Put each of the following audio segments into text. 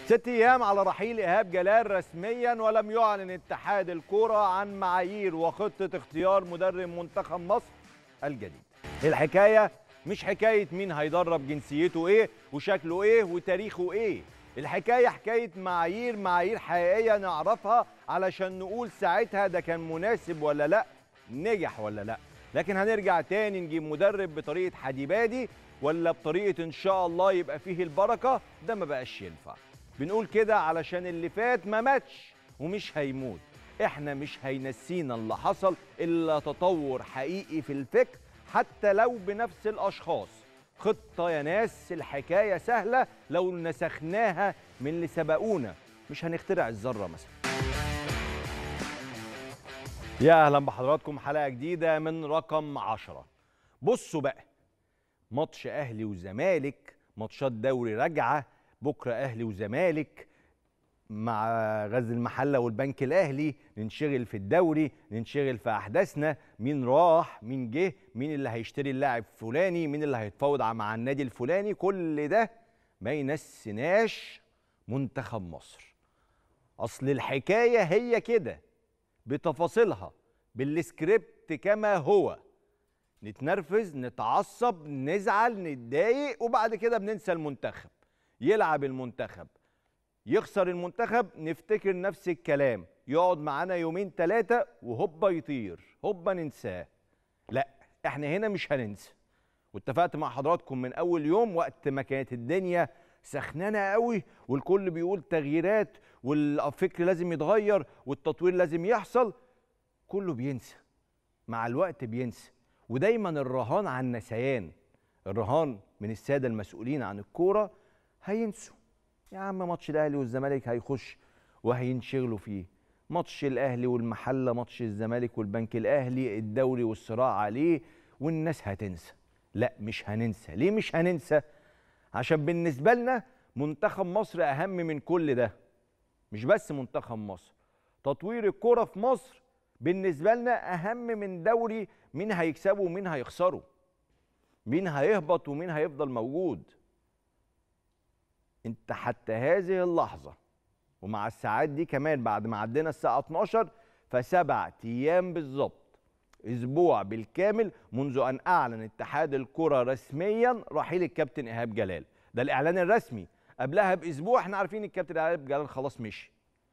ست ايام على رحيل ايهاب جلال رسميا ولم يعلن اتحاد الكوره عن معايير وخطه اختيار مدرب منتخب مصر الجديد الحكايه مش حكايه مين هيدرب جنسيته ايه وشكله ايه وتاريخه ايه الحكايه حكايه معايير معايير حقيقيه نعرفها علشان نقول ساعتها ده كان مناسب ولا لا نجح ولا لا لكن هنرجع تاني نجيب مدرب بطريقه حديبادي ولا بطريقه ان شاء الله يبقى فيه البركه ده ما بقاش ينفع بنقول كده علشان اللي فات ما ماتش ومش هيموت احنا مش هينسينا اللي حصل الا تطور حقيقي في الفكر حتى لو بنفس الاشخاص خطه يا ناس الحكايه سهله لو نسخناها من اللي سبقونا مش هنخترع الذره مثلا يا اهلا بحضراتكم حلقه جديده من رقم عشرة بصوا بقى ماتش اهلي وزمالك ماتشات دوري راجعه بكره اهلي وزمالك مع غزل المحله والبنك الاهلي ننشغل في الدوري ننشغل في احداثنا مين راح مين جه مين اللي هيشتري اللاعب فلاني مين اللي هيتفاوض مع النادي الفلاني كل ده ما ينسناش منتخب مصر اصل الحكايه هي كده بتفاصيلها بالسكريبت كما هو نتنرفز نتعصب نزعل نتضايق وبعد كده بننسى المنتخب يلعب المنتخب يخسر المنتخب نفتكر نفس الكلام يقعد معانا يومين ثلاثة وهوبا يطير هوبا ننساه لا احنا هنا مش هننسى واتفقت مع حضراتكم من اول يوم وقت ما كانت الدنيا سخنانه قوي والكل بيقول تغييرات والفكر لازم يتغير والتطوير لازم يحصل كله بينسى مع الوقت بينسى ودايما الرهان على النسيان الرهان من الساده المسؤولين عن الكوره هينسوا يا عم ماتش الاهلي والزمالك هيخش وهينشغلوا فيه ماتش الاهلي والمحله ماتش الزمالك والبنك الاهلي الدوري والصراع عليه والناس هتنسى لا مش هننسى ليه مش هننسى عشان بالنسبه لنا منتخب مصر اهم من كل ده مش بس منتخب مصر تطوير الكرة في مصر بالنسبة لنا أهم من دوري مين هيكسبه ومين هيخسره مين هيهبط ومين هيفضل موجود انت حتى هذه اللحظة ومع الساعات دي كمان بعد ما عدينا الساعة 12 فسبع أيام بالظبط أسبوع بالكامل منذ أن أعلن اتحاد الكرة رسميا رحيل الكابتن إيهاب جلال ده الإعلان الرسمي قبلها باسبوع احنا عارفين الكابتن ايهاب جلال خلاص مشي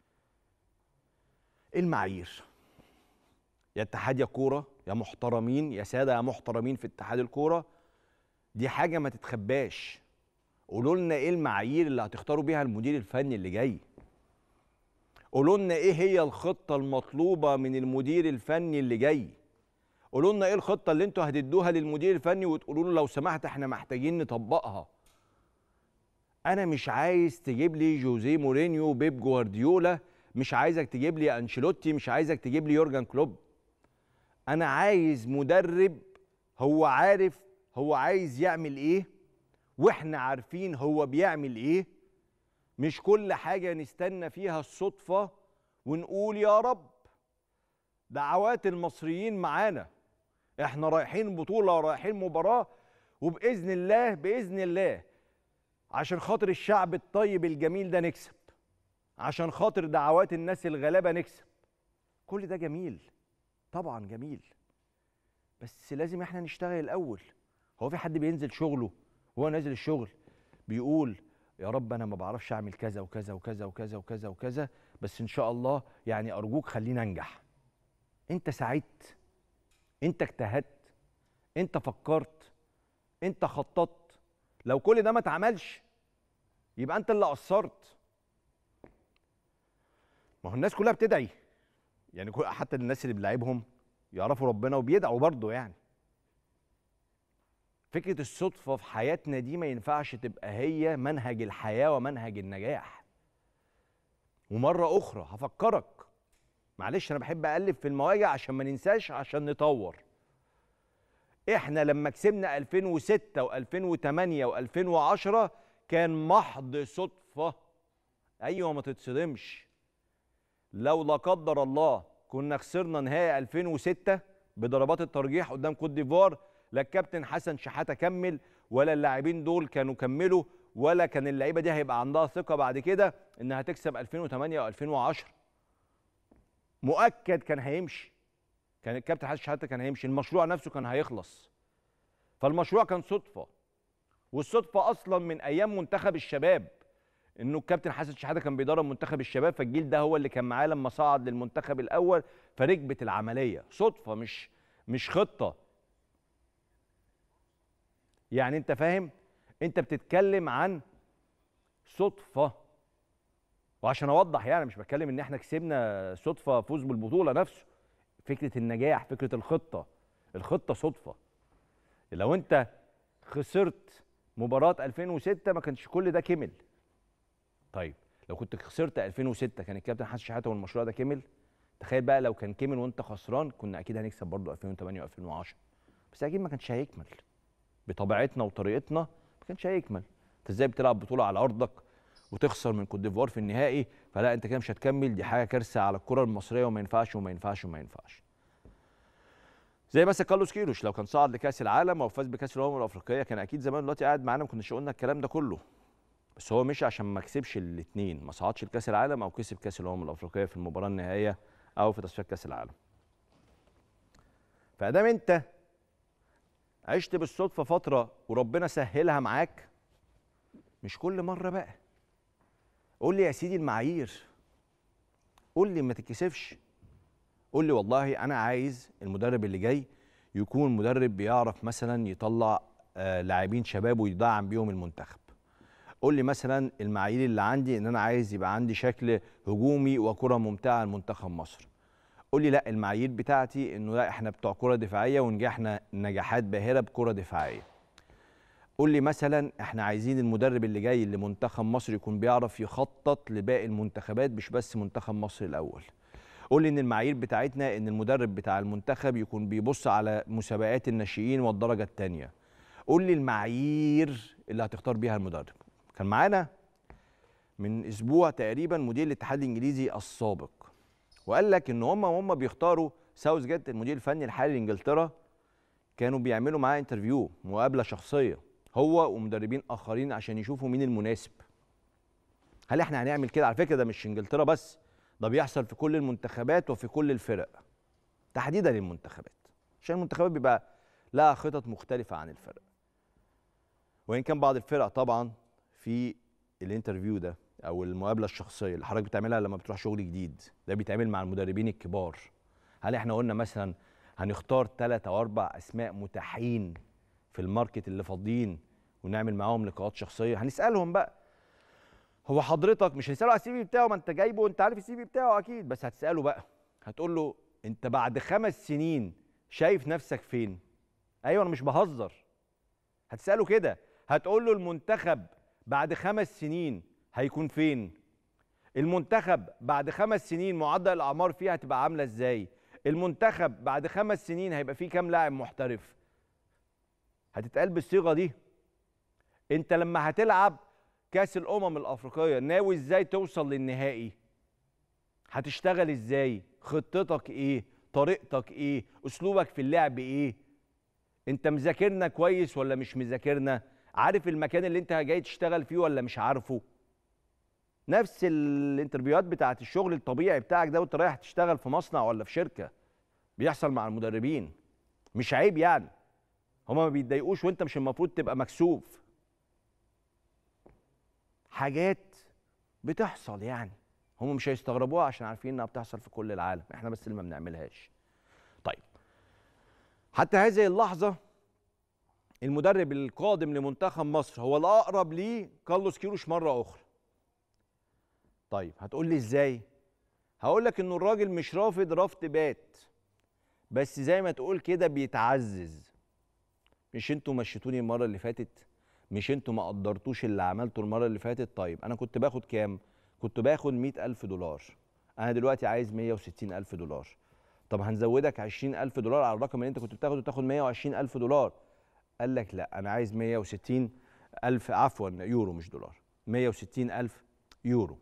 المعايير يا اتحاد يا كوره يا محترمين يا ساده يا محترمين في اتحاد الكوره دي حاجه ما تتخباش قولوا لنا ايه المعايير اللي هتختاروا بيها المدير الفني اللي جاي قولوا لنا ايه هي الخطه المطلوبه من المدير الفني اللي جاي قولوا لنا ايه الخطه اللي انتوا هتدوها للمدير الفني وتقولوا له لو سمحت احنا محتاجين نطبقها انا مش عايز تجيب لي جوزيه مورينيو بيب جوارديولا مش عايزك تجيب لي انشيلوتي مش عايزك تجيب لي يورجن كلوب انا عايز مدرب هو عارف هو عايز يعمل ايه واحنا عارفين هو بيعمل ايه مش كل حاجه نستنى فيها الصدفه ونقول يا رب دعوات المصريين معانا احنا رايحين بطوله رايحين مباراه وباذن الله باذن الله عشان خاطر الشعب الطيب الجميل ده نكسب عشان خاطر دعوات الناس الغلابه نكسب كل ده جميل طبعا جميل بس لازم احنا نشتغل الاول هو في حد بينزل شغله وهو نازل الشغل بيقول يا رب انا ما بعرفش اعمل كذا وكذا وكذا وكذا وكذا وكذا بس ان شاء الله يعني ارجوك خلينا انجح انت سعيت انت اجتهدت انت فكرت انت خططت لو كل ده ما اتعملش يبقى انت اللي قصرت ما هو الناس كلها بتدعي يعني حتى الناس اللي بنلعبهم يعرفوا ربنا وبيدعوا برضه يعني فكره الصدفه في حياتنا دي ما ينفعش تبقى هي منهج الحياه ومنهج النجاح ومره اخرى هفكرك معلش انا بحب اقلب في المواجع عشان ما ننساش عشان نطور احنا لما كسبنا 2006 و2008 و2010 كان محض صدفه ايوه ما تتصدمش لو لا قدر الله كنا خسرنا نهائي 2006 بضربات الترجيح قدام كوت ديفوار لا الكابتن حسن شحاته كمل ولا اللاعبين دول كانوا كملوا ولا كان اللعيبه دي هيبقى عندها ثقه بعد كده انها تكسب 2008 او 2010 مؤكد كان هيمشي كان الكابتن حسن شحاته كان هيمشي المشروع نفسه كان هيخلص فالمشروع كان صدفه والصدفه اصلا من ايام منتخب الشباب انه الكابتن حسن شحاته كان بيدرب منتخب الشباب فالجيل ده هو اللي كان معاه لما صعد للمنتخب الاول فركبت العمليه صدفه مش مش خطه يعني انت فاهم انت بتتكلم عن صدفه وعشان اوضح يعني مش بتكلم ان احنا كسبنا صدفه فوز بالبطوله نفسه فكره النجاح فكره الخطه الخطه صدفه لو انت خسرت مباراه 2006 ما كانش كل ده كمل طيب لو كنت خسرت 2006 كان الكابتن حسن شحاته والمشروع ده كمل تخيل بقى لو كان كمل وانت خسران كنا اكيد هنكسب برضه 2008 و2010 بس اكيد ما كانش هيكمل بطبيعتنا وطريقتنا ما كانش هيكمل انت ازاي بتلعب بطوله على ارضك وتخسر من كوت ديفوار في النهائي فلا انت كده مش هتكمل دي حاجه كارثه على الكره المصريه وما ينفعش وما ينفعش وما ينفعش زي مثلا كارلوس كيروش لو كان صعد لكاس العالم او فاز بكاس الامم الافريقيه كان اكيد زمان دلوقتي قاعد معانا ما كناش قلنا الكلام ده كله بس هو مشي عشان ما كسبش الاثنين ما صعدش لكاس العالم او كسب كاس الامم الافريقيه في المباراه النهائيه او في تصفيات كاس العالم فادام انت عشت بالصدفه فتره وربنا سهلها معاك مش كل مره بقى قول لي يا سيدي المعايير قول لي ما تتكسفش قول لي والله انا عايز المدرب اللي جاي يكون مدرب بيعرف مثلا يطلع آه لاعبين شباب ويدعم بيهم المنتخب قول لي مثلا المعايير اللي عندي ان انا عايز يبقى عندي شكل هجومي وكره ممتعه لمنتخب مصر قول لي لا المعايير بتاعتي انه لا احنا بتوع كره دفاعيه ونجحنا نجاحات باهره بكره دفاعيه قول لي مثلا احنا عايزين المدرب اللي جاي لمنتخب مصر يكون بيعرف يخطط لباقي المنتخبات مش بس منتخب مصر الاول قول لي ان المعايير بتاعتنا ان المدرب بتاع المنتخب يكون بيبص على مسابقات الناشئين والدرجه الثانيه قول لي المعايير اللي هتختار بيها المدرب كان معانا من اسبوع تقريبا مدير الاتحاد الانجليزي السابق وقال لك ان هم وهم بيختاروا ساوث جيت المدير الفني الحالي لانجلترا كانوا بيعملوا معاه انترفيو مقابله شخصيه هو ومدربين اخرين عشان يشوفوا مين المناسب هل احنا هنعمل كده على فكره ده مش انجلترا بس ده بيحصل في كل المنتخبات وفي كل الفرق تحديدا للمنتخبات عشان المنتخبات بيبقى لها خطط مختلفه عن الفرق وان كان بعض الفرق طبعا في الانترفيو ده او المقابله الشخصيه اللي حضرتك بتعملها لما بتروح شغل جديد ده بيتعمل مع المدربين الكبار هل احنا قلنا مثلا هنختار ثلاث او اربع اسماء متاحين في الماركت اللي فاضيين ونعمل معاهم لقاءات شخصيه هنسالهم بقى هو حضرتك مش هنساله على السي في بتاعه ما انت جايبه وانت عارف السي في بتاعه اكيد بس هتساله بقى هتقول له انت بعد خمس سنين شايف نفسك فين ايوه انا مش بهزر هتساله كده هتقول له المنتخب بعد خمس سنين هيكون فين المنتخب بعد خمس سنين معدل الاعمار فيه هتبقى عامله ازاي المنتخب بعد خمس سنين هيبقى فيه كام لاعب محترف هتتقال بالصيغه دي انت لما هتلعب كاس الامم الافريقيه ناوي ازاي توصل للنهائي هتشتغل ازاي خطتك ايه طريقتك ايه اسلوبك في اللعب ايه انت مذاكرنا كويس ولا مش مذاكرنا عارف المكان اللي انت جاي تشتغل فيه ولا مش عارفه نفس الانترفيوهات بتاعت الشغل الطبيعي بتاعك ده وانت رايح تشتغل في مصنع ولا في شركه بيحصل مع المدربين مش عيب يعني هما ما بيتضايقوش وانت مش المفروض تبقى مكسوف حاجات بتحصل يعني هم مش هيستغربوها عشان عارفين انها بتحصل في كل العالم احنا بس اللي ما بنعملهاش طيب حتى هذه اللحظه المدرب القادم لمنتخب مصر هو الاقرب ليه كارلوس كيروش مره اخرى طيب هتقول لي ازاي هقول لك انه الراجل مش رافض رفض بات بس زي ما تقول كده بيتعزز مش انتوا مشيتوني المره اللي فاتت مش انتوا ما قدرتوش اللي عملته المره اللي فاتت طيب انا كنت باخد كام كنت باخد مئة ألف دولار انا دلوقتي عايز مية وستين ألف دولار طب هنزودك عشرين ألف دولار على الرقم اللي انت كنت بتاخده تاخد مية وعشرين ألف دولار قال لك لا انا عايز مية وستين ألف عفوا يورو مش دولار مية وستين ألف يورو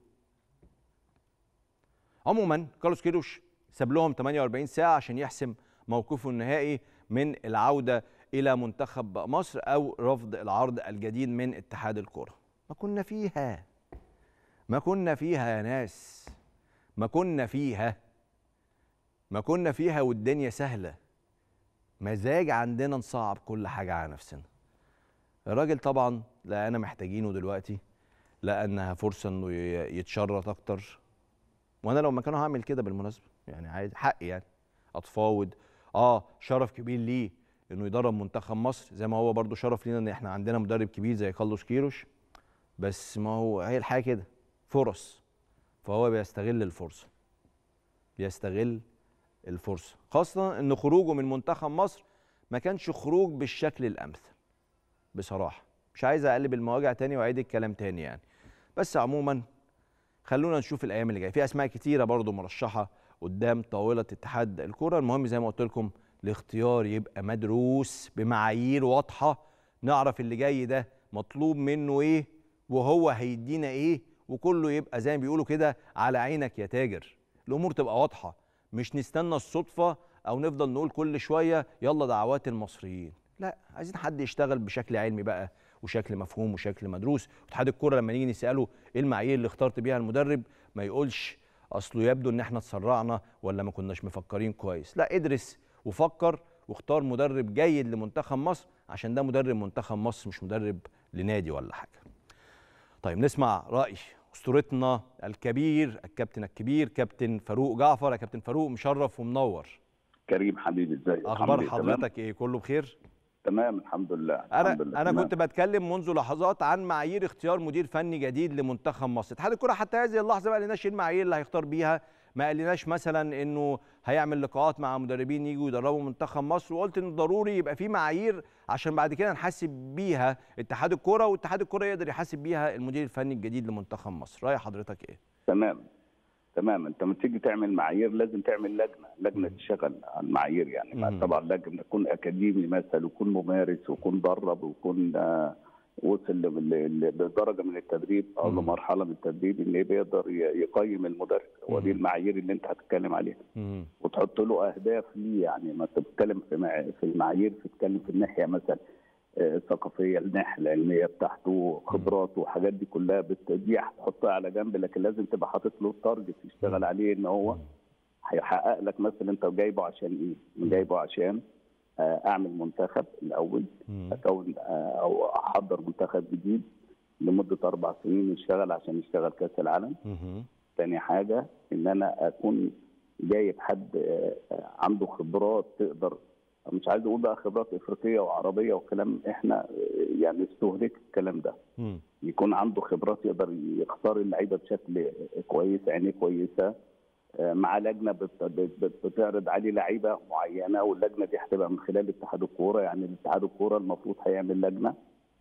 عموما كارلوس كيروش ساب لهم 48 ساعه عشان يحسم موقفه النهائي من العوده الى منتخب مصر او رفض العرض الجديد من اتحاد الكره ما كنا فيها ما كنا فيها يا ناس ما كنا فيها ما كنا فيها والدنيا سهله مزاج عندنا نصعب كل حاجه على نفسنا الراجل طبعا لقانا محتاجينه دلوقتي لقى انها فرصه انه ي- يتشرط اكتر وانا لو مكانه هعمل كده بالمناسبه يعني عادي حقي يعني اتفاوض اه شرف كبير ليه انه يدرب منتخب مصر زي ما هو برضو شرف لينا ان احنا عندنا مدرب كبير زي كارلوس كيروش بس ما هو هي الحياه كده فرص فهو بيستغل الفرصه بيستغل الفرصه خاصه ان خروجه من منتخب مصر ما كانش خروج بالشكل الامثل بصراحه مش عايز اقلب المواجع تاني واعيد الكلام تاني يعني بس عموما خلونا نشوف الايام اللي جايه في اسماء كتيره برضو مرشحه قدام طاوله اتحاد الكره المهم زي ما قلت لكم الاختيار يبقى مدروس بمعايير واضحه نعرف اللي جاي ده مطلوب منه ايه وهو هيدينا ايه وكله يبقى زي ما بيقولوا كده على عينك يا تاجر الامور تبقى واضحه مش نستنى الصدفه او نفضل نقول كل شويه يلا دعوات المصريين لا عايزين حد يشتغل بشكل علمي بقى وشكل مفهوم وشكل مدروس اتحاد الكوره لما نيجي نساله ايه المعايير اللي اخترت بيها المدرب ما يقولش اصله يبدو ان احنا اتسرعنا ولا ما كناش مفكرين كويس لا ادرس وفكر واختار مدرب جيد لمنتخب مصر عشان ده مدرب منتخب مصر مش مدرب لنادي ولا حاجه طيب نسمع راي اسطورتنا الكبير الكابتن الكبير كابتن فاروق جعفر يا كابتن فاروق مشرف ومنور كريم حبيبي ازيك اخبار الحمد لله. حضرتك ايه كله بخير تمام الحمد لله انا الحمد لله. انا تمام. كنت بتكلم منذ لحظات عن معايير اختيار مدير فني جديد لمنتخب مصر اتحاد الكره حتى هذه اللحظه ما قالناش ايه المعايير اللي هيختار بيها ما قالناش مثلا انه هيعمل لقاءات مع مدربين يجوا يدربوا منتخب مصر وقلت ان ضروري يبقى في معايير عشان بعد كده نحاسب بيها اتحاد الكره واتحاد الكره يقدر يحاسب بيها المدير الفني الجديد لمنتخب مصر راي حضرتك ايه تمام تمام انت لما تيجي تعمل معايير لازم تعمل لجنه لجنه تشتغل على المعايير يعني مم. طبعا لجنه يكون اكاديمي مثلا ويكون ممارس ويكون درب ويكون آه، وصل ل- ل- لدرجه من التدريب او مم. لمرحله من التدريب ان بيقدر ي- يقيم المدرب ودي مم. المعايير اللي انت هتتكلم عليها مم. وتحط له اهداف ليه يعني ما انت بتتكلم في مع... في المعايير بتتكلم في الناحيه مثلا آه، الثقافيه الناحيه العلميه بتاعته خبراته وحاجات دي كلها بت... دي هتحطها على جنب لكن لازم تبقى حاطط له تارجت يشتغل عليه ان هو هيحقق لك مثلا انت جايبه عشان ايه؟ جايبه عشان آه، اعمل منتخب الاول مم. اكون آه، او احضر منتخب جديد لمده اربع سنين يشتغل عشان يشتغل كاس العالم مم. تاني حاجة إن أنا أكون جايب حد آه، آه، عنده خبرات تقدر مش عايز أقول بقى خبرات إفريقية وعربية وكلام إحنا آه، يعني استهلك الكلام ده مم. يكون عنده خبرات يقدر يختار اللعيبة بشكل كويس عينيه كويسة آه، مع لجنة بت- بت- بت- بتعرض عليه لعيبة معينة واللجنة دي هتبقى من خلال اتحاد الكورة يعني اتحاد الكورة المفروض هيعمل لجنة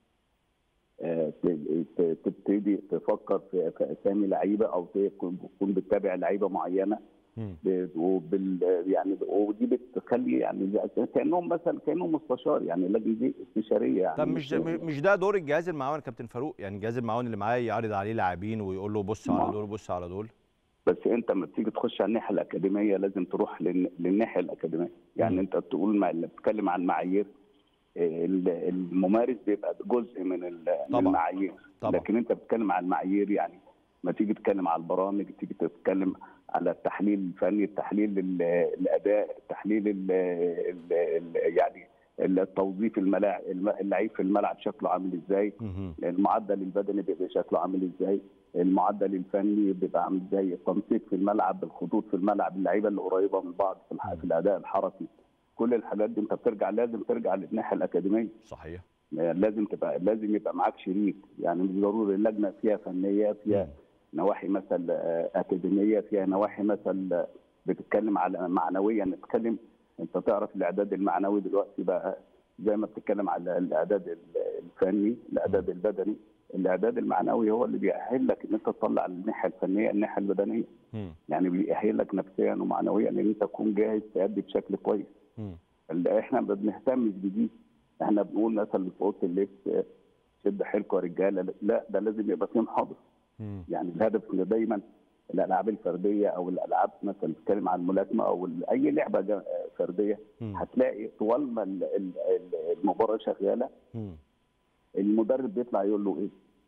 آه، ت- ت- تبتدي تفكر في في اسامي لعيبه او تكون تكون بتتابع لعيبه معينه مم. ب- وبال يعني ودي بتخلي يعني زي- كانهم مثلا كانهم مستشار يعني اللجنه دي استشاريه يعني طب مش مش ده دور الجهاز المعاون يا كابتن فاروق يعني الجهاز المعاون اللي معاه يعرض عليه لاعبين ويقول له بص على نعم. دول بص على دول بس انت لما تيجي تخش على الناحيه الاكاديميه لازم تروح للن- للناحيه الاكاديميه يعني مم. انت تقول مع اللي بتتكلم عن معايير آه، ال- الممارس بيبقى جزء من ال- من طبعا. المعايير طبعا. لكن انت بتتكلم عن المعايير يعني ما تيجي تتكلم على البرامج تيجي تتكلم على التحليل الفني التحليل ال- الاداء التحليل ال ال ال يعني التوظيف الملاعب اللعيب في الملعب شكله عامل ازاي مهم. المعدل البدني بيبقى شكله عامل ازاي المعدل الفني بيبقى عامل ازاي التنسيق في الملعب الخطوط في الملعب اللعيبه اللي قريبه من بعض في, الح... في الاداء الحركي كل الحاجات دي انت بترجع لازم ترجع للناحيه الاكاديميه صحيح يعني لازم تبقى لازم يبقى معاك شريك يعني مش ضروري اللجنه فيها فنيه فيها نواحي مثلا آه، اكاديميه فيها نواحي مثلا آه، بتتكلم على معنويا نتكلم انت تعرف الاعداد المعنوي دلوقتي بقى زي ما بتتكلم على الاعداد ال- الفني الاعداد البدني الاعداد المعنوي هو اللي بيأهل لك ان انت تطلع الناحيه الفنيه الناحيه البدنيه مم. يعني بيأهلك نفسيا ومعنويا ان انت تكون جاهز تأدي بشكل كويس مم. اللي احنا ما بنهتمش بدي احنا بنقول مثلا في اوضه اللبس آه، شد حيلكم يا رجاله لا ده لازم يبقى فيه محاضر مم. يعني الهدف ان دايما الالعاب الفرديه او الالعاب مثلا بتتكلم عن الملاكمه او ال- اي لعبه جا- فرديه مم. هتلاقي طوال ما ال- ال- ال- المباراه شغاله مم. المدرب بيطلع يقول له ايه؟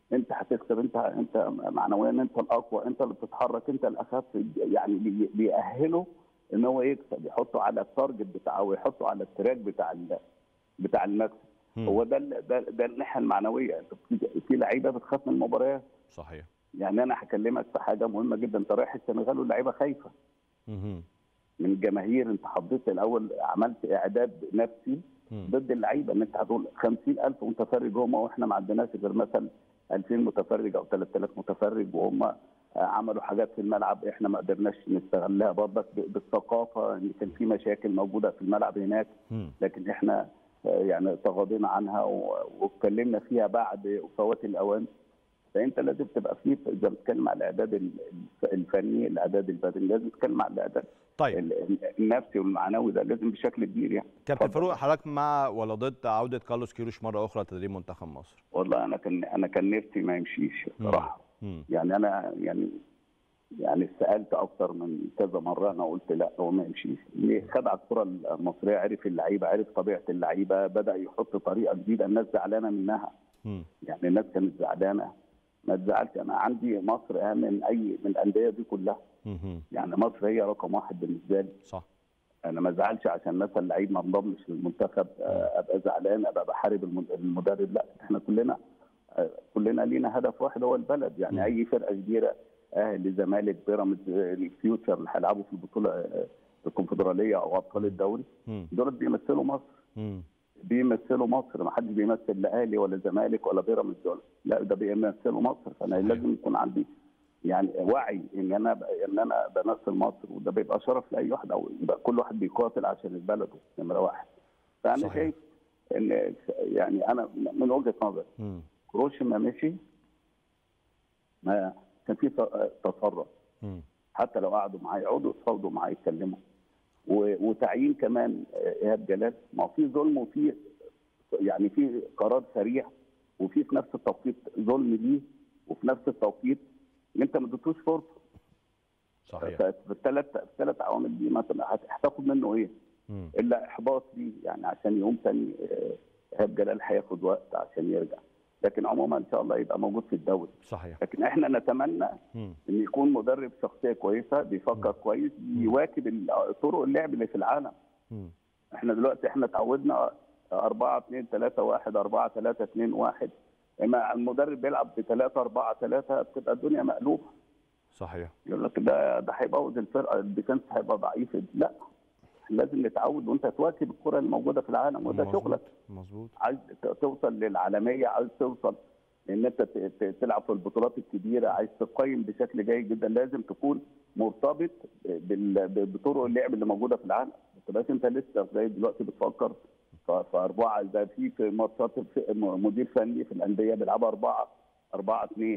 انت هتكسب انت انت معنويا انت الاقوى انت اللي بتتحرك انت الاخف يعني بي- بيأهله ان هو يكسب يحطه على التارجت بتاعه ويحطه على التراك بتاع ال- بتاع المكسب مم. هو ده ال- ده, ده الناحيه المعنويه انت في- في لعيبه بتخاف من المباريات صحيح يعني انا هكلمك في حاجه مهمه جدا انت رايح السنغال واللعيبه خايفه مهم. من الجماهير انت حضرتك الاول عملت اعداد نفسي مم. ضد اللعيبه ان انت هتقول 50000 متفرج هم واحنا ما عندناش غير مثلا 2000 متفرج او 3000 متفرج وهم آه، عملوا حاجات في الملعب احنا ما قدرناش نستغلها برضك ب- بالثقافه ان كان في مشاكل موجوده في الملعب هناك مم. لكن احنا آه، يعني تغاضينا عنها و- واتكلمنا فيها بعد فوات الاوان فانت لازم تبقى فيه اذا بتتكلم على الاعداد ال- الفني الاعداد البدني لازم تتكلم على الاعداد طيب ال- ال- النفسي والمعنوي ده لازم بشكل كبير يعني كابتن اتفضل. فاروق حضرتك مع ولا ضد عوده كارلوس كيروش مره اخرى تدريب منتخب مصر والله انا كان انا كان نفسي ما يمشيش بصراحه مم. يعني انا يعني يعني سالت اكتر من كذا مره انا قلت لا هو ما يمشيش ليه؟ خد على الكره المصريه عرف اللعيبه عرف طبيعه اللعيبه بدا يحط طريقه جديده الناس زعلانه منها مم. يعني الناس كانت زعلانه ما تزعلش انا عندي مصر اهم من اي من الانديه دي كلها مهم. يعني مصر هي رقم واحد بالنسبه لي صح انا ما ازعلش عشان مثلا لعيب ما انضمش للمنتخب آه، ابقى زعلان ابقى بحارب الم- المدرب لا احنا كلنا آه، كلنا لينا هدف واحد هو البلد يعني مم. اي فرقه كبيره اهلي زمالك بيراميدز آه، الفيوتشر اللي هيلعبوا في البطوله آه، الكونفدراليه او ابطال الدوري مم. دول بيمثلوا مصر مم. بيمثلوا مصر ما حدش بيمثل لا اهلي ولا زمالك ولا بيراميدز ولا لا ده بيمثلوا مصر فانا صحيح. لازم يكون عندي يعني وعي ان انا ان انا بمثل مصر وده بيبقى شرف لاي واحد او يبقى كل واحد بيقاتل عشان البلد نمره واحد فانا صحيح. شايف ان يعني انا من وجهه نظري مم. كروش ما مشي ما كان في تصرف مم. حتى لو قعدوا معاه يقعدوا يتفاوضوا معاه يتكلموا و- وتعيين كمان آه، ايهاب جلال ما هو في ظلم وفي يعني في قرار سريع وفي في نفس التوقيت ظلم ليه وفي نفس التوقيت ان انت ما اديتوش فرصه صحيح في الثلاث الثلاث عوامل دي ما هت- هتاخد منه ايه؟ مم. الا احباط ليه يعني عشان يقوم تاني آه، ايهاب جلال هياخد وقت عشان يرجع لكن عموما ان شاء الله يبقى موجود في الدوري صحيح لكن احنا نتمنى مم. ان يكون مدرب شخصيه كويسه بيفكر كويس يواكب ال- طرق اللعب اللي في العالم مم. احنا دلوقتي احنا اتعودنا 4 2 3 1 4 3 2 1 اما المدرب بيلعب ب 3 4 3 بتبقى الدنيا مقلوبه صحيح يقول لك ده ده هيبوظ الفرقه الديفنس هيبقى ضعيف لا لازم نتعود وانت تواكب الكره الموجوده في العالم وده مظبوط. شغلك مظبوط عايز ت- توصل للعالميه عايز توصل ان انت ت- ت- تلعب في البطولات الكبيره عايز تقيم بشكل جيد جدا لازم تكون مرتبط بال- ب- بطرق اللعب اللي موجوده في العالم ما تبقاش انت لسه زي دلوقتي بتفكر ف- في اربعه ده في في ماتشات في- م- مدير فني في الانديه بيلعبوا اربعه اربعه اثنين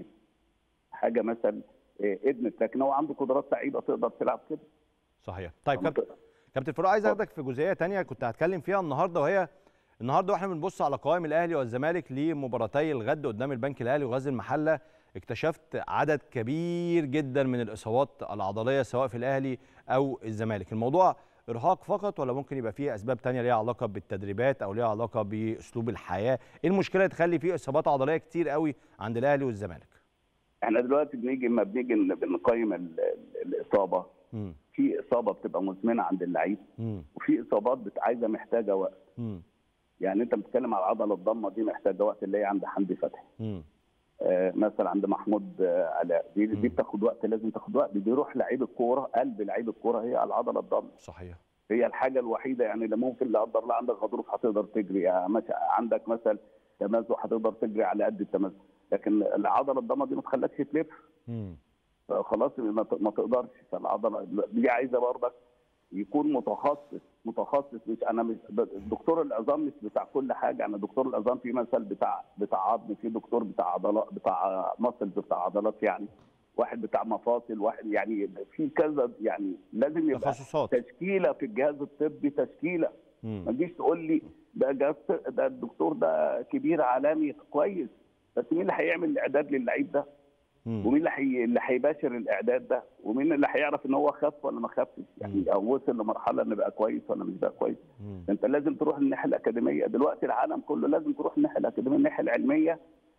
حاجه مثلا إيه، ادمت لكن هو عنده قدرات لعيبه تقدر تلعب كده صحيح طيب كابتن كابتن فاروق عايز اخدك في جزئيه تانية كنت هتكلم فيها النهارده وهي النهارده واحنا بنبص على قوائم الاهلي والزمالك لمباراتي الغد قدام البنك الاهلي وغزل المحله اكتشفت عدد كبير جدا من الاصابات العضليه سواء في الاهلي او الزمالك الموضوع ارهاق فقط ولا ممكن يبقى فيه اسباب تانية ليها علاقه بالتدريبات او ليها علاقه باسلوب الحياه ايه المشكله تخلي فيه اصابات عضليه كتير قوي عند الاهلي والزمالك احنا دلوقتي بنيجي لما بنيجي ن- بنقيم ال- ال- الاصابه امم في اصابه بتبقى مزمنه عند اللعيب امم وفي اصابات بت- عايزه محتاجه وقت امم يعني انت بتتكلم على العضله الضمه دي محتاجه وقت اللي هي عند حمدي فتحي امم آه مثلا عند محمود آه علاء دي, دي مم. بتاخد وقت لازم تاخد وقت بيروح لعيب الكوره قلب لعيب الكوره هي العضله الضمه صحيح هي الحاجه الوحيده يعني اللي ممكن لا قدر الله عندك غضروف هتقدر تجري يعني مثلا عندك مثلا تمزق هتقدر تجري على قد التمزق لكن العضله الضمه دي ما تخليكش تلف امم خلاص ما ت- ما تقدرش فالعضله دي عايزه برضك يكون متخصص متخصص مش انا مش دكتور العظام مش بتاع كل حاجه انا دكتور العظام في مثل بتاع بتاع عظم في دكتور بتاع عضلات بتاع مصل بتاع عضلات يعني واحد بتاع مفاصل واحد يعني في كذا يعني لازم يبقى تخصصات تشكيله في الجهاز الطبي تشكيله ما امم تجيش تقول لي ده جهاز ده الدكتور ده كبير عالمي كويس بس مين اللي هيعمل الاعداد للعيب ده؟ ومين اللي حي... اللي هيباشر الاعداد ده ومين اللي هيعرف ان هو خف ولا ما خفش مم. يعني او وصل لمرحله انه بقى كويس ولا مش بقى كويس مم. انت لازم تروح الناحيه الاكاديميه دلوقتي العالم كله لازم تروح الناحيه الاكاديميه الناحيه العلميه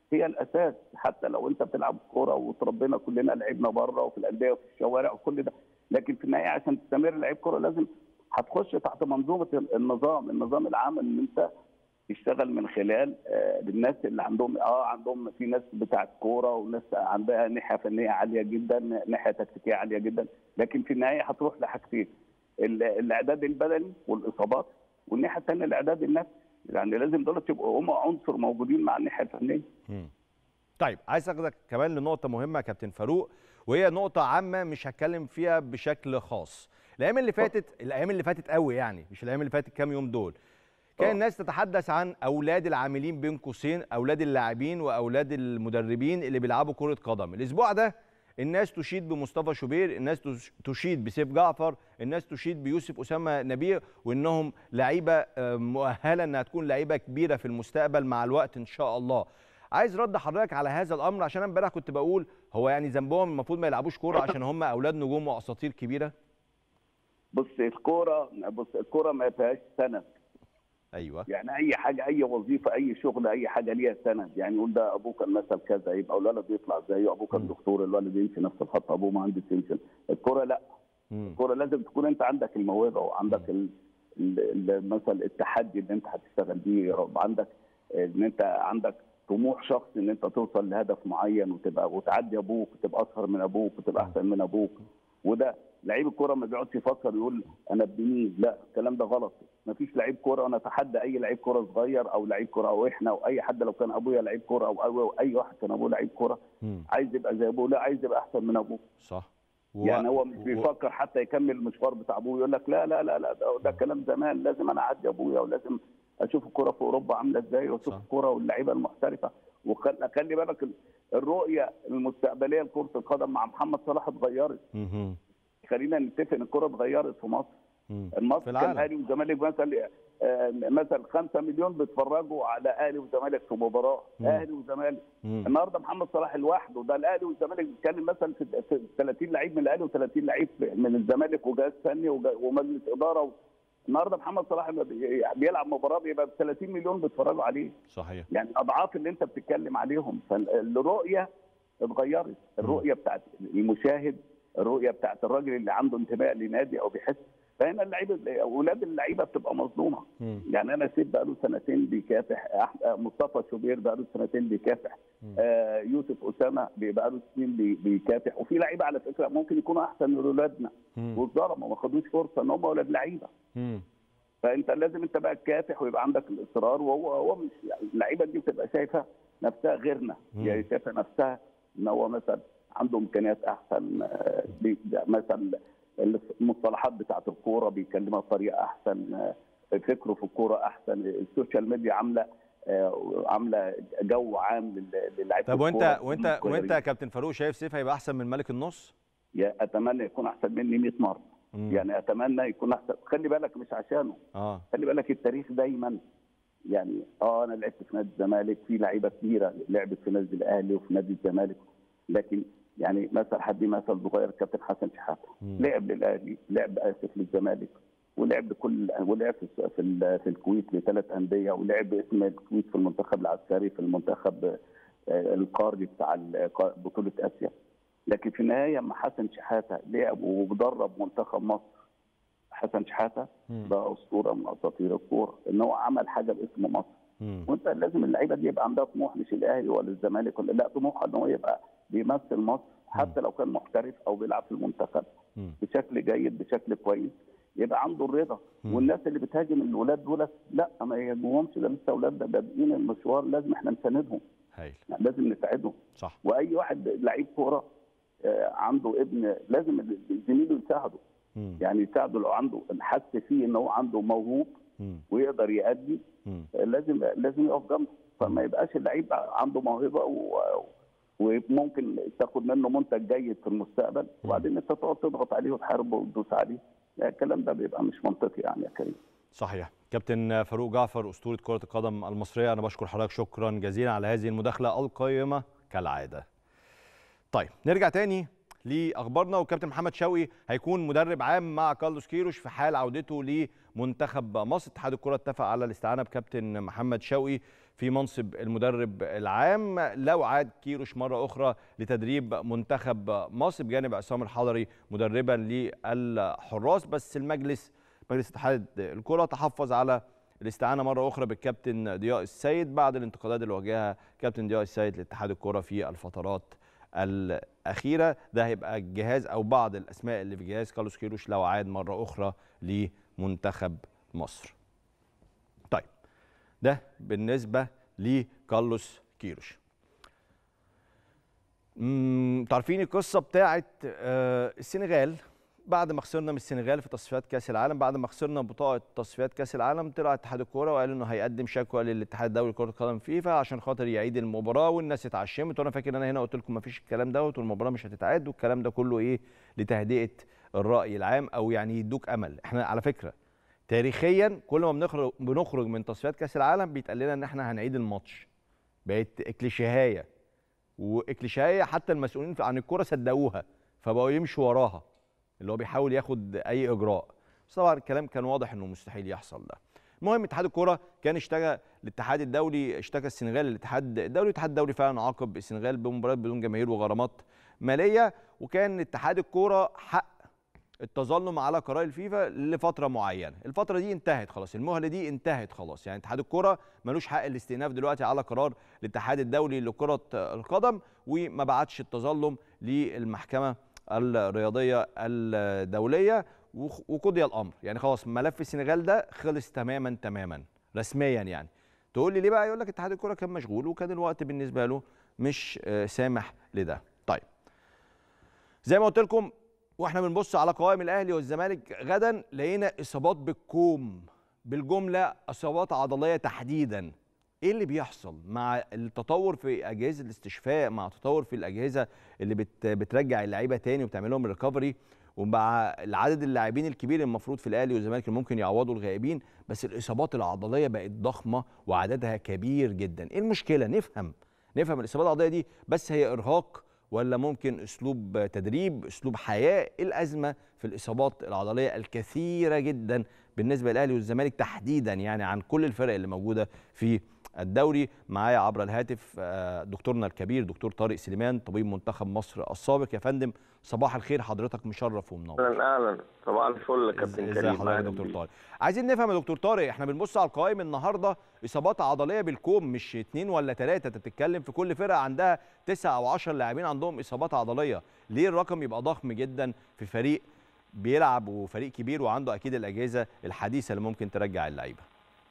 هي الاساس حتى لو انت بتلعب كوره وتربينا كلنا لعبنا بره وفي الانديه وفي الشوارع وكل ده لكن في النهايه عشان تستمر لعيب كوره لازم هتخش تحت منظومه النظام النظام العام ان انت تشتغل من خلال آه، الناس اللي عندهم اه عندهم في ناس بتاعت كوره وناس عندها ناحيه فنيه عاليه جدا ناحيه تكتيكيه عاليه جدا لكن في النهايه هتروح لحاجتين ال- الاعداد البدني والاصابات والناحيه الثانيه الاعداد النفسي يعني لازم دول يبقوا هم عنصر موجودين مع الناحيه الفنيه مم. طيب عايز اخدك كمان لنقطة مهمة يا كابتن فاروق وهي نقطة عامة مش هتكلم فيها بشكل خاص. الأيام اللي فاتت الأيام اللي فاتت قوي يعني مش الأيام اللي فاتت كام يوم دول. كان آه. الناس تتحدث عن أولاد العاملين بين قوسين أولاد اللاعبين وأولاد المدربين اللي بيلعبوا كرة قدم. الأسبوع ده الناس تشيد بمصطفى شوبير، الناس تش- تشيد بسيف جعفر، الناس تشيد بيوسف أسامة نبيه وإنهم لعيبة آه، مؤهلة إنها تكون لعيبة كبيرة في المستقبل مع الوقت إن شاء الله. عايز رد حضرتك على هذا الامر عشان انا امبارح كنت بقول هو يعني ذنبهم المفروض ما يلعبوش كوره عشان هم اولاد نجوم واساطير كبيره بص الكوره بص الكوره ما فيهاش سند ايوه يعني اي حاجه اي وظيفه اي شغل اي حاجه ليها سند يعني يقول ده ابوه كان مثل كذا يبقى الولد يطلع زيه ابوه كان مم. دكتور الولد يمشي نفس الخط ابوه مهندس يمشي الكوره لا مم. الكوره لازم تكون انت عندك الموهبه وعندك ال... ال... ال... مثلا التحدي اللي انت هتشتغل بيه وعندك ان انت عندك طموح شخصي ان انت توصل لهدف معين وتبقى وتعدي ابوك وتبقى اشهر من ابوك وتبقى احسن من ابوك وده لعيب الكوره ما بيقعدش يفكر يقول انا ابن لا الكلام ده غلط ما فيش لعيب كوره انا اتحدى اي لعيب كوره صغير او لعيب كوره او احنا او اي حد لو كان ابويا لعيب كوره او أو- أو اي واحد كان ابوه لعيب كوره مم. عايز يبقى زي ابوه لا عايز يبقى احسن من ابوه صح و- يعني هو مش و- بيفكر حتى يكمل المشوار بتاع ابوه يقول لك لا لا لا لا ده, ده كلام زمان لازم انا اعدي ابويا ولازم اشوف الكوره في اوروبا عامله ازاي واشوف صح. الكوره واللعيبه المحترفه وخلي بالك ال- الرؤيه المستقبليه لكره القدم مع محمد صلاح اتغيرت مهم. خلينا نتفق ان الكوره اتغيرت في مصر مم. مصر في كان العالم. اهلي وزمالك مثلا آه، مثلا 5 مليون بيتفرجوا على اهلي وزمالك في مباراه مم. اهلي وزمالك مم. النهارده محمد صلاح لوحده ده الاهلي والزمالك بيتكلم مثلا في في 30 لعيب من الاهلي و30 لعيب من الزمالك وجهاز فني وج- ومجلس اداره و... النهارده محمد صلاح لما بي- بيلعب مباراه بيبقى ب 30 مليون بيتفرجوا عليه صحيح يعني اضعاف اللي انت بتتكلم عليهم فالرؤيه اتغيرت الرؤيه بتاعت المشاهد الرؤيه بتاعت الراجل اللي عنده انتماء لنادي او بيحس فهنا اللعيبه اولاد اللعيبه بتبقى مظلومه مم. يعني انا سيف بقى له سنتين بيكافح أح- آه، مصطفى شوبير بقى له سنتين بيكافح مم. آه يوسف اسامه بقى له سنين بي- بيكافح وفي لعيبه على فكره ممكن يكونوا احسن من اولادنا مم. واتظلموا ما خدوش فرصه ان هم اولاد لعيبه مم. فانت لازم انت بقى تكافح ويبقى عندك الاصرار وهو هو مش يعني اللعيبه دي بتبقى شايفه نفسها غيرنا مم. يعني شايفه نفسها ان هو مثلا عنده امكانيات احسن آه، بي- مثلا المصطلحات بتاعت الكوره بيكلمها بطريقه احسن آه، فكره في الكوره احسن السوشيال ميديا عامله آه، عامله جو عام لل- للاعيبه طب وانت الكورة وانت الصغيرين. وانت يا كابتن فاروق شايف سيف هيبقى احسن من ملك النص يا اتمنى يكون احسن مني 100 مره مم. يعني اتمنى يكون احسن خلي بالك مش عشانه اه خلي بالك التاريخ دايما يعني اه انا لعبت في نادي الزمالك في لعيبه كتيره لعبت في نادي الاهلي وفي نادي الزمالك لكن يعني مثلا حد مثل صغير الكابتن حسن شحاته مم. لعب للاهلي لعب اسف للزمالك ولعب كل ولعب في في, ال- في الكويت لثلاث انديه ولعب باسم الكويت في المنتخب العسكري في المنتخب آه، القاري بتاع ال- بطوله اسيا لكن في النهايه اما حسن شحاته لعب وبدرب منتخب مصر حسن شحاته مم. ده اسطوره من اساطير الكوره ان هو عمل حاجه باسم مصر مم. وانت لازم اللعيبه دي يبقى عندها طموح مش الاهلي ولا الزمالك ولا لا طموحها ان هو يبقى بيمثل مصر حتى لو كان محترف او بيلعب في المنتخب مم. بشكل جيد بشكل كويس يبقى عنده الرضا مم. والناس اللي بتهاجم الاولاد دول لا ما يهاجموهمش ده لسه اولاد ده بادئين المشوار لازم احنا نساندهم هايل يعني لازم نساعدهم صح واي واحد لعيب كوره آه، عنده ابن لازم زميله يساعده مم. يعني يساعده لو عنده حس فيه ان هو عنده موهوب مم. ويقدر يأدي مم. لازم لازم يقف جنبه فما يبقاش اللعيب عنده موهبه و... وممكن تاخد منه منتج جيد في المستقبل وبعدين انت تقعد تضغط عليه وتحاربه وتدوس عليه لا، الكلام ده بيبقى مش منطقي يعني يا كريم صحيح كابتن فاروق جعفر اسطوره كره القدم المصريه انا بشكر حضرتك شكرا جزيلا على هذه المداخله القيمه كالعاده طيب نرجع تاني لاخبارنا وكابتن محمد شوقي هيكون مدرب عام مع كارلوس كيروش في حال عودته لمنتخب مصر اتحاد الكره اتفق على الاستعانه بكابتن محمد شوقي في منصب المدرب العام لو عاد كيروش مره اخرى لتدريب منتخب مصر بجانب عصام الحضري مدربا للحراس بس المجلس مجلس اتحاد الكره تحفظ على الاستعانه مره اخرى بالكابتن ضياء السيد بعد الانتقادات اللي واجهها كابتن ضياء السيد لاتحاد الكره في الفترات الاخيره ده هيبقى الجهاز او بعض الاسماء اللي في جهاز كارلوس كيروش لو عاد مره اخرى لمنتخب مصر طيب ده بالنسبه لكارلوس كيروش امم تعرفين القصه بتاعه آه السنغال بعد ما خسرنا من السنغال في تصفيات كاس العالم بعد ما خسرنا بطاقه تصفيات كاس العالم طلع اتحاد الكوره وقال انه هيقدم شكوى للاتحاد الدولي لكره القدم فيفا عشان خاطر يعيد المباراه والناس اتعشمت وانا فاكر ان انا هنا قلت لكم ما فيش الكلام دوت والمباراه مش هتتعاد والكلام ده كله ايه لتهدئه الراي العام او يعني يدوك امل احنا على فكره تاريخيا كل ما بنخرج بنخرج من تصفيات كاس العالم بيتقال لنا ان احنا هنعيد الماتش بقت اكليشيهايه واكليشيهايه حتى المسؤولين عن الكوره صدقوها فبقوا يمشوا وراها اللي هو بيحاول ياخد اي اجراء بس طبعا الكلام كان واضح انه مستحيل يحصل ده المهم اتحاد الكوره كان اشتكى الاتحاد الدولي اشتكى السنغال للاتحاد الدولي الاتحاد الدولي فعلا عاقب السنغال بمباريات بدون جماهير وغرامات ماليه وكان اتحاد الكوره حق التظلم على قرار الفيفا لفتره معينه الفتره دي انتهت خلاص المهله دي انتهت خلاص يعني اتحاد الكوره ملوش حق الاستئناف دلوقتي على قرار الاتحاد الدولي لكره القدم وما بعتش التظلم للمحكمه الرياضيه الدوليه وقضي الامر يعني خلاص ملف السنغال ده خلص تماما تماما رسميا يعني تقول لي ليه بقى يقول لك اتحاد الكوره كان مشغول وكان الوقت بالنسبه له مش سامح لده طيب زي ما قلت لكم واحنا بنبص على قوائم الاهلي والزمالك غدا لقينا اصابات بالكوم بالجمله اصابات عضليه تحديدا ايه اللي بيحصل مع التطور في اجهزه الاستشفاء مع التطور في الاجهزه اللي بت بترجع اللعيبه تاني وبتعمل لهم ريكفري ومع العدد اللاعبين الكبير المفروض في الاهلي والزمالك اللي ممكن يعوضوا الغائبين بس الاصابات العضليه بقت ضخمه وعددها كبير جدا ايه المشكله نفهم نفهم الاصابات العضليه دي بس هي ارهاق ولا ممكن اسلوب تدريب اسلوب حياه ايه الازمه في الاصابات العضليه الكثيره جدا بالنسبه للاهلي والزمالك تحديدا يعني عن كل الفرق اللي موجوده في الدوري معايا عبر الهاتف دكتورنا الكبير دكتور طارق سليمان طبيب منتخب مصر السابق يا فندم صباح الخير حضرتك مشرف ومنور اهلا اهلا صباح الفل يا كابتن كريم ازي حضرتك يا دكتور طارق عايزين نفهم يا دكتور طارق احنا بنبص على القوائم النهارده اصابات عضليه بالكوم مش اثنين ولا ثلاثه انت بتتكلم في كل فرقه عندها تسعة او 10 لاعبين عندهم اصابات عضليه ليه الرقم يبقى ضخم جدا في فريق بيلعب وفريق كبير وعنده اكيد الاجهزه الحديثه اللي ممكن ترجع اللعيبه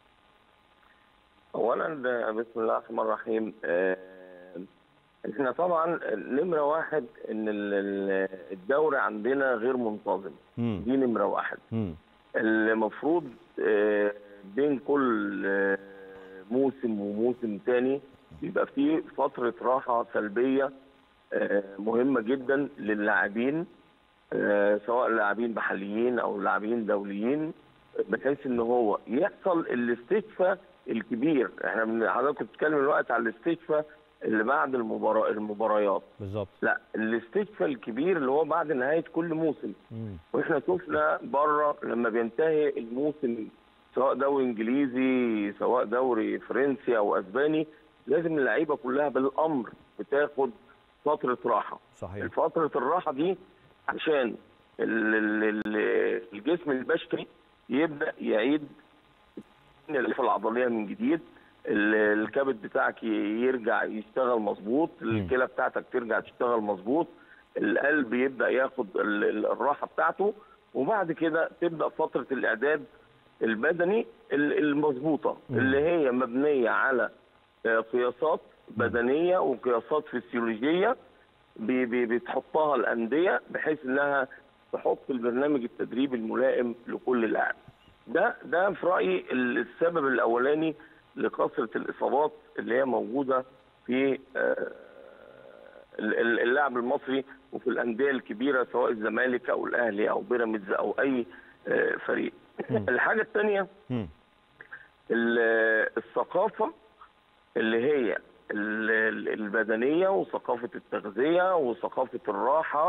اولا بسم الله الرحمن الرحيم احنا طبعا نمره واحد ان الدوري عندنا غير منتظم مم. دي نمره واحد مم. المفروض بين كل موسم وموسم تاني بيبقى فيه فتره راحه سلبيه مهمه جدا للاعبين سواء لاعبين محليين او لاعبين دوليين بحيث ان هو يحصل الاستشفاء الكبير احنا من حضرتك بتتكلم الوقت على الاستشفاء اللي بعد المباراه المباريات بالظبط لا الاستشفاء الكبير اللي هو بعد نهايه كل موسم مم. واحنا شفنا بره لما بينتهي الموسم سواء دوري انجليزي سواء دوري فرنسي او اسباني لازم اللعيبه كلها بالامر بتاخد فتره راحه صحيح فتره الراحه دي عشان ال- ال- ال- الجسم البشري يبدا يعيد الالياف العضليه من جديد ال- الكبد بتاعك ي- يرجع يشتغل مظبوط الكلى بتاعتك ترجع تشتغل مظبوط القلب يبدا ياخد ال- ال- الراحه بتاعته وبعد كده تبدا فتره الاعداد البدني ال- المظبوطه مم. اللي هي مبنيه على آه، قياسات بدنيه وقياسات فسيولوجيه بي- بي- بتحطها الانديه بحيث انها تحط البرنامج التدريبي الملائم لكل لاعب. ده ده في رايي السبب الاولاني لكثره الاصابات اللي هي موجوده في آه، ال- ال- اللاعب المصري وفي الانديه الكبيره سواء الزمالك او الاهلي او بيراميدز او اي آه، فريق. الحاجه الثانيه مم. ال- الثقافه اللي هي ال- ال- البدنيه وثقافه التغذيه وثقافه الراحه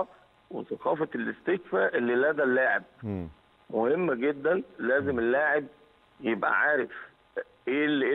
وثقافه الاستشفاء اللي لدى اللاعب مم. مهمه جدا لازم اللاعب يبقى عارف ايه اللي,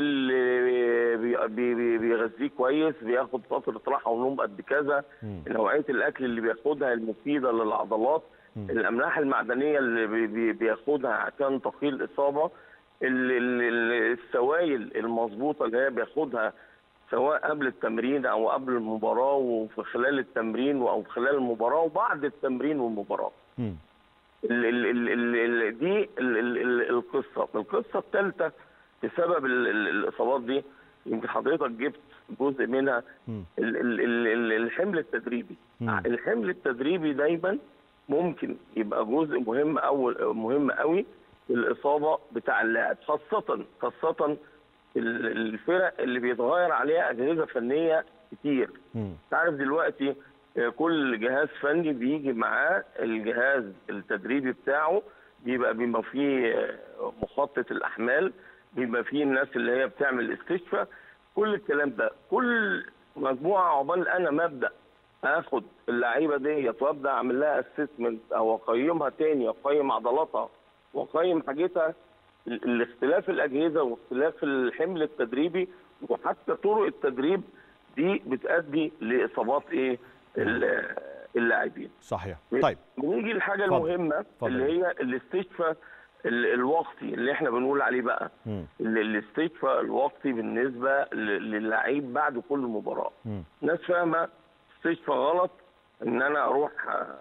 اللي بي- بي- بي- بيغذيه كويس بياخد فتره راحه ونوم قد كذا مم. نوعيه الاكل اللي بياخدها المفيده للعضلات مم. الاملاح المعدنيه اللي بي- بي- بياخدها عشان تقي الاصابه ال- ال- ال- السوائل المظبوطه اللي هي بياخدها سواء قبل التمرين او قبل المباراه وفي خلال التمرين او في خلال المباراه وبعد التمرين والمباراه مم. ال ال ال ال ال دي ال ال ال القصه القصه الثالثه بسبب ال ال الاصابات دي يمكن حضرتك جبت جزء منها مم. ال ال ال ال الحمل التدريبي مم. الحمل التدريبي دايما ممكن يبقى جزء مهم أو مهم قوي في الاصابه بتاع اللاعب خاصه خاصه ال- الفرق اللي بيتغير عليها اجهزه فنيه كتير مم. انت عارف دلوقتي آه، كل جهاز فني بيجي معاه الجهاز التدريبي بتاعه بيبقى بيبقى فيه آه، مخطط الاحمال بيبقى فيه الناس اللي هي بتعمل استشفاء كل الكلام ده كل مجموعه عقبال انا ما ابدا اخد اللعيبه ديت وابدا اعمل لها اسسمنت او اقيمها تاني اقيم عضلاتها واقيم حاجتها ال- الاختلاف الاجهزه واختلاف الحمل التدريبي وحتى طرق التدريب دي بتؤدي لاصابات ايه ال- اللاعبين صحيح طيب بنيجي للحاجه اتفضل. المهمه اتفضل. اللي هي الاستشفاء ال- الوقتي اللي احنا بنقول عليه بقى مم. ال- الاستشفاء الوقتي بالنسبه ل- للعيب بعد كل مباراه مم. ناس فاهمه استشفاء غلط ان انا اروح آه،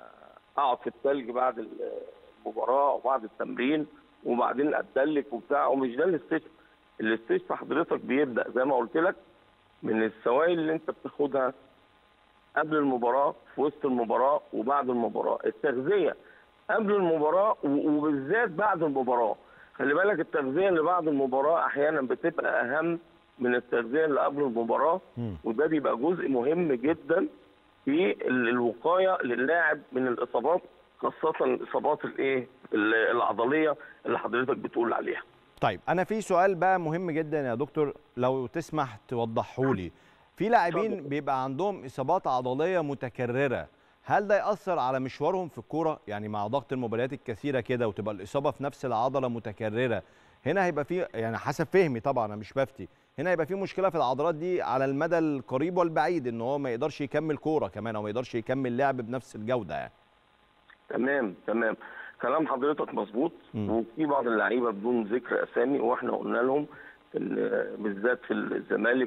اقعد في الثلج بعد المباراه او بعد التمرين وبعدين اتدلك وبتاع ومش ده الاستشفاء الاستشفاء حضرتك بيبدا زي ما قلت لك من السوائل اللي انت بتاخدها قبل المباراه في وسط المباراه وبعد المباراه التغذيه قبل المباراه و- وبالذات بعد المباراه خلي بالك التغذيه اللي بعد المباراه احيانا بتبقى اهم من التغذيه اللي قبل المباراه مم. وده بيبقى جزء مهم جدا في ال- الوقايه للاعب من الاصابات خاصه الاصابات الايه ال- العضليه اللي حضرتك بتقول عليها طيب انا في سؤال بقى مهم جدا يا دكتور لو تسمح توضحه لي في لاعبين اتفضل. بيبقى عندهم اصابات عضليه متكرره هل ده ياثر على مشوارهم في الكوره يعني مع ضغط المباريات الكثيره كده وتبقى الاصابه في نفس العضله متكرره هنا هيبقى في يعني حسب فهمي طبعا انا مش بفتي هنا هيبقى في مشكله في العضلات دي على المدى القريب والبعيد ان هو ما يقدرش يكمل كوره كمان او ما يقدرش يكمل لعب بنفس الجوده يعني تمام تمام كلام حضرتك مظبوط مم. وفي بعض اللعيبه بدون ذكر اسامي واحنا قلنا لهم إن بالذات في الزمالك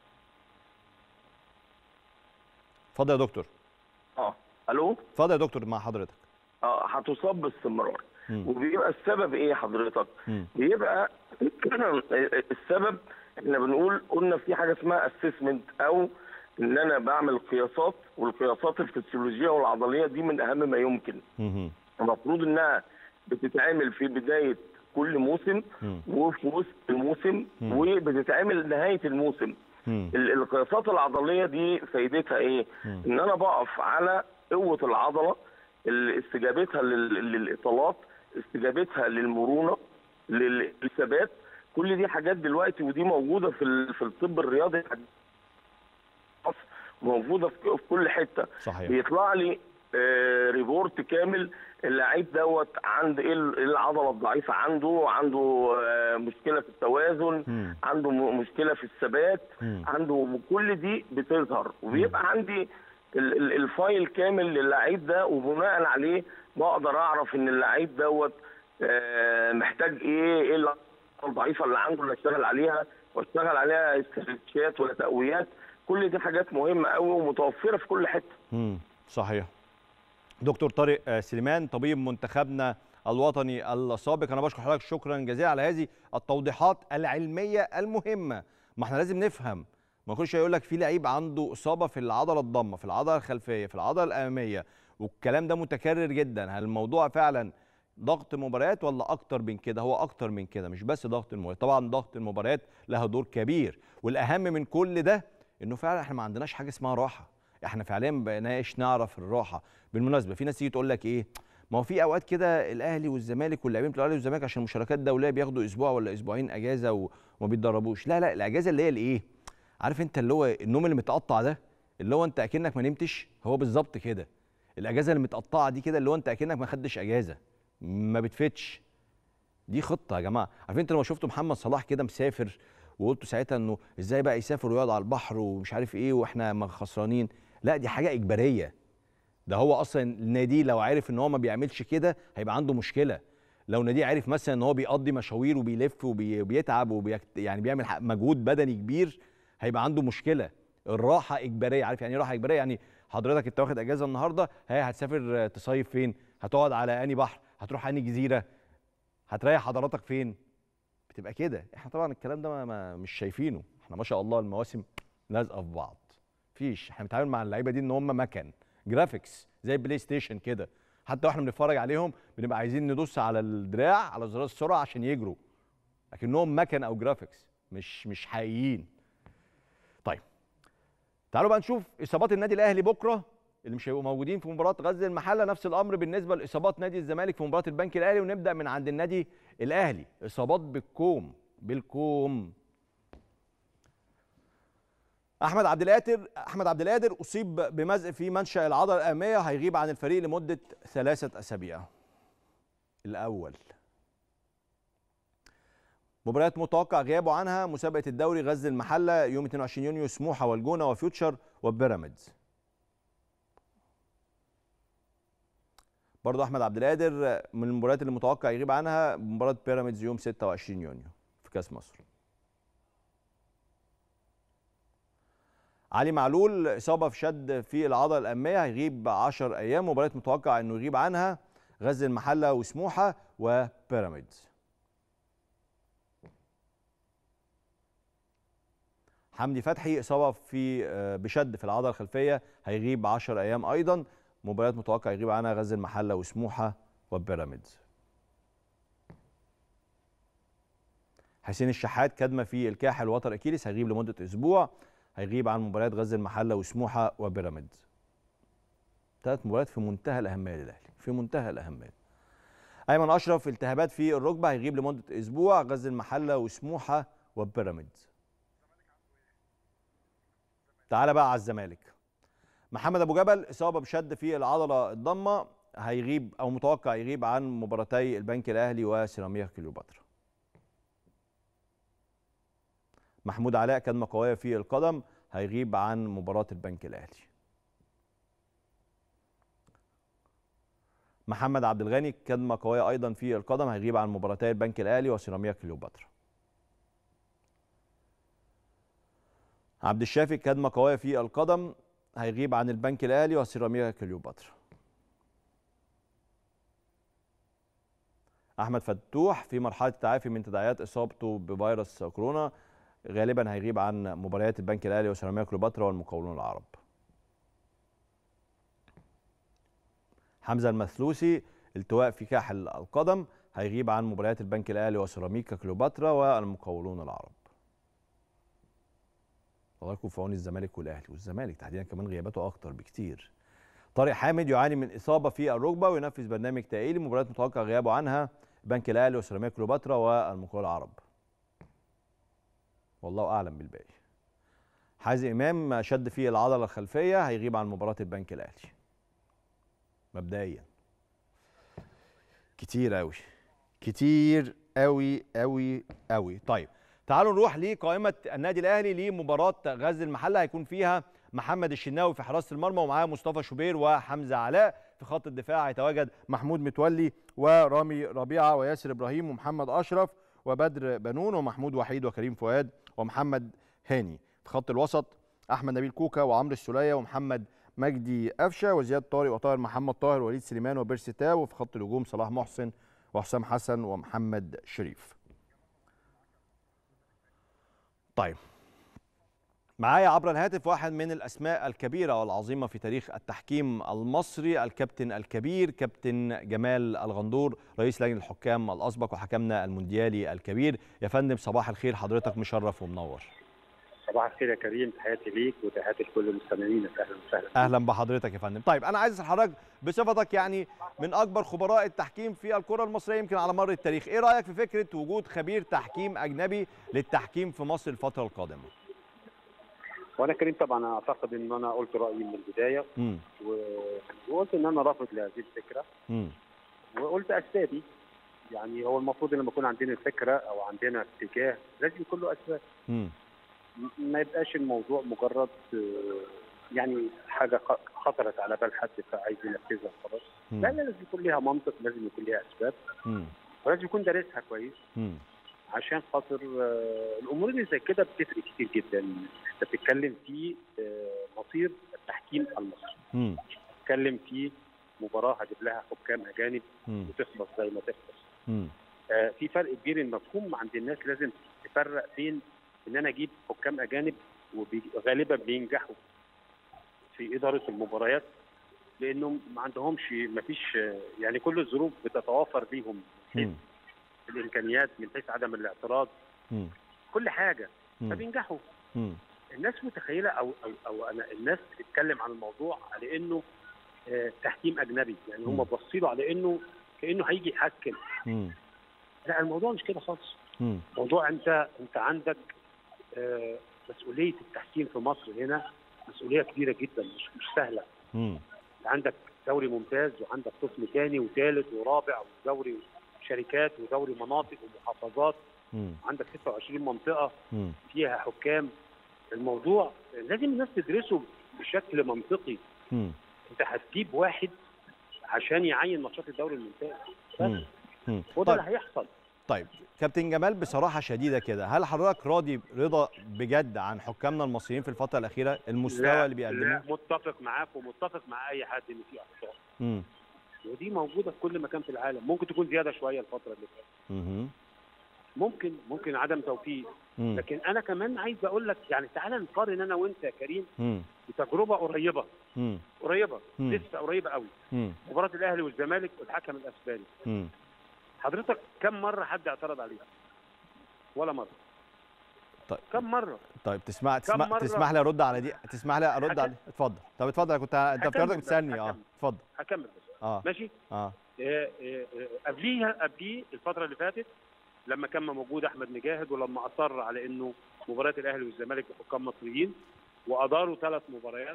اتفضل يا دكتور اه الو اتفضل يا دكتور مع حضرتك اه هتصاب باستمرار مم. وبيبقى السبب ايه حضرتك؟ مم. بيبقى السبب احنا بنقول قلنا في حاجه اسمها اسسمنت او ان انا بعمل قياسات والقياسات الفسيولوجيه والعضليه دي من اهم ما يمكن مهم. المفروض انها بتتعمل في بدايه كل موسم مم. وفي وسط الموسم مم. وبتتعمل نهايه الموسم مم. ال- القياسات العضليه دي فايدتها ايه؟ مم. ان انا بقف على قوه العضله ال- استجابتها لل- للاطالات استجابتها للمرونه لل- للثبات كل دي حاجات دلوقتي ودي موجوده في ال- في الطب الرياضي موجوده في في كل حته صحيح بيطلع لي آه، ريبورت كامل اللعيب دوت عند ايه ال- إيه العضله الضعيفه عنده عنده آه، مشكله في التوازن مم. عنده م- مشكله في الثبات مم. عنده كل دي بتظهر وبيبقى عندي ال- ال- الفايل كامل للعيب ده وبناء عليه بقدر اعرف ان اللعيب دوت آه، محتاج ايه ايه العضلة الضعيفه اللي عنده اللي اشتغل عليها واشتغل عليها استرتشات ولا تقويات كل دي حاجات مهمه قوي ومتوفره في كل حته مم. صحيح دكتور طارق آه، سليمان طبيب منتخبنا الوطني السابق انا بشكر حضرتك شكرا جزيلا على هذه التوضيحات العلميه المهمه ما احنا لازم نفهم ما يخش يقول لك في لعيب عنده اصابه في العضله الضمه في العضله الخلفيه في العضله الاماميه والكلام ده متكرر جدا هل الموضوع فعلا ضغط مباريات ولا اكتر من كده هو اكتر من كده مش بس ضغط المباريات طبعا ضغط المباريات لها دور كبير والاهم من كل ده انه فعلا احنا ما عندناش حاجه اسمها راحه احنا فعليا ما بقيناش نعرف الراحه بالمناسبه في ناس تيجي تقول لك ايه ما هو في اوقات كده الاهلي والزمالك واللاعبين بتوع الاهلي والزمالك عشان مشاركات دوليه بياخدوا اسبوع ولا اسبوعين اجازه و- وما بيتدربوش لا لا الاجازه اللي هي الايه عارف انت اللي هو النوم اللي متقطع ده اللي هو انت اكنك ما نمتش هو بالظبط كده الاجازه اللي متقطعه دي كده اللي هو انت اكنك ما خدتش اجازه ما بتفتش دي خطه يا جماعه عارفين انت لما شفتوا محمد صلاح كده مسافر وقلتوا ساعتها انه ازاي بقى يسافر ويقعد على البحر ومش عارف ايه واحنا ما خسرانين لا دي حاجه اجباريه ده هو اصلا النادي لو عارف ان هو ما بيعملش كده هيبقى عنده مشكله لو نادي عارف مثلا ان هو بيقضي مشاوير وبيلف وبيتعب وبيكت يعني بيعمل ح- مجهود بدني كبير هيبقى عنده مشكله الراحه اجباريه عارف يعني ايه راحه اجباريه يعني حضرتك انت واخد اجازه النهارده هي هتسافر تصيف فين هتقعد على اني بحر هتروح اني جزيره هتريح حضرتك فين بتبقى كده احنا طبعا الكلام ده ما ما مش شايفينه احنا ما شاء الله المواسم لازقه في بعض فيش احنا بنتعامل مع اللعيبه دي ان هم مكن جرافيكس زي بلاي ستيشن كده حتى واحنا بنتفرج عليهم بنبقى عايزين ندوس على الدراع على زرار السرعه عشان يجروا لكنهم مكن او جرافيكس مش مش حقيقيين طيب تعالوا بقى نشوف اصابات النادي الاهلي بكره اللي مش هيبقوا موجودين في مباراه غزل المحله نفس الامر بالنسبه لاصابات نادي الزمالك في مباراه البنك الاهلي ونبدا من عند النادي الاهلي اصابات بالكوم بالكوم احمد عبد القادر احمد عبد القادر اصيب بمزق في منشا العضله الاماميه هيغيب عن الفريق لمده ثلاثه اسابيع الاول مباريات متوقع غيابه عنها مسابقه الدوري غزل المحله يوم 22 يونيو سموحه والجونه وفيوتشر وبيراميدز برضه احمد عبد القادر من المباريات اللي متوقع يغيب عنها مباراه بيراميدز يوم 26 يونيو في كاس مصر علي معلول اصابه في شد في العضله الاماميه هيغيب 10 ايام مباريات متوقع انه يغيب عنها غزل المحله وسموحه وبيراميدز حمدي فتحي اصابه في آه، بشد في العضله الخلفيه هيغيب 10 ايام ايضا مباريات متوقع يغيب عنها غزل المحله وسموحه وبيراميدز حسين الشحات كدمه في الكاحل وتر اكيليس هيغيب لمده اسبوع هيغيب عن مباريات غزل المحله وسموحه وبيراميدز ثلاث مباريات في منتهى الاهميه للاهلي في منتهى الاهميه ايمن اشرف التهابات في الركبه هيغيب لمده اسبوع غزل المحله وسموحه وبيراميدز تعالى بقى على الزمالك محمد ابو جبل اصابه بشد في العضله الضمه هيغيب او متوقع يغيب عن مباراتي البنك الاهلي وسيراميكا كليوباترا محمود علاء كدمه قويه في القدم هيغيب عن مباراه البنك الاهلي محمد عبد الغني كدمه قويه ايضا في القدم هيغيب عن مباراتي البنك الاهلي وسيراميكا كليوباترا عبد الشافي كدمه قويه في القدم هيغيب عن البنك الاهلي وسيراميكا كليوباترا احمد فتوح في مرحله التعافي من تداعيات اصابته بفيروس كورونا غالبا هيغيب عن مباريات البنك الاهلي وسيراميكا كليوباترا والمقاولون العرب حمزه المثلوسي التواء في كاحل القدم هيغيب عن مباريات البنك الاهلي وسيراميكا كليوباترا والمقاولون العرب الله يكون في عون الزمالك والاهلي والزمالك تحديدا كمان غياباته اكتر بكتير طارق حامد يعاني من اصابه في الركبه وينفذ برنامج تاهيلي مباريات متوقع غيابه عنها البنك الاهلي وسيراميكا كليوباترا والمقاولون العرب والله اعلم بالباقي حازم امام شد في العضله الخلفيه هيغيب عن مباراه البنك الاهلي مبدئيا كتير قوي كتير قوي قوي قوي طيب تعالوا نروح لقائمه النادي الاهلي لمباراه غزل المحله هيكون فيها محمد الشناوي في حراسه المرمى ومعاه مصطفى شوبير وحمزه علاء في خط الدفاع هيتواجد محمود متولي ورامي ربيعه وياسر ابراهيم ومحمد اشرف وبدر بنون ومحمود وحيد وكريم فؤاد ومحمد هاني في خط الوسط احمد نبيل كوكا وعمرو السوليه ومحمد مجدي قفشه وزياد طارق وطاهر محمد طاهر ووليد سليمان وبيرسي تاو وفي خط الهجوم صلاح محسن وحسام حسن ومحمد شريف طيب معايا عبر الهاتف واحد من الاسماء الكبيره والعظيمه في تاريخ التحكيم المصري الكابتن الكبير كابتن جمال الغندور رئيس لجنه الحكام الاسبق وحكمنا المونديالي الكبير يا فندم صباح الخير حضرتك مشرف ومنور صباح الخير يا كريم تحياتي ليك وتحياتي لكل المستمعين اهلا وسهلا اهلا بحضرتك يا فندم طيب انا عايز اسال حضرتك بصفتك يعني من اكبر خبراء التحكيم في الكره المصريه يمكن على مر التاريخ ايه رايك في فكره وجود خبير تحكيم اجنبي للتحكيم في مصر الفتره القادمه وانا كريم طبعا اعتقد ان انا قلت رايي من البدايه مم. و- وقلت ان انا رافض لهذه الفكره مم. وقلت اسبابي يعني هو المفروض لما يكون عندنا فكره او عندنا اتجاه لازم يكون له اسباب مم. م- ما يبقاش الموضوع مجرد آه، يعني حاجه خ- خطرت على بال حد فعايز ينفذها خلاص مم. لا لا لازم يكون ليها منطق لازم يكون ليها اسباب مم. ولازم يكون دارسها كويس مم. عشان خاطر آه، الامور اللي زي كده بتفرق كتير جدا انت بتتكلم في آه، مصير التحكيم المصري مم. بتتكلم في مباراه هجيب لها حكام اجانب مم. وتخلص زي ما تخلص مم. آه، في فرق كبير المفهوم عند الناس لازم تفرق بين ان انا اجيب حكام اجانب وغالبا بينجحوا في اداره المباريات لانهم ما عندهمش ما فيش يعني كل الظروف بتتوافر ليهم من حيث مم. الامكانيات من حيث عدم الاعتراض مم. كل حاجه مم. فبينجحوا مم. الناس متخيله او او, أو أنا الناس بتتكلم عن الموضوع على انه آه، تحكيم اجنبي يعني هم مم. بصيله على انه كانه هيجي يحكم مم. لا الموضوع مش كده خالص مم. موضوع انت انت عندك آه، مسؤوليه التحكيم في مصر هنا مسؤوليه كبيره جدا مش مش سهله مم. انت عندك دوري ممتاز وعندك قسم ثاني وثالث ورابع ودوري شركات ودوري مناطق ومحافظات مم. عندك 26 منطقه مم. فيها حكام الموضوع لازم الناس تدرسه بشكل منطقي مم. انت هتجيب واحد عشان يعين ماتشات الدوري الممتاز مم. بس مم. وده طيب اللي هيحصل طيب كابتن جمال بصراحة شديدة كده هل حضرتك راضي رضا بجد عن حكامنا المصريين في الفترة الأخيرة المستوى لا- اللي بيقدموه؟ لا متفق معاك ومتفق مع اي حد ان في اخطاء مم. ودي موجوده في كل مكان في العالم ممكن تكون زياده شويه الفتره اللي فاتت مهم. ممكن ممكن عدم توفيق مم. لكن انا كمان عايز اقول لك يعني تعالى نقارن انا وانت يا كريم مم. بتجربه قريبه مم. قريبه مم. لسه قريبه قوي مم. مباراه الاهلي والزمالك والحكم الاسباني مم. حضرتك كم مره حد اعترض عليها ولا مره طيب. كم مره طيب تسمع تسمع مرة؟ تسمح لي ارد على دي تسمح لي ارد هكمل. على اتفضل طب اتفضل أنا كنت انت هكمل افتكرتك بس، بتسالني اه هكمل. اتفضل هكمل بس اه ماشي اه آه، آه، آه، قبليها قبليه الفتره اللي فاتت لما كان موجود احمد مجاهد ولما اصر على انه مباراه الاهلي والزمالك بحكام مصريين واداروا ثلاث مباريات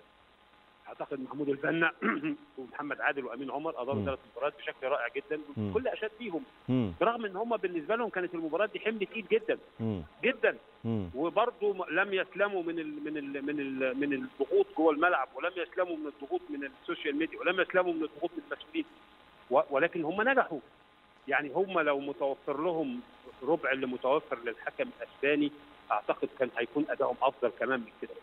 اعتقد محمود البنا ومحمد عادل وامين عمر اداروا مم. ثلاث مباريات بشكل رائع جدا مم. والكل اشاد فيهم مم. برغم ان هم بالنسبه لهم كانت المباراه دي حمل تقيل جدا مم. جدا مم. وبرضه م- لم يسلموا من ال من ال من ال من الضغوط جوه الملعب ولم يسلموا من الضغوط من السوشيال ميديا ولم يسلموا من الضغوط من المسؤولين و- ولكن هم نجحوا يعني هم لو متوفر لهم ربع اللي متوفر للحكم الاسباني اعتقد كان هيكون ادائهم افضل كمان من كده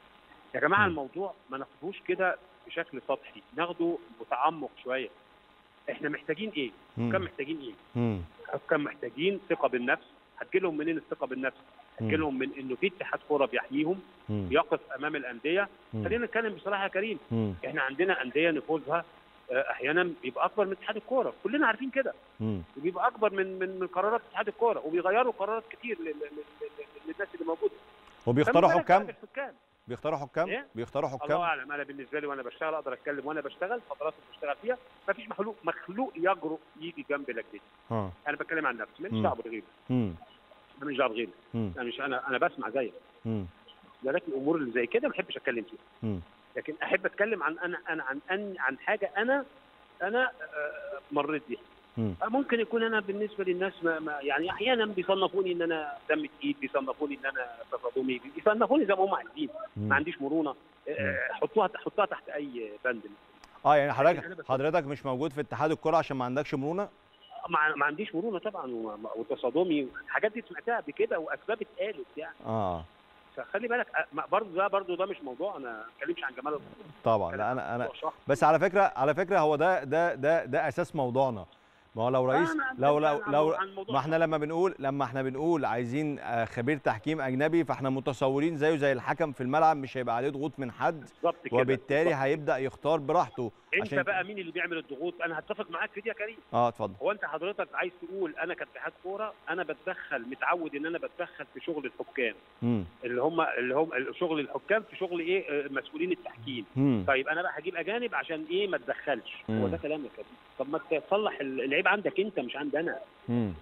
يا جماعه مم. الموضوع ما ناخدوش كده بشكل سطحي ناخده متعمق شويه احنا محتاجين ايه؟ مم. كم محتاجين ايه؟ مم. كان محتاجين ثقه بالنفس هتجيلهم منين الثقه بالنفس؟ مم. هتجيلهم من انه في اتحاد كوره بيحميهم مم. يقف امام الانديه مم. خلينا نتكلم بصراحه يا كريم مم. احنا عندنا انديه نفوذها آه، احيانا بيبقى اكبر من اتحاد الكوره كلنا عارفين كده مم. وبيبقى اكبر من من من قرارات اتحاد الكوره وبيغيروا قرارات كتير لل- لل- لل- للناس اللي موجوده وبيختاروا فما بالك بقى حكام بالحكام بيختاروا حكام إيه؟ بيختاروا الله حكام اعلم انا بالنسبه لي وانا بشتغل اقدر اتكلم وانا بشتغل فترات اللي بشتغل فيها ما فيش مخلوق مخلوق يجرؤ يجي جنب لجنتي اه انا بتكلم عن نفسي مم. ماليش دعوه بغيري مم. انا مش دعوه بغيري مم. انا مش انا انا بسمع زيك مم. لكن الامور اللي زي كده ما بحبش اتكلم فيها مم. لكن احب اتكلم عن انا انا عن أن عن حاجه انا انا آه، مريت بيها مم. ممكن يكون انا بالنسبه للناس ما ما يعني احيانا بيصنفوني ان انا دم تقيل بيصنفوني ان انا تصادمي بيصنفوني زي ما هم عايزين مم. ما عنديش مرونه آه، حطوها حطها تحت اي بند اه يعني أنا حضرتك بس- حضرتك مش موجود في اتحاد الكرة عشان ما عندكش مرونة ما, ما عنديش مرونه طبعا وما- وتصادمي الحاجات دي سمعتها قبل كده واسباب اتقالت يعني اه فخلي بالك آه، ما- برضه ده برضه ده مش موضوع انا ما اتكلمش عن جمال الخطيب طبعا لا انا انا موضوع شخصي. بس على فكره على فكره هو ده ده ده ده اساس موضوعنا ما هو لو رئيس آه، أنا لو بتكلم لو عن- لو عن موضوع ما احنا لما بنقول لما احنا بنقول عايزين آه، خبير تحكيم اجنبي فاحنا متصورين زيه زي الحكم في الملعب مش هيبقى عليه ضغوط من حد بالظبط كده وبالتالي بالظبط. هيبدا يختار براحته انت عشان بقى مين اللي بيعمل الضغوط انا هتفق معاك في دي يا كريم اه اتفضل هو انت حضرتك عايز تقول انا كاتحاد كوره انا بتدخل متعود ان انا بتدخل في شغل الحكام امم اللي هم اللي هم شغل الحكام في شغل ايه آه، مسؤولين التحكيم امم طيب انا بقى هجيب اجانب عشان ايه ما اتدخلش هو مم. ده كلامك يا كريم طب ما تصلح ال- العيب عندك انت مش عندي انا امم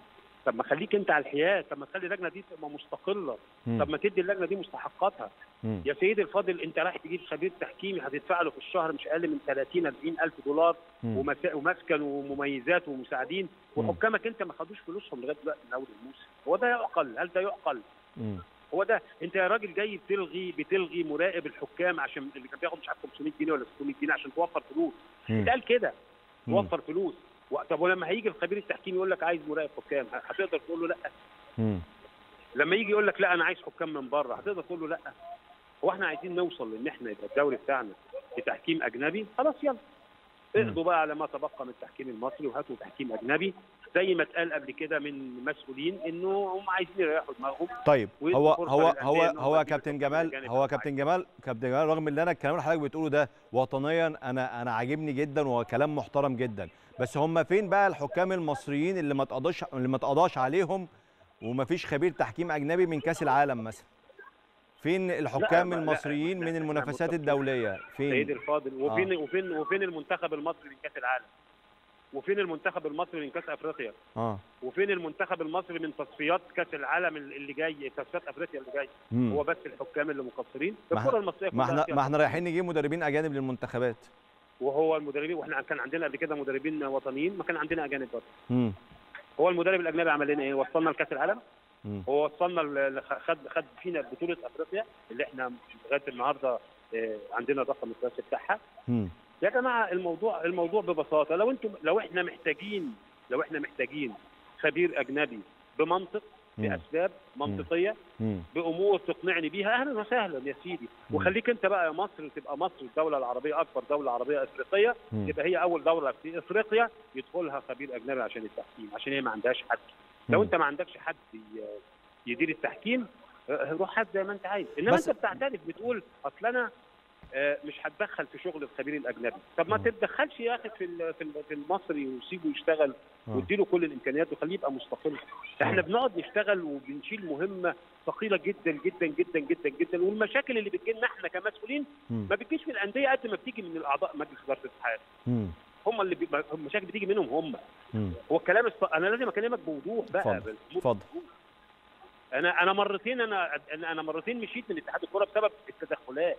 طب ما خليك انت على الحياد طب ما تخلي اللجنه دي تبقى مستقله طب ما تدي اللجنه دي مستحقاتها مم. يا سيدي الفاضل انت رايح تجيب خبير تحكيمي هتدفع له في الشهر مش اقل من 30 40 الف دولار مم. ومسا- ومسكن ومميزات ومساعدين مم. وحكامك انت ما خدوش فلوسهم لغايه دلوقتي من اول الموسم هو ده يعقل هل ده يعقل مم. هو ده انت يا راجل جاي بتلغي بتلغي مراقب الحكام عشان اللي كان بياخد مش عارف 500 جنيه ولا 600 جنيه عشان توفر فلوس مم. اتقال كده مم. توفر فلوس و- طب ولما هيجي الخبير التحكيمي يقول لك عايز مراقب حكام ه- هتقدر تقول له لا مم. لما يجي يقول لك لا انا عايز حكام من بره هتقدر تقول له لا هو احنا عايزين نوصل ان احنا يبقى الدوري بتاعنا بتحكيم اجنبي خلاص يلا اقضوا بقى على ما تبقى من التحكيم المصري وهاتوا تحكيم اجنبي زي ما اتقال قبل كده من مسؤولين انه هم عايزين يريحوا دماغهم طيب ويدوا هو فرصة هو للأندية هو إن هم هو يجيبوا كابتن الحكام جمال الأجانب هو على كابتن جمال كابتن جمال رغم ان انا الكلام اللي حضرتك بتقوله ده وطنيا انا انا عاجبني جدا وكلام محترم جدا بس هم فين بقى الحكام المصريين اللي ما تقضاش اللي ما تقضاش عليهم وما فيش خبير تحكيم اجنبي من كاس العالم مثلا فين الحكام ما- لا، المصريين لا، من إحنا المنافسات متفقين. الدوليه سيدي فين الفاضل وفين وفين وفين المنتخب المصري من كاس العالم وفين المنتخب المصري من كاس افريقيا اه وفين المنتخب المصري من تصفيات كاس العالم اللي جاي تصفيات افريقيا اللي جاي مم. هو بس الحكام اللي مقصرين ما الكره المصريه ما كلها احنا فيها ما احنا رايحين نجيب مدربين اجانب للمنتخبات وهو المدربين واحنا كان عندنا قبل كده مدربين وطنيين ما كان عندنا اجانب برضه مم. هو المدرب الاجنبي عمل لنا ايه وصلنا لكاس العالم مم. هو وصلنا ل- ل- خد خد فينا بطوله افريقيا اللي احنا لغايه النهارده آه، عندنا الرقم القياسي بتاعها مم. يا جماعه الموضوع الموضوع ببساطه لو انتم لو احنا محتاجين لو احنا محتاجين خبير اجنبي بمنطق مم. باسباب منطقيه مم. بامور تقنعني بيها اهلا وسهلا يا سيدي مم. وخليك انت بقى يا مصر تبقى مصر الدوله العربيه اكبر دوله عربيه افريقيه مم. تبقى هي اول دوله في افريقيا يدخلها خبير اجنبي عشان التحكيم عشان هي ما عندهاش حد لو مم. انت ما عندكش حد ي- يدير التحكيم اه، روح هات زي ما انت عايز انما بس- انت بتعترف بتقول اصل انا اه، مش هتدخل في شغل الخبير الاجنبي طب ما مم. تتدخلش يا اخي في ال- في ال- في المصري وسيبه يشتغل آه. واديله كل الامكانيات وخليه يبقى مستقل احنا آه. بنقعد نشتغل وبنشيل مهمه ثقيله جدا جدا جدا جدا جدا والمشاكل اللي بتجيلنا احنا كمسؤولين مم. ما بتجيش من الانديه قد ما بتيجي من الاعضاء مجلس اداره الاتحاد مم. هم اللي بي... المشاكل بتيجي منهم هم مم. هو الكلام الص... انا لازم اكلمك بوضوح بقى اتفضل. بالأمور اتفضل. بوضوح. انا انا مرتين انا انا أنا مرتين مشيت من اتحاد الكوره بسبب التدخلات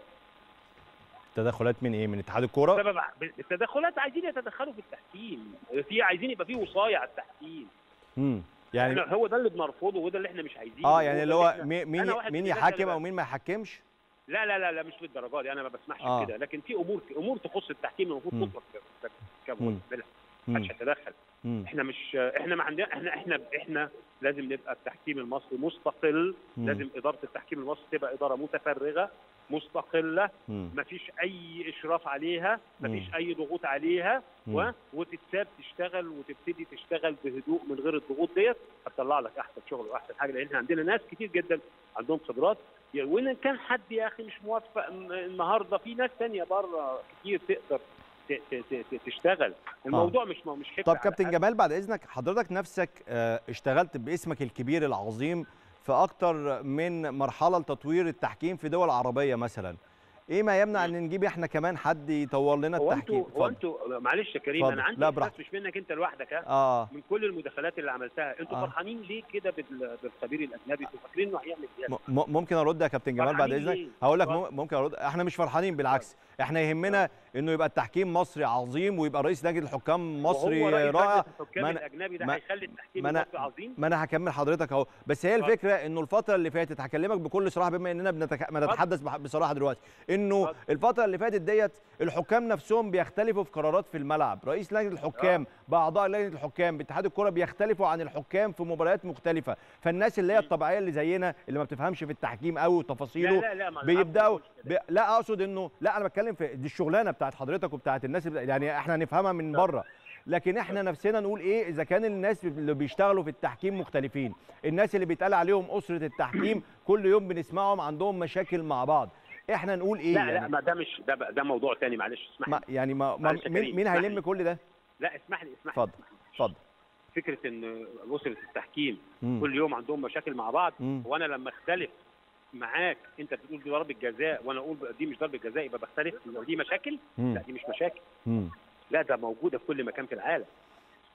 تدخلات من ايه من اتحاد الكوره بسبب التدخلات عايزين يتدخلوا في التحكيم في عايزين يبقى في وصايه على التحكيم مم. يعني يعني هو ده اللي بنرفضه وده اللي احنا مش عايزينه اه يعني ده اللي هو إحنا- مي- مين أنا واحد مين من الناس يحكم اللي او مين ما يحكمش لا لا لا لا مش للدرجه دي انا ما بسمحش آه. كده لكن في امور في امور تخص التحكيم المفروض مم. تطلق ك- ك- مم. كمبلغ مم. محدش يتدخل مم. احنا مش احنا ما عندنا احنا احنا احنا لازم نبقى التحكيم المصري مستقل مم. لازم اداره التحكيم المصري تبقى اداره متفرغه مستقله مم. ما فيش اي اشراف عليها ما مم. فيش اي ضغوط عليها مم. و... وتتساب تشتغل وتبتدي تشتغل بهدوء من غير الضغوط ديت هتطلع لك احسن شغل واحسن حاجه لان احنا عندنا ناس كتير جدا عندهم خبرات يعني وان كان حد يا اخي مش موفق الن- النهارده في ناس تانية بره كتير تقدر ت- ت- ت- ت- تشتغل الموضوع مش مش حكر طب على كابتن حد. جمال بعد اذنك حضرتك نفسك آه، اشتغلت باسمك الكبير العظيم في اكتر من مرحله لتطوير التحكيم في دول عربيه مثلا ايه ما يمنع ان نجيب احنا كمان حد يطور لنا هو التحكيم انتوا هو اتفضل. انتوا معلش يا كريم اتفضل. انا عندي لا، احساس براحتك. مش منك انت لوحدك ها اه من كل المداخلات اللي عملتها انتوا آه. فرحانين ليه كده بال- بالخبير الاجنبي انتوا فاكرين انه هيعمل ايه م- م- ممكن ارد يا كابتن جمال بعد فرحانين اذنك ليه؟ هقول لك اتفضل. مم- ممكن ارد احنا مش فرحانين بالعكس احنا يهمنا انه يبقى التحكيم مصري عظيم ويبقى رئيس لجنه الحكام مصري وهو رئيس رائع لجنة الحكام ما أنا- الاجنبي ده ما- هيخلي التحكيم ما أنا- المصري عظيم ما انا هكمل حضرتك اهو بس هي اتفضل. الفكره انه الفتره اللي فاتت هكلمك بكل صراحه بما اننا بنتك... بنتحدث بح- بصراحه دلوقتي انه اتفضل. الفتره اللي فاتت ديت الحكام نفسهم بيختلفوا في قرارات في الملعب رئيس لجنه الحكام باعضاء لجنه الحكام باتحاد الكره بيختلفوا عن الحكام في مباريات مختلفه فالناس اللي هي الطبيعيه اللي زينا اللي ما بتفهمش في التحكيم قوي وتفاصيله لا لا لا ما بيبداوا العفو مش كده. ب... لا اقصد انه لا انا بتكلم في دي الشغلانه بتاعت حضرتك وبتاعت الناس اللي... يعني احنا نفهمها من بره لكن احنا نفسنا نقول ايه اذا كان الناس اللي بيشتغلوا في التحكيم مختلفين الناس اللي بيتقال عليهم اسره التحكيم كل يوم بنسمعهم عندهم مشاكل مع بعض احنا نقول ايه لا لا يعني ما ده مش ده بقى- ده موضوع تاني معلش اسمح ما لي يعني ما, ما معلش يا مين, كريم، مين اسمح هيلم لي. كل ده لا اسمح لي اسمح لي اتفضل اتفضل فكره ان اسره التحكيم مم. كل يوم عندهم مشاكل مع بعض مم. وانا لما اختلف معاك انت بتقول دي ضربه جزاء وانا اقول دي مش ضربه جزاء يبقى بختلف لو دي مشاكل مم. لا دي مش مشاكل مم. لا ده موجوده في كل مكان في العالم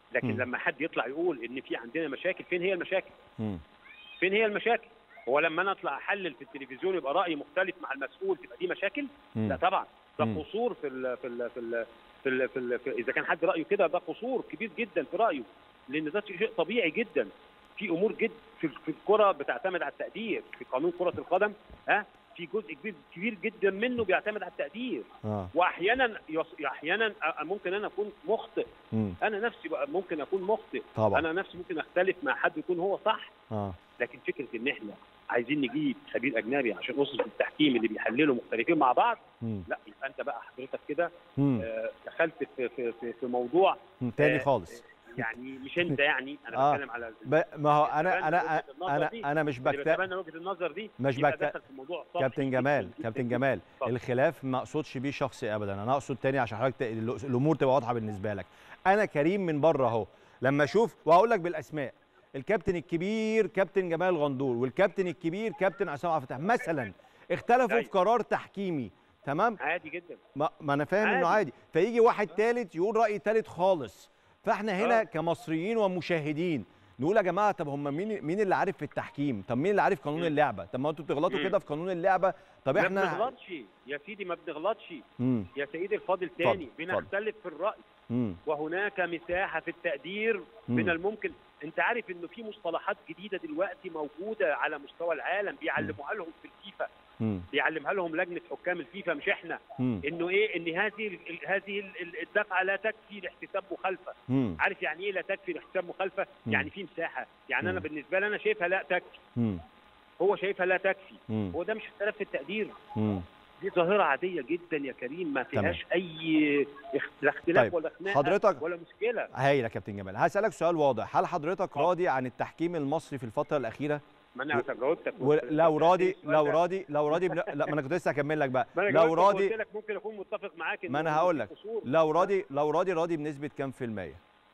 لكن مم. لما حد يطلع يقول ان في عندنا مشاكل فين هي المشاكل مم. فين هي المشاكل هو لما انا اطلع احلل في التلفزيون يبقى رايي مختلف مع المسؤول تبقى دي مشاكل مم. لا طبعا ده مم. قصور في ال في ال في ال في, ال في, ال في اذا كان حد رايه كده ده قصور كبير جدا في رايه لان ده شيء طبيعي جدا في امور جد في, في الكره بتعتمد على التقدير في قانون كره القدم ها في جزء كبير كبير جدا منه بيعتمد على التقدير اه واحيانا يص- احيانا أ- ممكن انا اكون مخطئ مم. انا نفسي بقى ممكن اكون مخطئ طبعا انا نفسي ممكن اختلف مع حد يكون هو صح اه لكن فكره ان احنا عايزين نجيب خبير اجنبي عشان اسس التحكيم اللي بيحللوا مختلفين مع بعض مم. لا يبقى انت بقى حضرتك كده مم. آه، دخلت في في في, في موضوع مم. تاني آه، خالص يعني مش انت يعني انا آه. بتكلم على ب... ما هو انا بتبنى انا وجهة النظر انا دي. انا مش اللي بكت بتبنى وجهه النظر دي مش يبقى بك- دخل في موضوع سطحي كابتن جداً جمال جداً كابتن جداً. جمال اتفضل. الخلاف ما اقصدش بيه شخصي ابدا انا اقصد تاني عشان حضرتك ت- ال- الامور تبقى واضحه بالنسبه لك انا كريم من بره اهو لما اشوف وهقول لك بالاسماء الكابتن الكبير كابتن جمال غندور والكابتن الكبير كابتن عصام عبد الفتاح مثلا اختلفوا في أيوة. قرار تحكيمي تمام عادي جدا ما, ما انا فاهم انه عادي. عادي فيجي واحد ثالث يقول راي ثالث خالص فاحنا هنا آه. كمصريين ومشاهدين نقول يا جماعه طب هم مين مين اللي عارف في التحكيم طب مين اللي عارف قانون مم. اللعبه طب ما انتوا بتغلطوا مم. كده في قانون اللعبه طب ما احنا بنغلطش يا سيدي ما بنغلطش مم. يا سيدي الفاضل اتفضل، تاني اتفضل. بنختلف في الراي مم. وهناك مساحه في التقدير مم. من الممكن انت عارف انه في مصطلحات جديده دلوقتي موجوده على مستوى العالم بيعلموها لهم في الفيفا مم. بيعلمها لهم لجنه حكام الفيفا مش احنا مم. انه ايه ان هذه ال- ال- هذه ال- ال- الدفعه لا تكفي لاحتساب مخالفه مم. عارف يعني ايه لا تكفي لاحتساب مخالفه مم. يعني في مساحه يعني انا مم. بالنسبه لي انا شايفها لا تكفي مم. هو شايفها لا تكفي مم. هو ده مش اختلاف في التقدير مم. دي ظاهره عاديه جدا يا كريم ما تمام. فيهاش اي اخ- لا اختلاف طيب، ولا خناقه حضرتك- ولا مشكله هايل يا كابتن جمال هسألك سؤال واضح هل حضرتك اتفضل. راضي عن التحكيم المصري في الفترة الأخيرة ما انا جاوبتك ولو راضي السؤال لو ده. راضي لو راضي بلا- لا ما انا كنت لسه هكمل لك بقى ما أنا لو جاوبتك راضي وقلت لك ممكن اكون متفق معاك إن ما أنا في هقول لك. قصور. لو راضي لو راضي راضي بنسبة كام في المية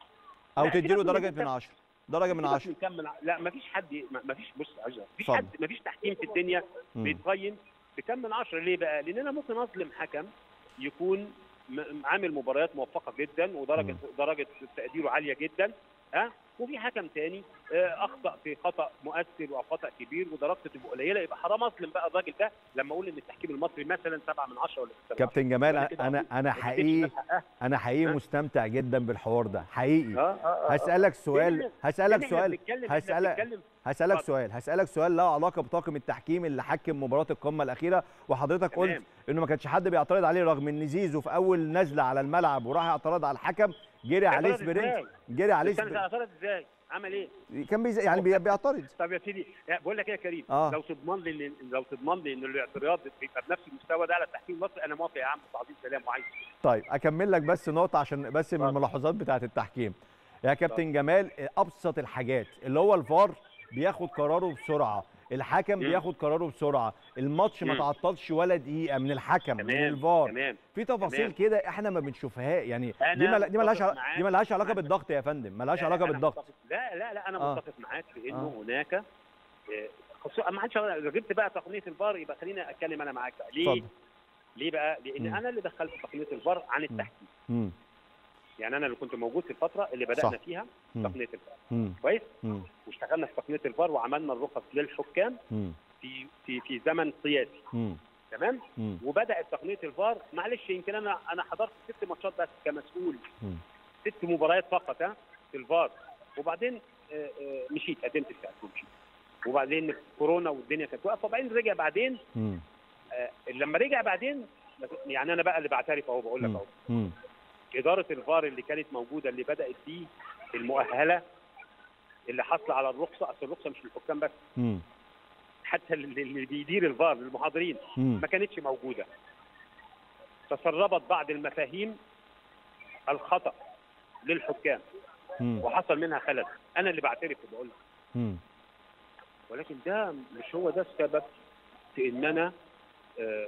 أو لا، تديله سيبك من درجة النسبة. من عشرة درجة من سيبك عشرة من كم من ع- لا ما فيش حد ما ما فيش بص يا عزة، ما فيش اتفضل. حد ما فيش تحكيم في الدنيا مم. بيتقيم بكم من عشرة ليه بقى؟ لان انا ممكن اظلم حكم يكون م- عامل مباريات موفقه جدا ودرجه مم. درجه تقديره عاليه جدا ها وفي حكم تاني آه، اخطا في خطا مؤثر او خطا كبير ودرجته تبقى قليله يبقى حرام اظلم بقى الراجل ده لما اقول ان التحكيم المصري مثلا 7 من 10 ولا 6 من 10 كابتن جمال ولا كده أنا عظيم. أنا ما اديتش حقيقي الناس حقها. أنا حقيقي ها؟ مستمتع جدا بالحوار ده حقيقي اه اه آه. هسألك سؤال لأن هسألك إحنا سؤال بنتكلم- إحنا هسألك بنتكلم هسألك اتفضل. سؤال هسألك سؤال له علاقة بطاقم التحكيم اللي حكم مباراة القمة الأخيرة وحضرتك قلت تمام. إنه ما كانش حد بيعترض عليه رغم إن زيزو في أول نزلة على الملعب وراح اعترض على الحكم جري عليه اعترض سبرنت إزاي؟ جري عليه استنى سبرنت اعترض ازاي؟ عمل ايه؟ كان بيز... يعني بي- بيعترض طب يا سيدي يا- بقول لك ايه يا كريم آه. لو تضمن لي إن- لو تضمن لي ان الاعتراض بيبقى بنفس المستوى ده على التحكيم المصري انا موافق يا عم تعظيم سلام وعايز طيب أكمل لك بس نقطة عشان بس من اتفضل. الملاحظات بتاعة التحكيم يا كابتن جمال أبسط الحاجات اللي هو الفار بياخد قراره بسرعة الحكم مم. بياخد قراره بسرعة الماتش ما مم. تعطلش ولا دقيقة من الحكم من تمام الفار تمام في تفاصيل تمام. كده احنا ما بنشوفها يعني أنا دي مل... دي ملهاش متفق عل- معاك. دي ملهاش علاقه أنا- بالضغط يا فندم ملهاش لا، علاقه أنا بالضغط متفق- لا لا لا انا آه. متفق معاك في انه آه. هناك آه، خصوصا ما حدش لو جبت بقى تقنيه الفار يبقى خليني اتكلم انا معاك بقى ليه؟ اتفضل. ليه بقى؟ لان مم. انا اللي دخلت تقنيه الفار عن التحكيم امم يعني انا اللي كنت موجود في الفتره اللي بدانا صح. فيها مم. تقنيه الفار امم كويس؟ امم واشتغلنا في تقنيه الفار وعملنا الرخص للحكام امم في في في زمن قياسي امم تمام؟ امم وبدات تقنيه الفار معلش يمكن انا انا حضرت ست ماتشات بس كمسؤول مم. ست مباريات فقط ها في الفار وبعدين آه، آه، مشيت قدمت استقالتي ومشيت وبعدين كورونا والدنيا كانت واقفه وبعدين رجع بعدين امم آه، لما رجع بعدين يعني انا بقى اللي بعترف اهو بقول لك اهو امم اداره الفار اللي كانت موجوده اللي بدات دي المؤهله اللي حصل على الرخصه اصل الرخصه مش للحكام بس امم حتى اللي اللي بيدير الفار المحاضرين امم ما كانتش موجوده تسربت بعض المفاهيم الخطا للحكام وحصل منها خلل انا اللي بعترف وبقول لك. امم ولكن ده مش هو ده السبب في ان انا آه،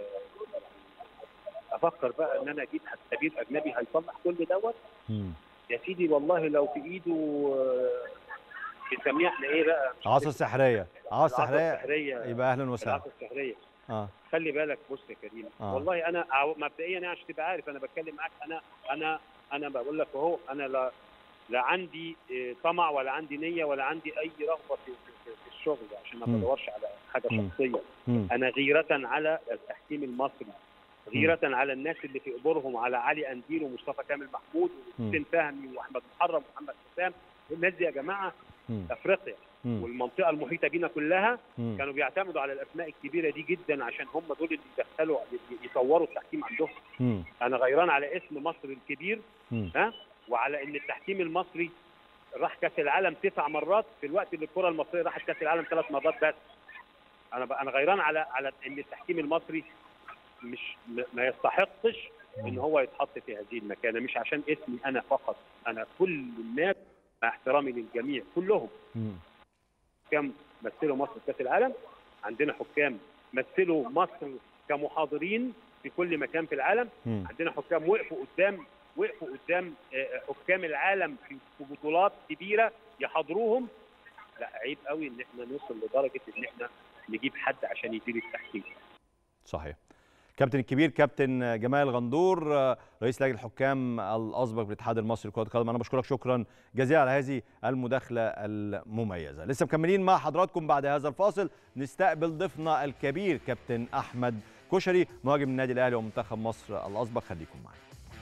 افكر بقى ان انا اجيب حد خبير اجنبي هيصلح كل دوت امم يا سيدي والله لو في ايده آه، بنسميها احنا ايه بقى مش عصا فاكر. سحريه عصا العصا سحريه السحريه يبقى اهلا وسهلا العصا السحريه اه خلي بالك بص يا كريم آه. والله انا أو- مبدئيا يعني عشان تبقى عارف انا بتكلم معاك انا انا انا بقول لك اهو انا لا لا عندي آه، طمع ولا عندي نيه ولا عندي اي رغبه في, في, في الشغل عشان ما مم. بدورش على حاجه مم. شخصيه مم. انا غيره على التحكيم المصري غيره على الناس اللي في قبورهم على علي انديل ومصطفى كامل محمود وحسين فهمي واحمد محرم ومحمد حسام الناس دي يا جماعه مم. افريقيا مم. والمنطقه المحيطه بينا كلها مم. كانوا بيعتمدوا على الاسماء الكبيره دي جدا عشان هم دول اللي يدخلوا يطوروا التحكيم عندهم مم. انا غيران على اسم مصر الكبير مم. ها وعلى ان التحكيم المصري راح كاس العالم تسع مرات في الوقت اللي الكره المصريه راحت كاس العالم ثلاث مرات بس انا ب... انا غيران على على ان التحكيم المصري مش م- ما يستحقش ان هو يتحط في هذه المكانه مش عشان اسمي انا فقط انا كل الناس مع احترامي للجميع كلهم مم. حكام مثلوا مصر في كاس العالم عندنا حكام مثلوا مصر كمحاضرين في كل مكان في العالم مم. عندنا حكام وقفوا قدام وقفوا قدام آه، حكام العالم في في بطولات كبيره يحضروهم لا عيب قوي ان احنا نوصل لدرجه ان احنا نجيب حد عشان يدير التحكيم صحيح كابتن الكبير كابتن جمال غندور آه، رئيس لجنه الحكام الاسبق بالاتحاد المصري لكره القدم انا بشكرك شكرا جزيلا على هذه المداخله المميزه لسه مكملين مع حضراتكم بعد هذا الفاصل نستقبل ضيفنا الكبير كابتن احمد كشري مهاجم النادي الاهلي ومنتخب مصر الاسبق خليكم معانا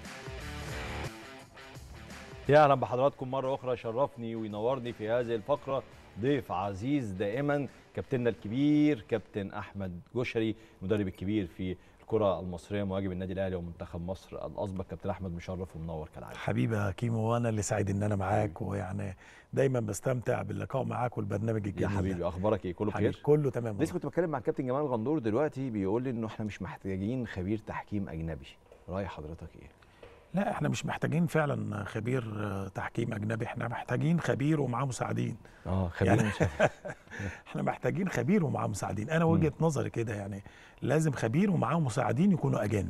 يا اهلا بحضراتكم مره اخرى شرفني وينورني في هذه الفقره ضيف عزيز دائما كابتننا الكبير كابتن احمد جشري المدرب الكبير في الكره المصريه مهاجم النادي الاهلي ومنتخب مصر الاسبق كابتن احمد مشرف ومنور كالعاده حبيبي يا كيمو وانا اللي سعيد ان انا معاك ويعني دايما بستمتع باللقاء معاك والبرنامج يا الجميل ده. حبيبي اخبارك ايه كله حبيبي بخير كله تمام لسه كنت بتكلم مع الكابتن جمال غندور دلوقتي بيقول لي انه احنا مش محتاجين خبير تحكيم اجنبي راي حضرتك ايه لا احنا مش محتاجين فعلا خبير آه، تحكيم اجنبي احنا محتاجين خبير ومعاه مساعدين اه خبير يعني- مش- احنا محتاجين خبير ومعاه مساعدين انا وجهه نظري كده يعني لازم خبير ومعاه مساعدين يكونوا اجانب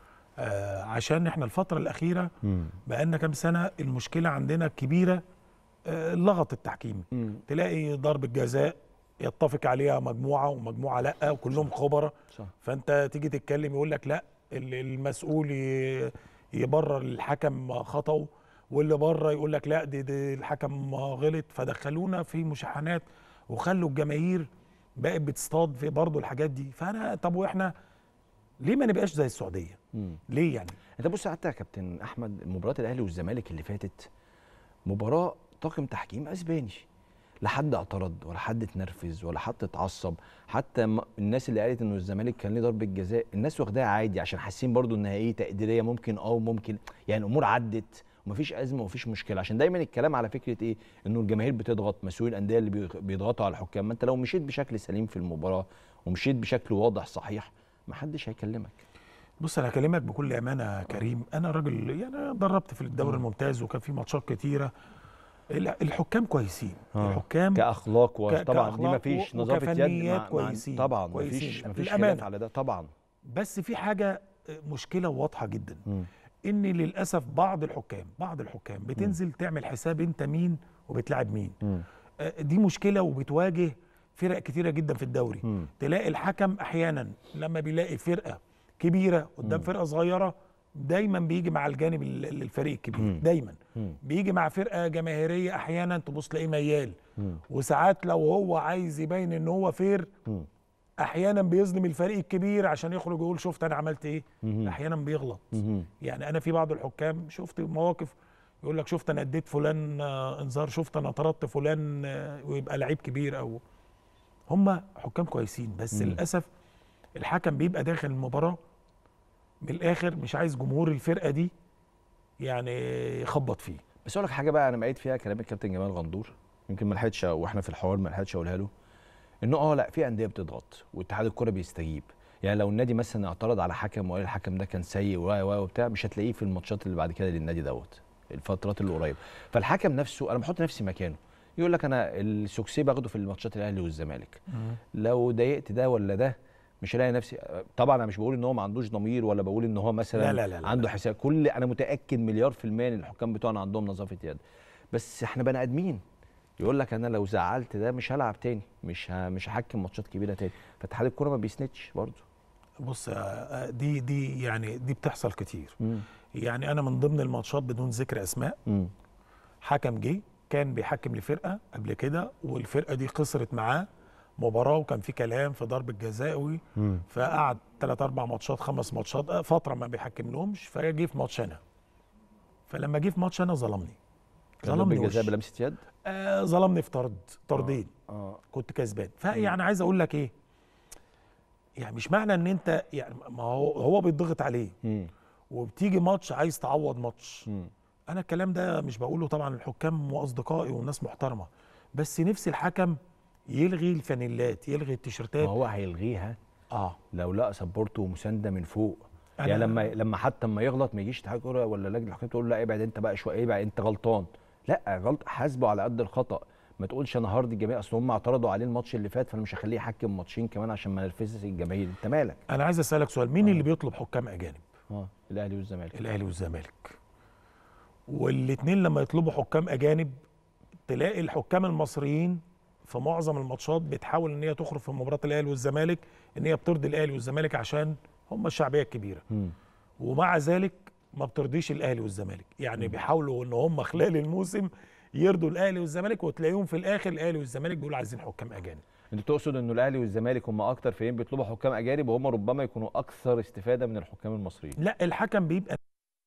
آه عشان احنا الفتره الاخيره مم. بقالنا كام سنه المشكله عندنا كبيره آه لغط التحكيم مم. تلاقي ضربه جزاء يتفق عليها مجموعه ومجموعه لا وكلهم خبراء صح فانت تيجي تتكلم يقول لك لا ال- المسؤول ي- يبرر الحكم خطأه واللي بره يقول لك لا دي, دي الحكم غلط فدخلونا في مشاحنات وخلوا الجماهير بقت بتصطاد في برضه الحاجات دي فانا طب واحنا ليه ما نبقاش زي السعوديه؟ مم. ليه يعني؟ انت بص حتى يا كابتن احمد مباراه الاهلي والزمالك اللي فاتت مباراه طاقم تحكيم اسباني لا حد اعترض ولا حد اتنرفز ولا حد اتعصب حتى م- الناس اللي قالت انه الزمالك كان ليه ضربه جزاء الناس واخداها عادي عشان حاسين برضو انها ايه تقديريه ممكن اه وممكن يعني الامور عدت ومفيش ازمه ومفيش مشكله عشان دايما الكلام على فكره ايه انه الجماهير بتضغط مسؤول الانديه اللي بيغ- بيضغطوا على الحكام ما انت لو مشيت بشكل سليم في المباراه ومشيت بشكل واضح صحيح محدش هيكلمك بص انا هكلمك بكل امانه يا كريم انا راجل يعني أنا دربت في الدوري الممتاز وكان في ماتشات كتيره ال- الحكام كويسين آه. الحكام كاخلاق وطبعا دي كأخلاق مفيش و- نظافه يد وكفنيات مع- مع- كويسين. طبعا كويسين. مفيش مفيش للأمانة. خلاف على ده طبعا بس في حاجه مشكله واضحه جدا مم. ان للاسف بعض الحكام بعض الحكام بتنزل تعمل حساب انت مين وبتلعب مين مم. آه، دي مشكله وبتواجه فرق كتيره جدا في الدوري مم. تلاقي الحكم احيانا لما بيلاقي فرقه كبيره قدام فرقه صغيره دايما بيجي مع الجانب ال- ال- الفريق الكبير مم. دايما مم. بيجي مع فرقه جماهيريه احيانا تبص تلاقيه ميال مم. وساعات لو هو عايز يبين ان هو فير مم. احيانا بيظلم الفريق الكبير عشان يخرج يقول شفت انا عملت ايه مم. احيانا بيغلط مم. يعني انا في بعض الحكام شفت مواقف يقول لك شفت انا اديت فلان آه، انذار شفت انا طردت فلان آه، ويبقى لعيب كبير او هم حكام كويسين بس مم. للاسف الحكم بيبقى داخل المباراه من الاخر مش عايز جمهور الفرقه دي يعني يخبط فيه بس اقول لك حاجه بقى انا معيد فيها كلام الكابتن جمال غندور يمكن ما لحقتش واحنا في الحوار ما لحقتش اقولها له انه اه لا في انديه بتضغط واتحاد الكره بيستجيب يعني لو النادي مثلا اعترض على حكم وقال الحكم ده كان سيء و و وبتاع مش هتلاقيه في الماتشات اللي بعد كده للنادي دوت الفترات اللي قريبه فالحكم نفسه انا بحط نفسي مكانه يقول لك انا السوكسي باخده في الماتشات الاهلي والزمالك لو ضايقت ده ولا ده مش هلاقي نفسي طبعا انا مش بقول ان هو ما عندوش ضمير ولا بقول ان هو مثلا لا لا لا لا. عنده حساب كل انا متاكد مليار في الميه ان الحكام بتوعنا عندهم نظافه يد بس احنا بني ادمين يقول لك انا لو زعلت ده مش هلعب تاني مش ه... مش هحكم ماتشات كبيره تاني فاتحاد الكوره ما بيسندش برضه بص آه، دي دي يعني دي بتحصل كتير يعني انا من ضمن الماتشات بدون ذكر اسماء حكم جه كان بيحكم لفرقه قبل كده والفرقه دي خسرت معاه مباراه وكان في كلام في ضرب الجزاوي فقعد ثلاث اربع ماتشات خمس ماتشات آه، فتره ما بيحكم لهمش فجه في ماتش انا فلما جه في ماتش انا ظلمني ظلمني الجزاء وش. بلمسه يد آه ظلمني في طرد طردين اه كنت كسبان فيعني عايز اقول لك ايه يعني مش معنى ان انت يعني ما هو هو بيتضغط عليه مم. وبتيجي ماتش عايز تعوض ماتش مم. انا الكلام ده مش بقوله طبعا الحكام واصدقائي والناس محترمه بس نفسي الحكم يلغي الفانيلات يلغي ما التيشيرتات هو هيلغيها اه لو لقى سبورته ومسانده من فوق أنا- يعني لما لما حتى اما يغلط ما يجيش اتحاد الكوره ولا لجنه الحكام تقول له لا ابعد انت بقى شويه ابعد انت غلطان لا غلط حاسبه على قد الخطا ما تقولش انا هارد الجماهير اصل هم اعترضوا عليه الماتش اللي فات فانا مش هخليه يحكم ماتشين كمان عشان ما نرفزش الجماهير انت مالك انا عايز اسالك سؤال مين اللي بيطلب حكام اجانب اه الاهلي والزمالك الاهلي والزمالك والاثنين لما يطلبوا حكام اجانب تلاقي الحكام المصريين في معظم الماتشات بتحاول ان هي تخرج في مباراه الاهلي والزمالك ان هي بترضي الاهلي والزمالك عشان هم الشعبيه الكبيره مم. ومع ذلك ما بترضيش الاهلي والزمالك يعني بيحاولوا ان هم خلال الموسم يرضوا الاهلي والزمالك وتلاقيهم في الاخر الاهلي والزمالك بيقولوا عايزين حكام اجانب انت تقصد انه الاهلي والزمالك هم اكتر فريقين بيطلبوا حكام اجانب وهم ربما يكونوا اكثر استفاده من الحكام المصريين لا الحكم بيبقى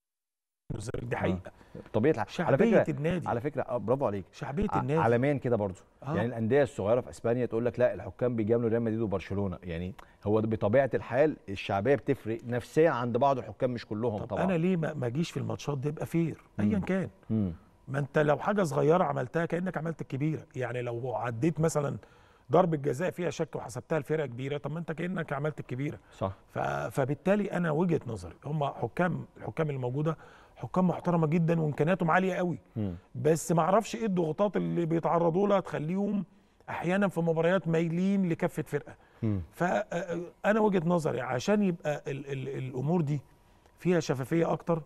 والزمالك دي حقيقه طبيعه الحال على شعبيه فكره النادي على فكره آه برافو عليك شعبيه ع- النادي عالميا كده برضه آه. يعني الانديه الصغيره في اسبانيا تقول لك لا الحكام بيجاملوا ريال مدريد وبرشلونه يعني هو ده بطبيعه الحال الشعبيه بتفرق نفسيا عند بعض الحكام مش كلهم طب طبعا انا ليه ما ما اجيش في الماتشات دي يبقى فير ايا كان مم. ما انت لو حاجه صغيره عملتها كانك عملت الكبيره يعني لو عديت مثلا ضربه جزاء فيها شك وحسبتها لفرقه كبيره طب ما انت كانك عملت الكبيره صح ف... فبالتالي انا وجهه نظري هم حكام الحكام اللي موجوده حكام محترمه جدا وامكانياتهم عاليه قوي مم. بس ما اعرفش ايه الضغوطات اللي بيتعرضوا لها تخليهم احيانا في مباريات مايلين لكفه فرقه مم. فانا وجهه نظري عشان يبقى ال ال الامور دي فيها شفافيه اكتر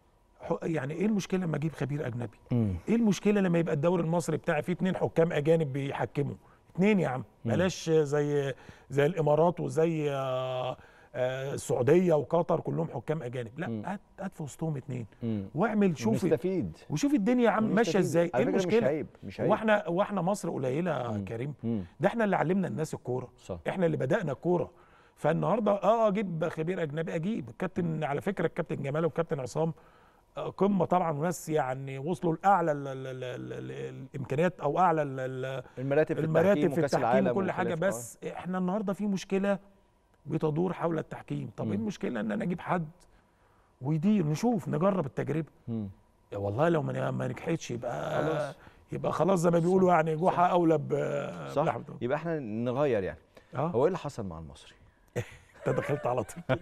ح- يعني ايه المشكله لما اجيب خبير اجنبي مم. ايه المشكله لما يبقى الدوري المصري بتاعي فيه اتنين حكام اجانب بيحكموا اتنين يا عم بلاش زي زي الامارات وزي آه، آه، السعوديه وقطر كلهم حكام اجانب مم. لا هات هات في وسطهم اتنين مم. واعمل شوف نستفيد وشوف الدنيا يا عم ماشيه ونستفيد. ازاي على ايه فكرة مش المشكله عيب مش عيب واحنا واحنا مصر قليله يا كريم مم. ده احنا اللي علمنا الناس الكوره صح احنا اللي بدانا الكوره فالنهارده اه اجيب خبير اجنبي اجيب الكابتن على فكره الكابتن جمال والكابتن عصام آه، قمه طبعا وناس يعني وصلوا لاعلى ال- ال- ال- ال- ال- الامكانيات او اعلى ال- ال- المراتب في المراتب التحكيم في وكاس التحكيم العالم وكل حاجه وخلافه. بس احنا النهارده في مشكله بتدور حول التحكيم طب ايه مم. المشكله ان انا اجيب حد ويدير نشوف نجرب التجربه مم. يا والله لو ما ما نجحتش يبقى خلاص. يبقى خلاص زي ما بيقولوا يعني جحا اولى ب صح بلحمة. يبقى احنا نغير يعني اه هو ايه اللي حصل مع المصري انت دخلت على طول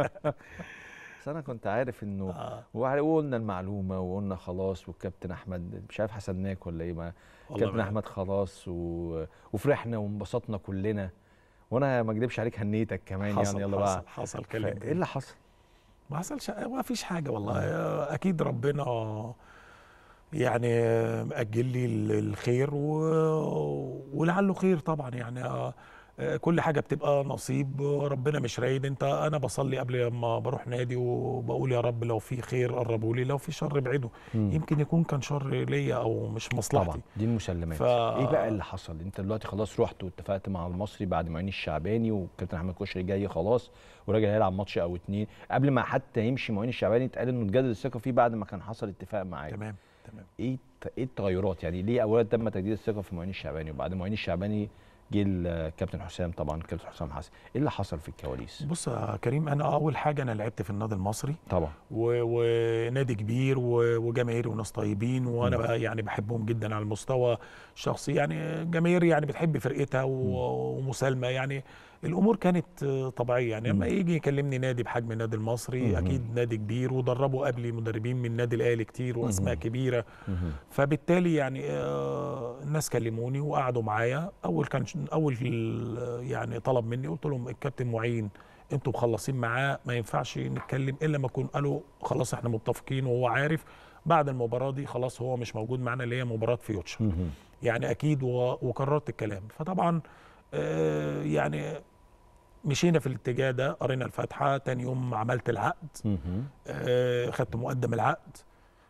بس انا كنت عارف انه آه. وع- وقلنا المعلومه وقلنا خلاص والكابتن احمد مش عارف حسناك ولا ايه ما والله كابتن ما احمد خلاص و... وفرحنا وانبسطنا كلنا وانا ما اكدبش عليك هنيتك كمان حصل يعني يلا حصل بقى حصل ف- كلام ايه اللي حصل؟ ما حصلش ما فيش حاجه والله اكيد ربنا يعني مأجل لي ال- الخير و... ولعله خير طبعا يعني آه، آه، كل حاجه بتبقى نصيب ربنا مش رايد انت انا بصلي قبل ما بروح نادي وبقول يا رب لو في خير قربوا لي لو في شر ابعده مم. يمكن يكون كان شر ليا او مش مصلحتي طبعا دي المسلمات ف- ايه بقى اللي حصل انت دلوقتي خلاص رحت واتفقت مع المصري بعد معين الشعباني والكابتن احمد كشري جاي خلاص وراجل هيلعب ماتش او اتنين قبل ما حتى يمشي معين الشعباني اتقال انه اتجدد الثقه فيه بعد ما كان حصل اتفاق معاه تمام تمام ايه الت- ايه التغيرات يعني ليه اولا تم تجديد الثقه في معين الشعباني وبعد معين الشعباني جه الكابتن حسام طبعا الكابتن حسام حسن ايه اللي حصل في الكواليس بص يا كريم انا اول حاجه انا لعبت في النادي المصري طبعا و- ونادي كبير و- وجماهير وناس طيبين وانا بقى يعني بحبهم جدا على المستوى الشخصي يعني جماهير يعني بتحب فرقتها و- ومسالمه يعني الامور كانت آه، طبيعيه يعني لما يجي يكلمني نادي بحجم النادي المصري اكيد نادي كبير ودربوا قبلي مدربين من النادي الاهلي كتير واسماء كبيره فبالتالي يعني آه، الناس كلموني وقعدوا معايا اول كان اول آه، يعني طلب مني قلت لهم الكابتن معين انتوا مخلصين معاه ما ينفعش نتكلم الا ما يكون قالوا خلاص احنا متفقين وهو عارف بعد المباراه دي خلاص هو مش موجود معانا اللي هي مباراه فيوتشر مهم. يعني اكيد و- وكررت الكلام فطبعا آه، يعني مشينا في الاتجاه ده قرينا الفاتحه تاني يوم عملت العقد مهم. آه، خدت مقدم العقد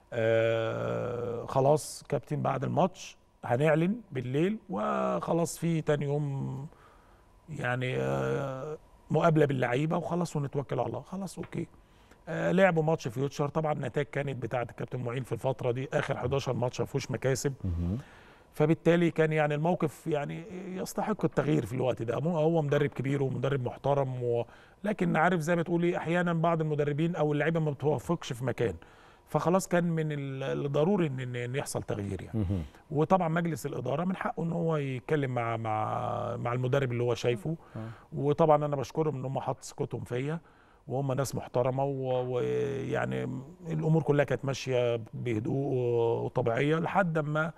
آه خلاص كابتن بعد الماتش هنعلن بالليل وخلاص في تاني يوم يعني آه مقابله باللعيبه وخلاص ونتوكل على الله خلاص اوكي آه لعبوا ماتش فيوتشر طبعا النتائج كانت بتاعه الكابتن معين في الفتره دي اخر 11 ماتش ما فيهوش مكاسب فبالتالي كان يعني الموقف يعني يستحق التغيير في الوقت ده مو هو مدرب كبير ومدرب محترم و... لكن عارف زي ما تقولي احيانا بعض المدربين او اللعيبه ما بتوافقش في مكان فخلاص كان من ال- الضروري ان ان إن يحصل تغيير يعني وطبعا مجلس الاداره من حقه ان هو يتكلم مع مع مع المدرب اللي هو شايفه وطبعا انا بشكرهم ان هم حطوا ثقتهم فيا وهم ناس محترمه و- ويعني الامور كلها كانت ماشيه بهدوء وطبيعيه لحد ما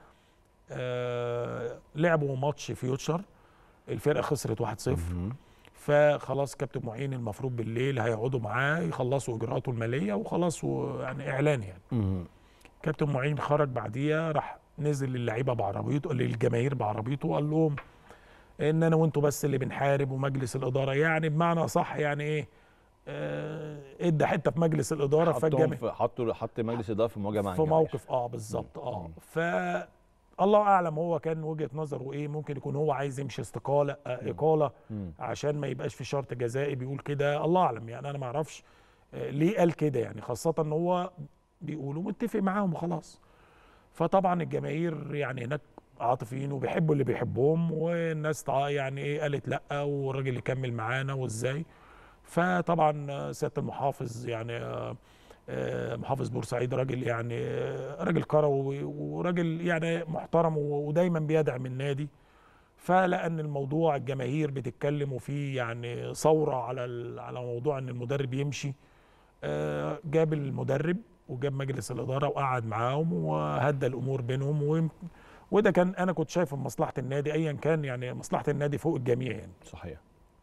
آه لعبوا ماتش فيوتشر الفرقه خسرت 1-0 فخلاص كابتن معين المفروض بالليل هيقعدوا معاه يخلصوا اجراءاته الماليه وخلاص و- يعني اعلان يعني كابتن معين خرج بعديها راح نزل للعيبه بعربيته للجماهير بعربيته وقال لهم ان انا وانتوا بس اللي بنحارب ومجلس الاداره يعني بمعنى صح يعني ايه آه، ادى حته في مجلس الاداره حطهم فالجماهير في حطوا حط مجلس اداره في مواجهه مع في الجماهير. موقف اه بالظبط اه ف الله اعلم هو كان وجهه نظره ايه ممكن يكون هو عايز يمشي استقاله آه اقاله مم. عشان ما يبقاش في شرط جزائي بيقول كده الله اعلم يعني انا ما اعرفش آه ليه قال كده يعني خاصه ان هو بيقولوا متفق معاهم وخلاص فطبعا الجماهير يعني هناك عاطفيين وبيحبوا اللي بيحبهم والناس تع- يعني ايه قالت لا والراجل يكمل معانا وازاي فطبعا آه، سياده المحافظ يعني آه، آه، محافظ بورسعيد راجل يعني آه، راجل كروي وراجل يعني محترم و- ودايما بيدعم النادي فلان الموضوع الجماهير بتتكلم وفي يعني ثوره على ال- على موضوع ان المدرب يمشي آه، جاب المدرب وجاب مجلس الاداره وقعد معاهم وهدى الامور بينهم و وده كان انا كنت شايفه في مصلحه النادي ايا كان يعني مصلحه النادي فوق الجميع يعني صحيح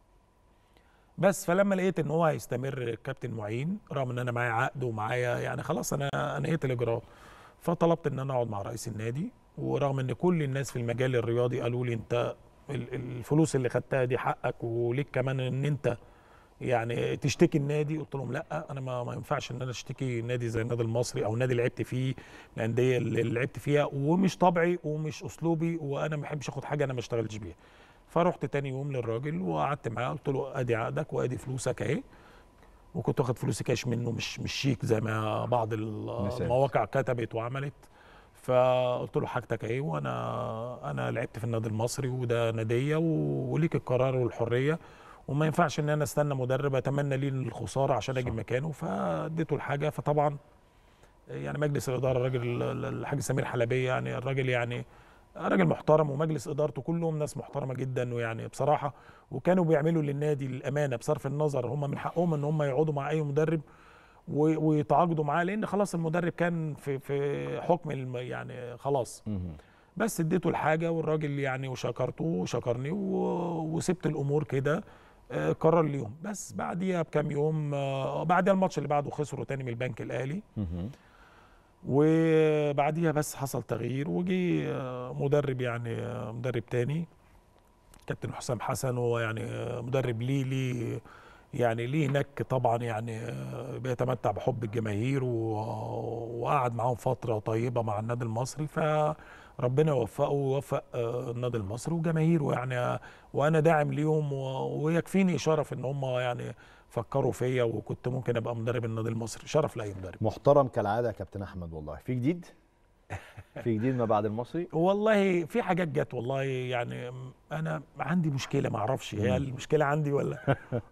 بس فلما لقيت ان هو هيستمر الكابتن معين رغم ان انا معايا عقد ومعايا يعني خلاص انا انهيت الاجراءات فطلبت ان انا اقعد مع رئيس النادي ورغم ان كل الناس في المجال الرياضي قالوا لي انت ال- الفلوس اللي خدتها دي حقك وليك كمان ان انت يعني تشتكي النادي قلت لهم لا انا ما, ما ينفعش ان انا اشتكي نادي زي النادي المصري او نادي لعبت فيه الانديه اللي لعبت فيها ومش طبعي ومش اسلوبي وانا ما بحبش اخد حاجه انا ما اشتغلتش بيها فرحت تاني يوم للراجل وقعدت معاه قلت له ادي عقدك وادي فلوسك اهي وكنت واخد فلوسي كاش منه مش مش شيك زي ما بعض ال- مثال. المواقع كتبت وعملت فقلت له حاجتك اهي وانا انا لعبت في النادي المصري وده ناديه و- وليك القرار والحريه وما ينفعش ان انا استنى مدرب اتمنى ليه الخساره عشان اجي مكانه فاديته الحاجه فطبعا يعني مجلس الاداره الراجل الحاج سمير حلبيه يعني الراجل يعني راجل محترم ومجلس ادارته كلهم ناس محترمه جدا ويعني بصراحه وكانوا بيعملوا للنادي الامانه بصرف النظر هم من حقهم ان هم يقعدوا مع اي مدرب و- ويتعاقدوا معاه لان خلاص المدرب كان في في حكم الم- يعني خلاص مهم. بس اديته الحاجه والراجل يعني وشكرته وشكرني و- وسبت الامور كده آه، قرر اليوم بس بعديها بكام يوم آه، بعديها الماتش اللي بعده خسروا تاني من البنك الاهلي مهم. وبعديها بس حصل تغيير وجي آه، مدرب يعني آه، مدرب تاني كابتن حسام حسن هو يعني آه، مدرب ليه ليه يعني ليه هناك طبعا يعني آه، بيتمتع بحب الجماهير و- وقعد معاهم فتره طيبه مع النادي المصري فربنا يوفقه ويوفق آه، النادي المصري وجماهيره يعني آه، وانا داعم ليهم و- ويكفيني شرف ان هم يعني فكروا فيا وكنت ممكن ابقى مدرب النادي المصري شرف لاي مدرب محترم كالعاده يا كابتن احمد والله في جديد في جديد ما بعد المصري والله في حاجات جت والله يعني انا عندي مشكله ما اعرفش هي المشكله عندي ولا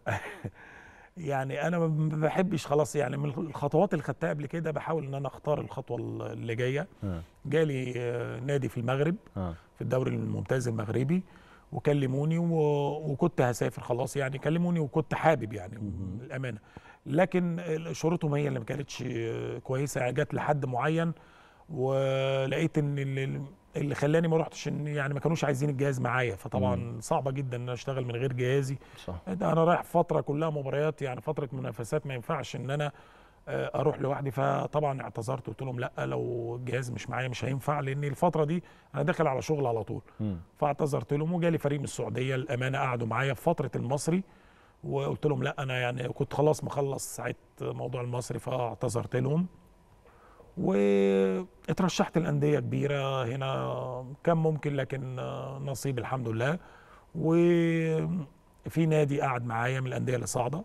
يعني انا ما بحبش خلاص يعني من الخطوات اللي خدتها قبل كده بحاول ان انا اختار الخطوه اللي جايه آه. جالي آه، نادي في المغرب آه. في الدوري الممتاز المغربي وكلموني و... وكنت هسافر خلاص يعني كلموني وكنت حابب يعني الامانه لكن شروطهم هي اللي ما كانتش آه، كويسه يعني جت لحد معين ولقيت ان اللي, اللي خلاني ما رحتش ان يعني ما كانوش عايزين الجهاز معايا فطبعا صعبه جدا ان انا اشتغل من غير جهازي صح ده انا رايح فتره كلها مباريات يعني فتره منافسات ما ينفعش ان انا آه، اروح لوحدي فطبعا اعتذرت قلت لهم لا لو الجهاز مش معايا مش هينفع لان الفتره دي انا داخل على شغل على طول مم. فاعتذرت لهم وجالي فريق من السعوديه الامانه قعدوا معايا في فتره المصري وقلت لهم لا انا يعني كنت خلاص مخلص ساعه موضوع المصري فاعتذرت لهم واترشحت الانديه كبيره هنا كان ممكن لكن آه، نصيب الحمد لله وفي نادي قعد معايا من الانديه اللي صاعده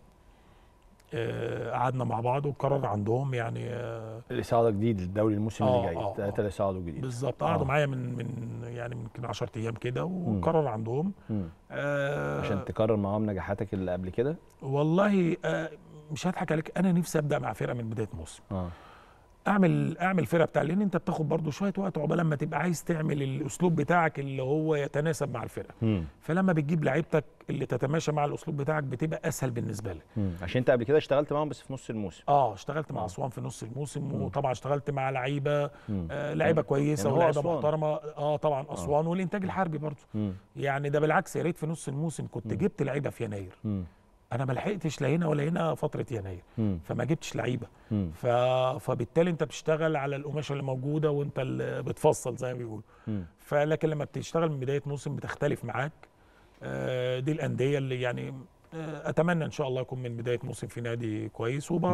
آه، قعدنا مع بعض وقرر عندهم يعني آه، اللي صعد جديد الدوري الموسم آه، اللي جاي آه، الثلاثه آه. اللي صعدوا جديد بالظبط قعدوا آه. معايا من من يعني من يمكن 10 ايام كده وقرر عندهم مم. آه عشان تكرر معاهم نجاحاتك اللي قبل كده والله آه مش هضحك عليك انا نفسي ابدا مع فرقه من بدايه موسم اه اعمل اعمل فرقه بتاع لان انت بتاخد برضو شويه وقت عقبال لما تبقى عايز تعمل الاسلوب بتاعك اللي هو يتناسب مع الفرقه مم. فلما بتجيب لعيبتك اللي تتماشى مع الاسلوب بتاعك بتبقى اسهل بالنسبه لك مم. عشان انت قبل كده اشتغلت معاهم بس في نص الموسم اه اشتغلت مع آه. اسوان في نص الموسم وطبعا اشتغلت مع لعيبه مم. آه لعيبه كويسه يعني هو ولاعيبه أسوان. محترمه اه طبعا اسوان والانتاج الحربي برضو مم. يعني ده بالعكس يا ريت في نص الموسم كنت جبت لعيبه في يناير مم. انا ما لحقتش لا هنا ولا هنا فتره يناير مم. فما جبتش لعيبه مم. ف... فبالتالي انت بتشتغل على القماشه اللي موجوده وانت اللي بتفصل زي ما بيقولوا مم. فلكن لما بتشتغل من بدايه موسم بتختلف معاك آه، دي الانديه اللي يعني آه، اتمنى ان شاء الله اكون من بدايه موسم في نادي كويس وب...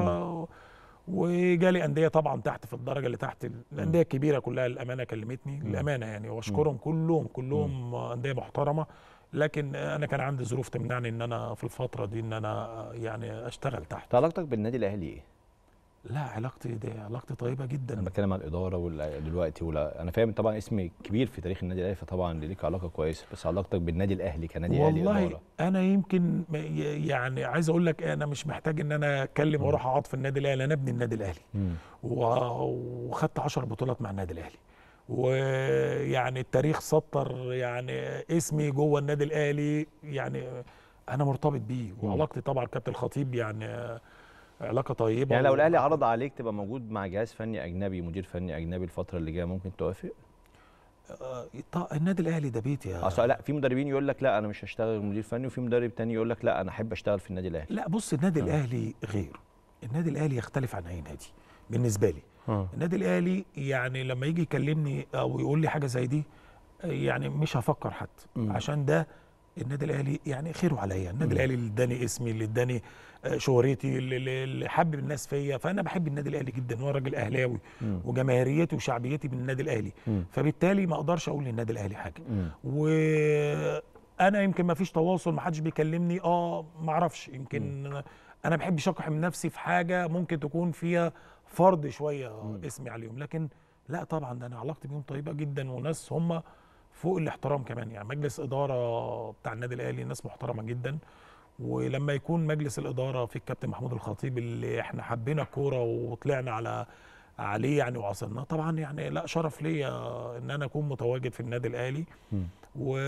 وجالي انديه طبعا تحت في الدرجه اللي تحت الانديه الكبيره كلها الامانه كلمتني الامانه يعني واشكرهم كلهم كلهم انديه محترمه لكن انا كان عندي ظروف تمنعني ان انا في الفتره دي ان انا يعني اشتغل تحت انت علاقتك بالنادي الاهلي ايه؟ لا علاقتي دي علاقتي طيبه جدا انا بتكلم عن الاداره وال- دلوقتي ولا انا فاهم طبعا اسم كبير في تاريخ النادي الاهلي فطبعا ليك علاقه كويسه بس علاقتك بالنادي الاهلي كنادي اهلي والله اداره انا يمكن م- ي- يعني عايز اقول لك انا مش محتاج ان انا اتكلم واروح اقعد في النادي الاهلي انا ابني النادي الاهلي مم. و- وخدت 10 بطولات مع النادي الاهلي ويعني التاريخ سطر يعني اسمي جوه النادي الاهلي يعني انا مرتبط بيه وعلاقتي طبعا كابتن الخطيب يعني علاقه طيبه يعني لو و- الاهلي عرض عليك تبقى موجود مع جهاز فني اجنبي مدير فني اجنبي الفتره اللي جايه ممكن توافق؟ آه، ط- النادي الاهلي ده بيتي يا اصل لا في مدربين يقول لك لا انا مش هشتغل مدير فني وفي مدرب تاني يقول لك لا انا احب اشتغل في النادي الاهلي لا بص النادي الاهلي غير النادي الاهلي يختلف عن اي نادي بالنسبه لي آه. النادي الاهلي يعني لما يجي يكلمني او يقول لي حاجه زي دي يعني مش هفكر حتى مم. عشان ده النادي الاهلي يعني خيره عليا النادي الاهلي اللي اداني اسمي اللي اداني آه، شهرتي اللي- اللي اللي حبب الناس فيا فانا بحب النادي الاهلي جدا وانا راجل اهلاوي مم. وجماهيريتي وشعبيتي من النادي الاهلي مم. فبالتالي ما اقدرش اقول للنادي الاهلي حاجه مم. وانا يمكن ما فيش تواصل ما حدش بيكلمني اه ما اعرفش يمكن انا ما بحبش اقحم نفسي في حاجه ممكن تكون فيها فرض شويه اسمي عليهم لكن لا طبعا ده انا علاقتي بيهم طيبه جدا وناس هم فوق الاحترام كمان يعني مجلس اداره بتاع النادي الاهلي ناس محترمه جدا ولما يكون مجلس الاداره في الكابتن محمود الخطيب اللي احنا حبينا الكوره وطلعنا على عليه يعني وعصرناه طبعا يعني لا شرف ليا ان انا اكون متواجد في النادي الاهلي و...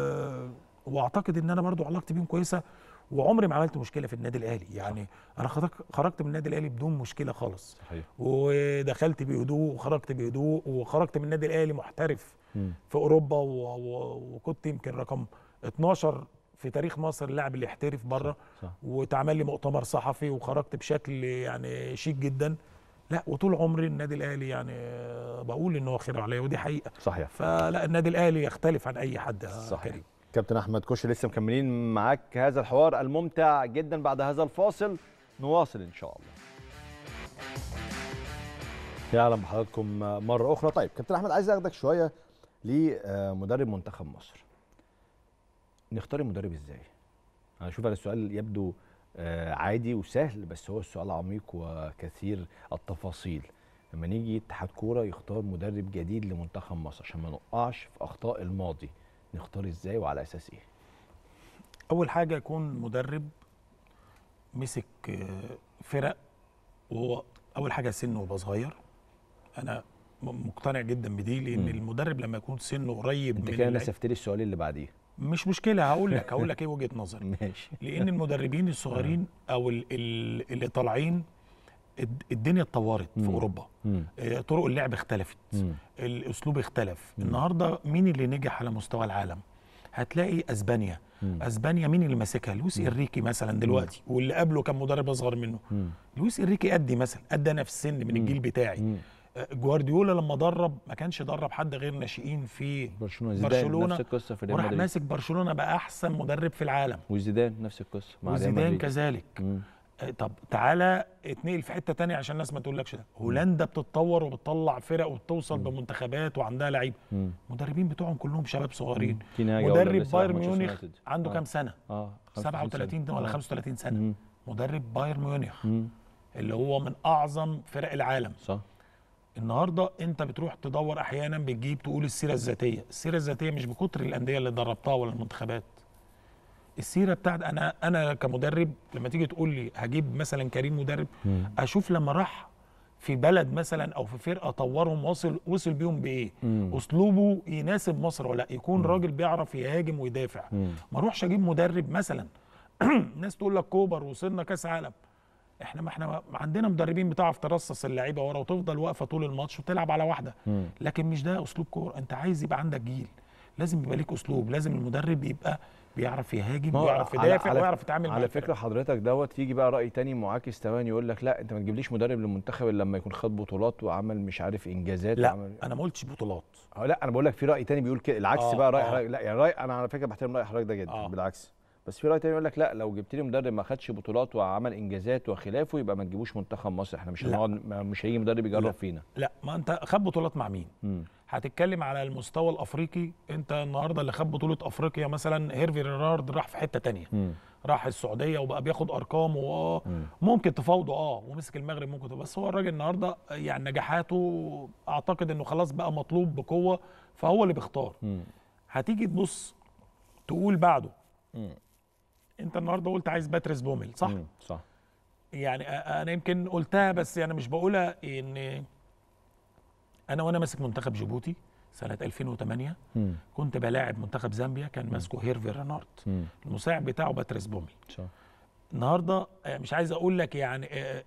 واعتقد ان انا برضو علاقتي بيهم كويسه وعمري ما عملت مشكله في النادي الاهلي يعني انا خرجت خرجت من النادي الاهلي بدون مشكله خالص صحيح ودخلت بهدوء وخرجت بهدوء وخرجت من النادي الاهلي محترف مم. في اوروبا و... و... وكنت يمكن رقم 12 في تاريخ مصر اللاعب اللي يحترف بره صح. واتعمل لي مؤتمر صحفي وخرجت بشكل يعني شيك جدا لا وطول عمري النادي الاهلي يعني بقول ان هو خير عليا ودي حقيقه صحيح فلا النادي الاهلي يختلف عن اي حد يا صحيح. كريم كابتن احمد كوش لسه مكملين معاك هذا الحوار الممتع جدا بعد هذا الفاصل نواصل ان شاء الله يا اهلا بحضراتكم مره اخرى طيب كابتن احمد عايز اخدك شويه لمدرب منتخب مصر نختار المدرب ازاي انا اشوف هذا السؤال يبدو آه، عادي وسهل بس هو السؤال عميق وكثير التفاصيل لما نيجي اتحاد كوره يختار مدرب جديد لمنتخب مصر عشان ما نقعش في اخطاء الماضي نختار ازاي وعلى اساس ايه اول حاجه يكون مدرب مسك آه، فرق وهو اول حاجه سنه يبقى صغير انا م- مقتنع جدا بدي لان مم. المدرب لما يكون سنه قريب انت من كده اللعيب- نسفت لي السؤال اللي بعديه مش مشكله هقول لك هقول لك ايه وجهه نظري ماشي لان المدربين الصغيرين او ال- ال- اللي طالعين الد- الدنيا اتطورت في مم. اوروبا مم. آه، طرق اللعب اختلفت مم. الاسلوب اختلف مم. النهارده مين اللي نجح على مستوى العالم هتلاقي اسبانيا مم. اسبانيا مين اللي ماسكها لويس انريكي مثلا دلوقتي واللي قبله كان مدرب اصغر منه مم. لويس انريكي قدي مثلا قد انا في السن من مم. الجيل بتاعي مم. آه، جوارديولا لما درب ما كانش درب حد غير ناشئين في برشلونه زيدان برشلونة نفس القصه في ريال وراح مدريد ماسك برشلونه بقى احسن مدرب في العالم وزيدان نفس القصه مع ريال وزيدان مدريد كذلك مم. آه، طب تعالى اتنقل في حته تانية عشان الناس ما تقولكش ده هولندا بتتطور وبتطلع فرق وبتوصل بمنتخبات وعندها لعيبه المدربين بتوعهم كلهم شباب صغيرين تيناجا ولا مدرب لسه بايرن راح مانشستر ميونخ يونايتد. عنده آه. كام سنه اه 35 37 سنة. ولا آه. 35 سنه مم. مدرب بايرن ميونخ مم. اللي هو من اعظم فرق العالم صح النهارده انت بتروح تدور احيانا بتجيب تقول السيره الذاتيه السيره الذاتيه مش بكتر الانديه اللي دربتها ولا المنتخبات السيره بتاعت انا انا كمدرب لما تيجي تقول لي هجيب مثلا كريم مدرب اشوف لما راح في بلد مثلا او في فرقه طورهم وصل وصل بيهم بايه مم. اسلوبه يناسب مصر ولا لأ؟ يكون راجل بيعرف يهاجم ويدافع مم. ما اروحش اجيب مدرب مثلا الناس تقول لك كوبر وصلنا كاس عالم احنا ما احنا ما عندنا مدربين بتعرف ترصص اللعيبه ورا وتفضل واقفه طول الماتش وتلعب على واحده مم. لكن مش ده اسلوب كوره انت عايز يبقى عندك جيل لازم يبقى ليك اسلوب لازم المدرب يبقى بيعرف يهاجم ما هو ويعرف على- يدافع على- ويعرف يتعامل مع على الفرق. فكره حضرتك دوت يجي بقى راي تاني معاكس تمام يقول لك لا انت ما تجيبليش مدرب للمنتخب الا لما يكون خد بطولات وعمل مش عارف انجازات لا وعمل انا ما قلتش بطولات اه لا انا بقول لك في راي تاني بيقول كده العكس آه، بقى راي آه. حضرتك لا يعني راي انا على فكره بحترم راي حضرتك ده جدا آه. بالعكس بس في راي تاني يقول لك لا لو جبت لي مدرب ما خدش بطولات وعمل انجازات وخلافه يبقى ما تجيبوش منتخب مصر احنا مش لا. هنقعد ما- مش هيجي مدرب يجرب لا. فينا لا ما انت خد بطولات مع مين مم. هتتكلم على المستوى الافريقي انت النهارده اللي خد بطوله افريقيا مثلا هيرفي رينارد راح في حته تانية مم. راح السعوديه وبقى بياخد ارقام واه مم. ممكن تفاوضه اه ومسك المغرب ممكن تفاوضه. بس هو الراجل النهارده يعني نجاحاته اعتقد انه خلاص بقى مطلوب بقوه فهو اللي بيختار مم. هتيجي تبص تقول بعده مم. انت النهارده قلت عايز باتريس بومل صح مم. صح يعني أ- انا يمكن قلتها بس انا مش بقولها ان انا وانا ماسك منتخب جيبوتي سنه 2008 مم. كنت بلاعب منتخب زامبيا كان ماسكه هيرفي رينارد مم. المساعد بتاعه باتريس بومل صح النهارده آه، مش عايز اقول لك يعني آه،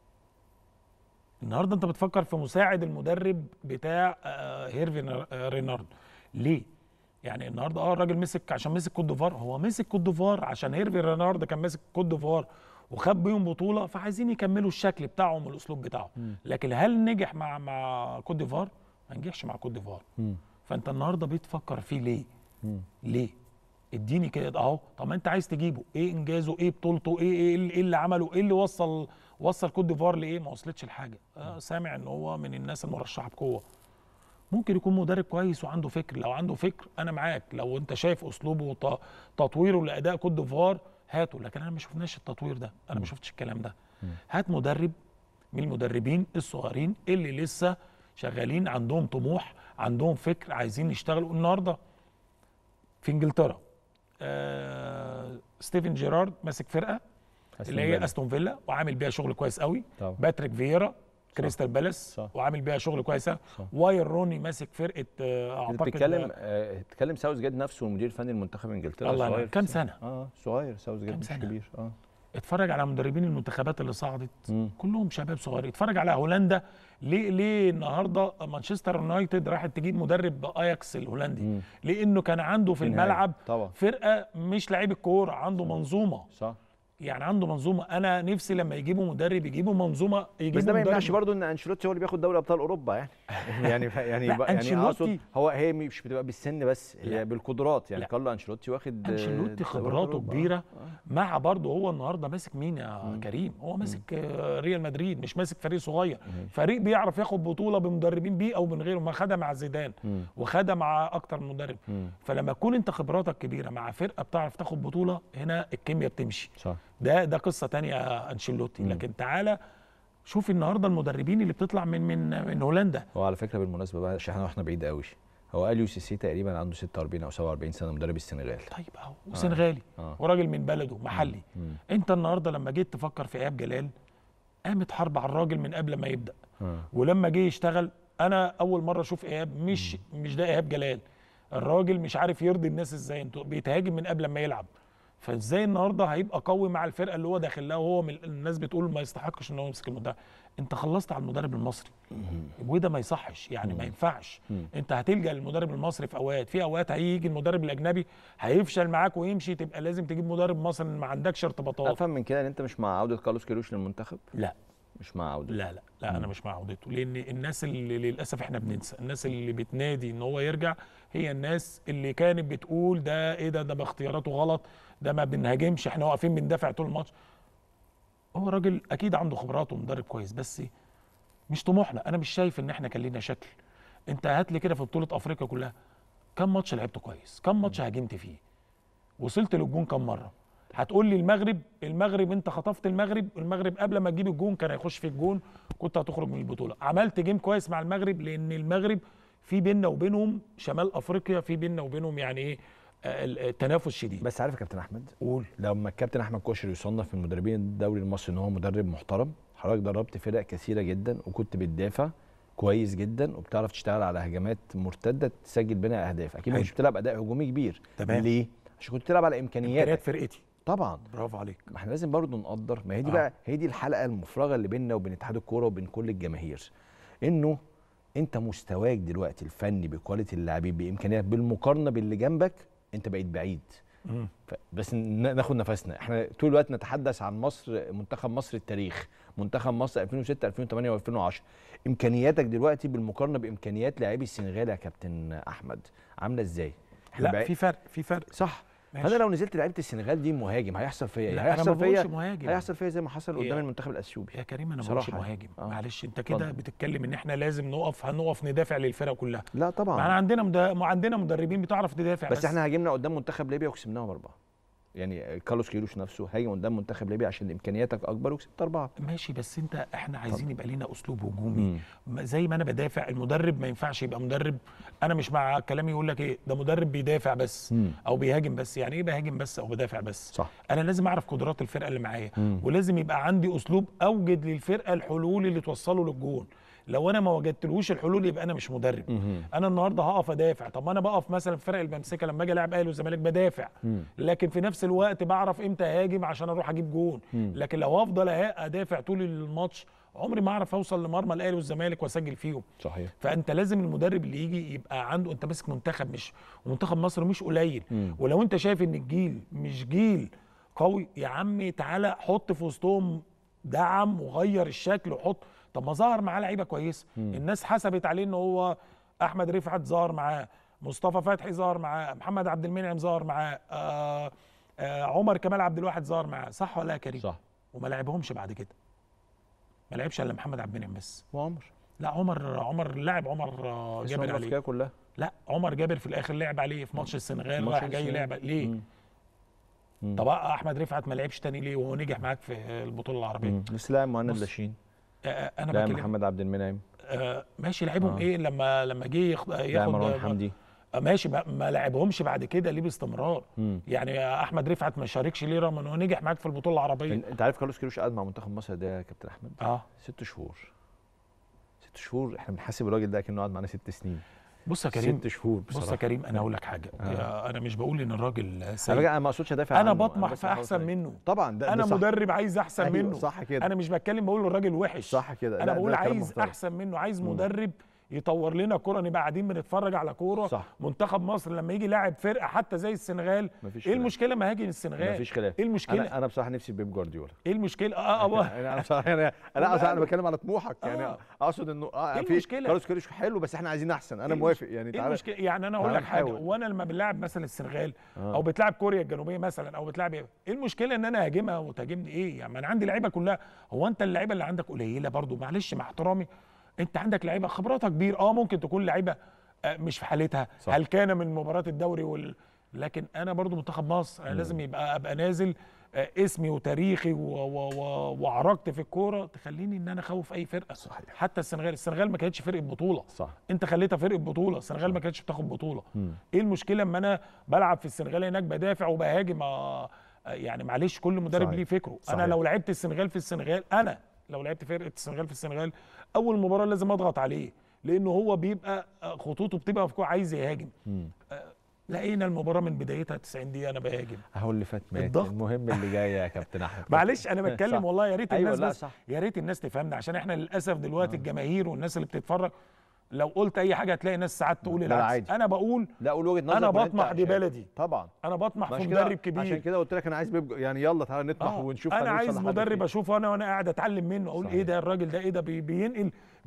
النهارده انت بتفكر في مساعد المدرب بتاع آه، هيرفي نر- آه، رينارد ليه؟ يعني النهارده اه الراجل مسك عشان مسك كوت ديفوار هو مسك كوت ديفوار عشان هيرفي رينارد كان ماسك كوت ديفوار وخد بيهم بطوله فعايزين يكملوا الشكل بتاعهم والاسلوب بتاعهم لكن هل نجح مع مع كوت ديفوار؟ ما نجحش مع كوت ديفوار مم. فانت النهارده بتفكر فيه ليه؟ مم. ليه؟ اديني كده اهو طب ما انت عايز تجيبه ايه انجازه ايه بطولته ايه ايه اللي, إيه اللي عمله ايه اللي وصل وصل كوت ديفوار لايه ما وصلتش لحاجه آه سامع ان هو من الناس المرشحه بقوه ممكن يكون مدرب كويس وعنده فكر لو عنده فكر انا معاك لو انت شايف اسلوبه وت- تطويره لاداء كوت ديفوار هاته لكن انا ما شفناش التطوير ده انا ما شفتش الكلام ده هات مدرب من المدربين الصغيرين اللي لسه شغالين عندهم طموح عندهم فكر عايزين يشتغلوا النهارده في انجلترا آه ستيفن جيرارد ماسك فرقه أستون اللي هي فيلا. استون فيلا وعامل بيها شغل كويس قوي طبعا. باتريك فييرا كريستال بالاس صح. وعامل بيها شغل كويس أوي. صح. واير روني ماسك فرقه آه انت اعتقد بتتكلم آه، بتتكلم ساوث جيت نفسه المدير الفني لمنتخب انجلترا الله صغير ينور. في كام السن. سنة؟ اه صغير ساوث جيت كام مش سنة؟ كبير اه اتفرج على مدربين المنتخبات اللي صعدت مم. كلهم شباب صغيرين اتفرج على هولندا ليه ليه النهارده مانشستر يونايتد راحت تجيب مدرب اياكس الهولندي مم. لانه كان عنده في في النهاية. الملعب طبعا. فرقه مش لعيب الكوره عنده منظومه صح يعني عنده منظومه انا نفسي لما يجيبوا مدرب يجيبوا منظومه يجيبوا بس ده ما مدرب يمنعش برضه ان انشيلوتي هو اللي بياخد دوري ابطال اوروبا يعني يعني ف- يعني لا، ب- يعني أنشيلوتي- اقصد هو هي مش بتبقى بالسن بس هي لا. بالقدرات يعني لا. كارلو انشيلوتي واخد آه، انشيلوتي دوري خبراته أوروبا. كبيره مع برضه هو النهارده ماسك مين يا كريم هو ماسك آه، ريال مدريد مش ماسك فريق صغير فريق بيعرف ياخد بطوله بمدربين بيه او من غيره ما خدها مع زيدان مم. وخدها مع اكتر من مدرب مم. فلما تكون انت خبراتك كبيره مع فرقه بتعرف تاخد بطوله هنا الكيمياء بتمشي صح ده ده قصه تانية يا انشيلوتي لكن تعالى شوف النهارده المدربين اللي بتطلع من من من هولندا هو على فكره بالمناسبه بقى عشان احنا احنا بعيد قوي هو اليو سي سي تقريبا عنده 46 او 47 سنه مدرب السنغال طيب اهو وسنغالي آه. وراجل من بلده محلي مم. انت النهارده لما جيت تفكر في ايهاب جلال قامت حرب على الراجل من قبل ما يبدا آه. ولما جه يشتغل انا اول مره اشوف ايهاب مش مش ده ايهاب جلال الراجل مش عارف يرضي الناس ازاي انتوا بيتهاجم من قبل ما يلعب فازاي النهارده هيبقى قوي مع الفرقه اللي هو داخل لها وهو من الناس بتقول ما يستحقش ان هو يمسك المدرب انت خلصت على المدرب المصري وده ما يصحش يعني ما ينفعش انت هتلجا للمدرب المصري في اوقات في اوقات هيجي المدرب الاجنبي هيفشل معاك ويمشي تبقى لازم تجيب مدرب مصري ما عندكش ارتباطات افهم من كده ان انت مش مع عوده كارلوس كيروش للمنتخب لا مش مع عوده لا لا لا انا مش مع عودته لان الناس اللي للاسف احنا بننسى الناس اللي بتنادي ان هو يرجع هي الناس اللي كانت بتقول ده ايه ده ده باختياراته غلط ده ما بنهاجمش احنا واقفين بندافع طول الماتش هو راجل اكيد عنده خبرات ومدرب كويس بس مش طموحنا انا مش شايف ان احنا كان لينا شكل انت هات لي كده في بطوله افريقيا كلها كم ماتش لعبته كويس كم ماتش هاجمت فيه وصلت للجون كم مره هتقول لي المغرب المغرب انت خطفت المغرب المغرب قبل ما تجيب الجون كان هيخش في الجون كنت هتخرج من البطوله عملت جيم كويس مع المغرب لان المغرب في بيننا وبينهم شمال افريقيا في بيننا وبينهم يعني ايه آه، ال- التنافس شديد بس عارف يا كابتن احمد قول لما الكابتن احمد كوشري يصنف من مدربين الدوري المصري ان هو مدرب محترم حضرتك دربت فرق كثيره جدا وكنت بتدافع كويس جدا وبتعرف تشتغل على هجمات مرتده تسجل بينها اهداف اكيد حلو. مش بتلعب اداء هجومي كبير تمام. ليه عشان كنت بتلعب على امكانيات امكانياتك فرقتي طبعا برافو عليك ما احنا لازم برضو نقدر ما هي دي آه. بقى هي دي الحلقه المفرغه اللي بيننا وبين اتحاد الكوره وبين كل الجماهير انه انت مستواك دلوقتي الفني بكواليتي اللاعبين بامكانيات بالمقارنه باللي جنبك انت بقيت بعيد مم. ف- بس ن- ناخد نفسنا احنا طول الوقت نتحدث عن مصر منتخب مصر التاريخ منتخب مصر 2006 2008 و2010 امكانياتك دلوقتي بالمقارنه بامكانيات لاعبي السنغال يا كابتن احمد عامله ازاي احنا لا بعيد- في فرق في فرق صح ماشي. فانا لو نزلت لعيبه السنغال دي مهاجم هيحصل فيا ايه لا، أنا ما هيحصل بقولش فيا مهاجم. هيحصل فيا زي ما حصل إيه؟ قدام المنتخب الاثيوبي يا كريم انا ما بقولش بصراحة مهاجم آه. معلش انت كده اتفضل. بتتكلم ان احنا لازم نقف هنقف ندافع للفرقه كلها لا ما احنا طبعا عندنا مد... ما عندنا مدربين بتعرف تدافع بس احنا هاجمنا قدام منتخب ليبيا وكسبناهم اربعه يعني كارلوس كيروش نفسه هاجم قدام منتخب ليبيا عشان امكانياتك اكبر وكسبت اربعه ماشي بس انت احنا عايزين يبقى لينا اسلوب هجومي مم. ما- زي ما انا بدافع المدرب ما ينفعش يبقى مدرب انا مش مع كلامي يقول لك ايه ده مدرب بيدافع بس مم. او بيهاجم بس يعني ايه بهاجم بس او بدافع بس صح انا لازم اعرف قدرات الفرقه اللي معايا مم. ولازم يبقى عندي اسلوب اوجد للفرقه الحلول اللي توصله للجون لو انا ما وجدتلهوش الحلول يبقى انا مش مدرب مهم. انا النهارده هقف ادافع طب ما انا بقف مثلا في الفرق اللي بمسكها لما اجي العب اهلي والزمالك بدافع مم. لكن في نفس الوقت بعرف امتى اهاجم عشان اروح اجيب جون مم. لكن لو افضل أه- ادافع طول الماتش عمري ما اعرف اوصل لمرمى الاهلي والزمالك واسجل فيهم صحيح فانت لازم المدرب اللي يجي يبقى عنده انت ماسك منتخب مش ومنتخب مصر مش قليل مم. ولو انت شايف ان الجيل مش جيل قوي يا عمي تعالى حط في وسطهم دعم وغير الشكل وحط طب ما ظهر معاه لعيبه كويسه الناس حسبت عليه ان هو احمد رفعت ظهر معاه مصطفى فتحي ظهر معاه محمد عبد المنعم ظهر معاه آه آه عمر كمال عبد الواحد ظهر معاه صح ولا يا كريم صح وما لعبهمش بعد كده ما لعبش الا محمد عبد المنعم بس وعمر لا عمر عمر لاعب عمر آه، اسمه جابر عليه الافريقيه كلها لا عمر جابر في الاخر لعب عليه في ماتش السنغال ماتش رايح جاي السنغال. لعب ليه مم. مم. طب احمد رفعت ما لعبش تاني ليه وهو نجح معاك في البطوله العربيه مم. بس لاعب مهند بص، لاشين آه انا لاعب بكلم محمد عبد المنعم آه ماشي لعبهم آه. ايه لما لما جه ياخد لاعب ياخد مروان حمدي آه ماشي ما, ما لعبهمش بعد كده ليه باستمرار مم. يعني احمد رفعت ما شاركش ليه رغم ان هو نجح معاك في البطوله العربيه انت عارف كارلوس كيروش قعد مع منتخب مصر ده يا كابتن احمد اه ست شهور ست شهور احنا بنحاسب الراجل ده كانه قعد معانا ست سنين بص يا كريم ست شهور بص يا بصراحه كريم انا اقول لك حاجه آه. يا انا مش بقول ان الراجل على سيء فكره انا ما اقصدش ادافع انا عنه، بطمح بس في بحاول احسن أساعد. منه طبعا ده انا ده صح. مدرب عايز احسن أيوة، منه صح كده انا مش بتكلم بقول الراجل وحش صح كده انا لا، بقول ده كلام عايز محترم. احسن منه عايز مم. مدرب يطور لنا كوره نبقى قاعدين بنتفرج على كوره صح. منتخب مصر لما يجي لاعب فرقه حتى زي السنغال مفيش ايه خلاف. المشكله ما هاجي السنغال مفيش خلاف ايه المشكله انا انا بصراحه نفسي بيب جوارديولا ايه المشكله اه اه انا انا بصراحه انا لا أصل انا بتكلم على طموحك يعني آه. اقصد انه اه إيه في المشكلة؟ كارلوس كيروش حلو بس احنا عايزين احسن انا إيه موافق المش- يعني ايه تعالى المشكله يعني انا اقول تعالى لك حاجه نحاول. وانا لما بنلعب مثلا السنغال آه. او بتلعب كوريا الجنوبيه مثلا او بتلعب ايه إيه المشكله ان انا اهاجمها وتهاجمني ايه يعني ما انا عندي لعيبه كلها هو انت اللعيبه اللي عندك قليله برضو معلش مع احترامي انت عندك لعيبه خبراتها كبير اه ممكن تكون لعيبه آه، مش في حالتها صح. هل كان من مباراه الدوري وال... لكن انا برضو منتخب مصر انا لازم يبقى ابقى نازل آه، اسمي وتاريخي و... و... و... وعرقت في الكوره تخليني ان انا اخوف اي فرقه صحيح. حتى السنغال السنغال ما كانتش فرقه بطوله صح انت خليتها فرقه بطوله السنغال ما كانتش بتاخد بطوله مم. ايه المشكله اما انا بلعب في السنغال هناك بدافع وبهاجم آه، آه، يعني معلش كل مدرب صحيح. ليه فكره صحيح. انا لو لعبت السنغال في السنغال انا لو لعبت فرقه السنغال في السنغال اول مباراه لازم اضغط عليه لانه هو بيبقى آه، خطوطه بتبقى في كوره عايز يهاجم مم. لقينا المباراه من بدايتها 90 دقيقه انا بهاجم اهو اللي فات مات الضغط. المهم اللي جاي يا كابتن احمد معلش انا بتكلم صح. والله يا ريت أيوة، الناس لا، بس صح. يا ريت الناس تفهمنا عشان احنا للاسف دلوقتي الجماهير والناس اللي بتتفرج لو قلت اي حاجه هتلاقي ناس ساعات تقول لا، العكس عادي. انا بقول لا قول وجهه نظرك انا ولا أنت بطمح دي عشان- بلدي طبعا انا بطمح ما في عشان كده- مدرب كبير عشان كده قلت لك انا عايز بيب يعني يلا تعالى نطمح آه، ونشوف انا هنوصل عايز لحد مدرب فين. اشوفه انا وانا قاعد اتعلم منه اقول صحيح. ايه ده الراجل ده ايه ده بي- بينقل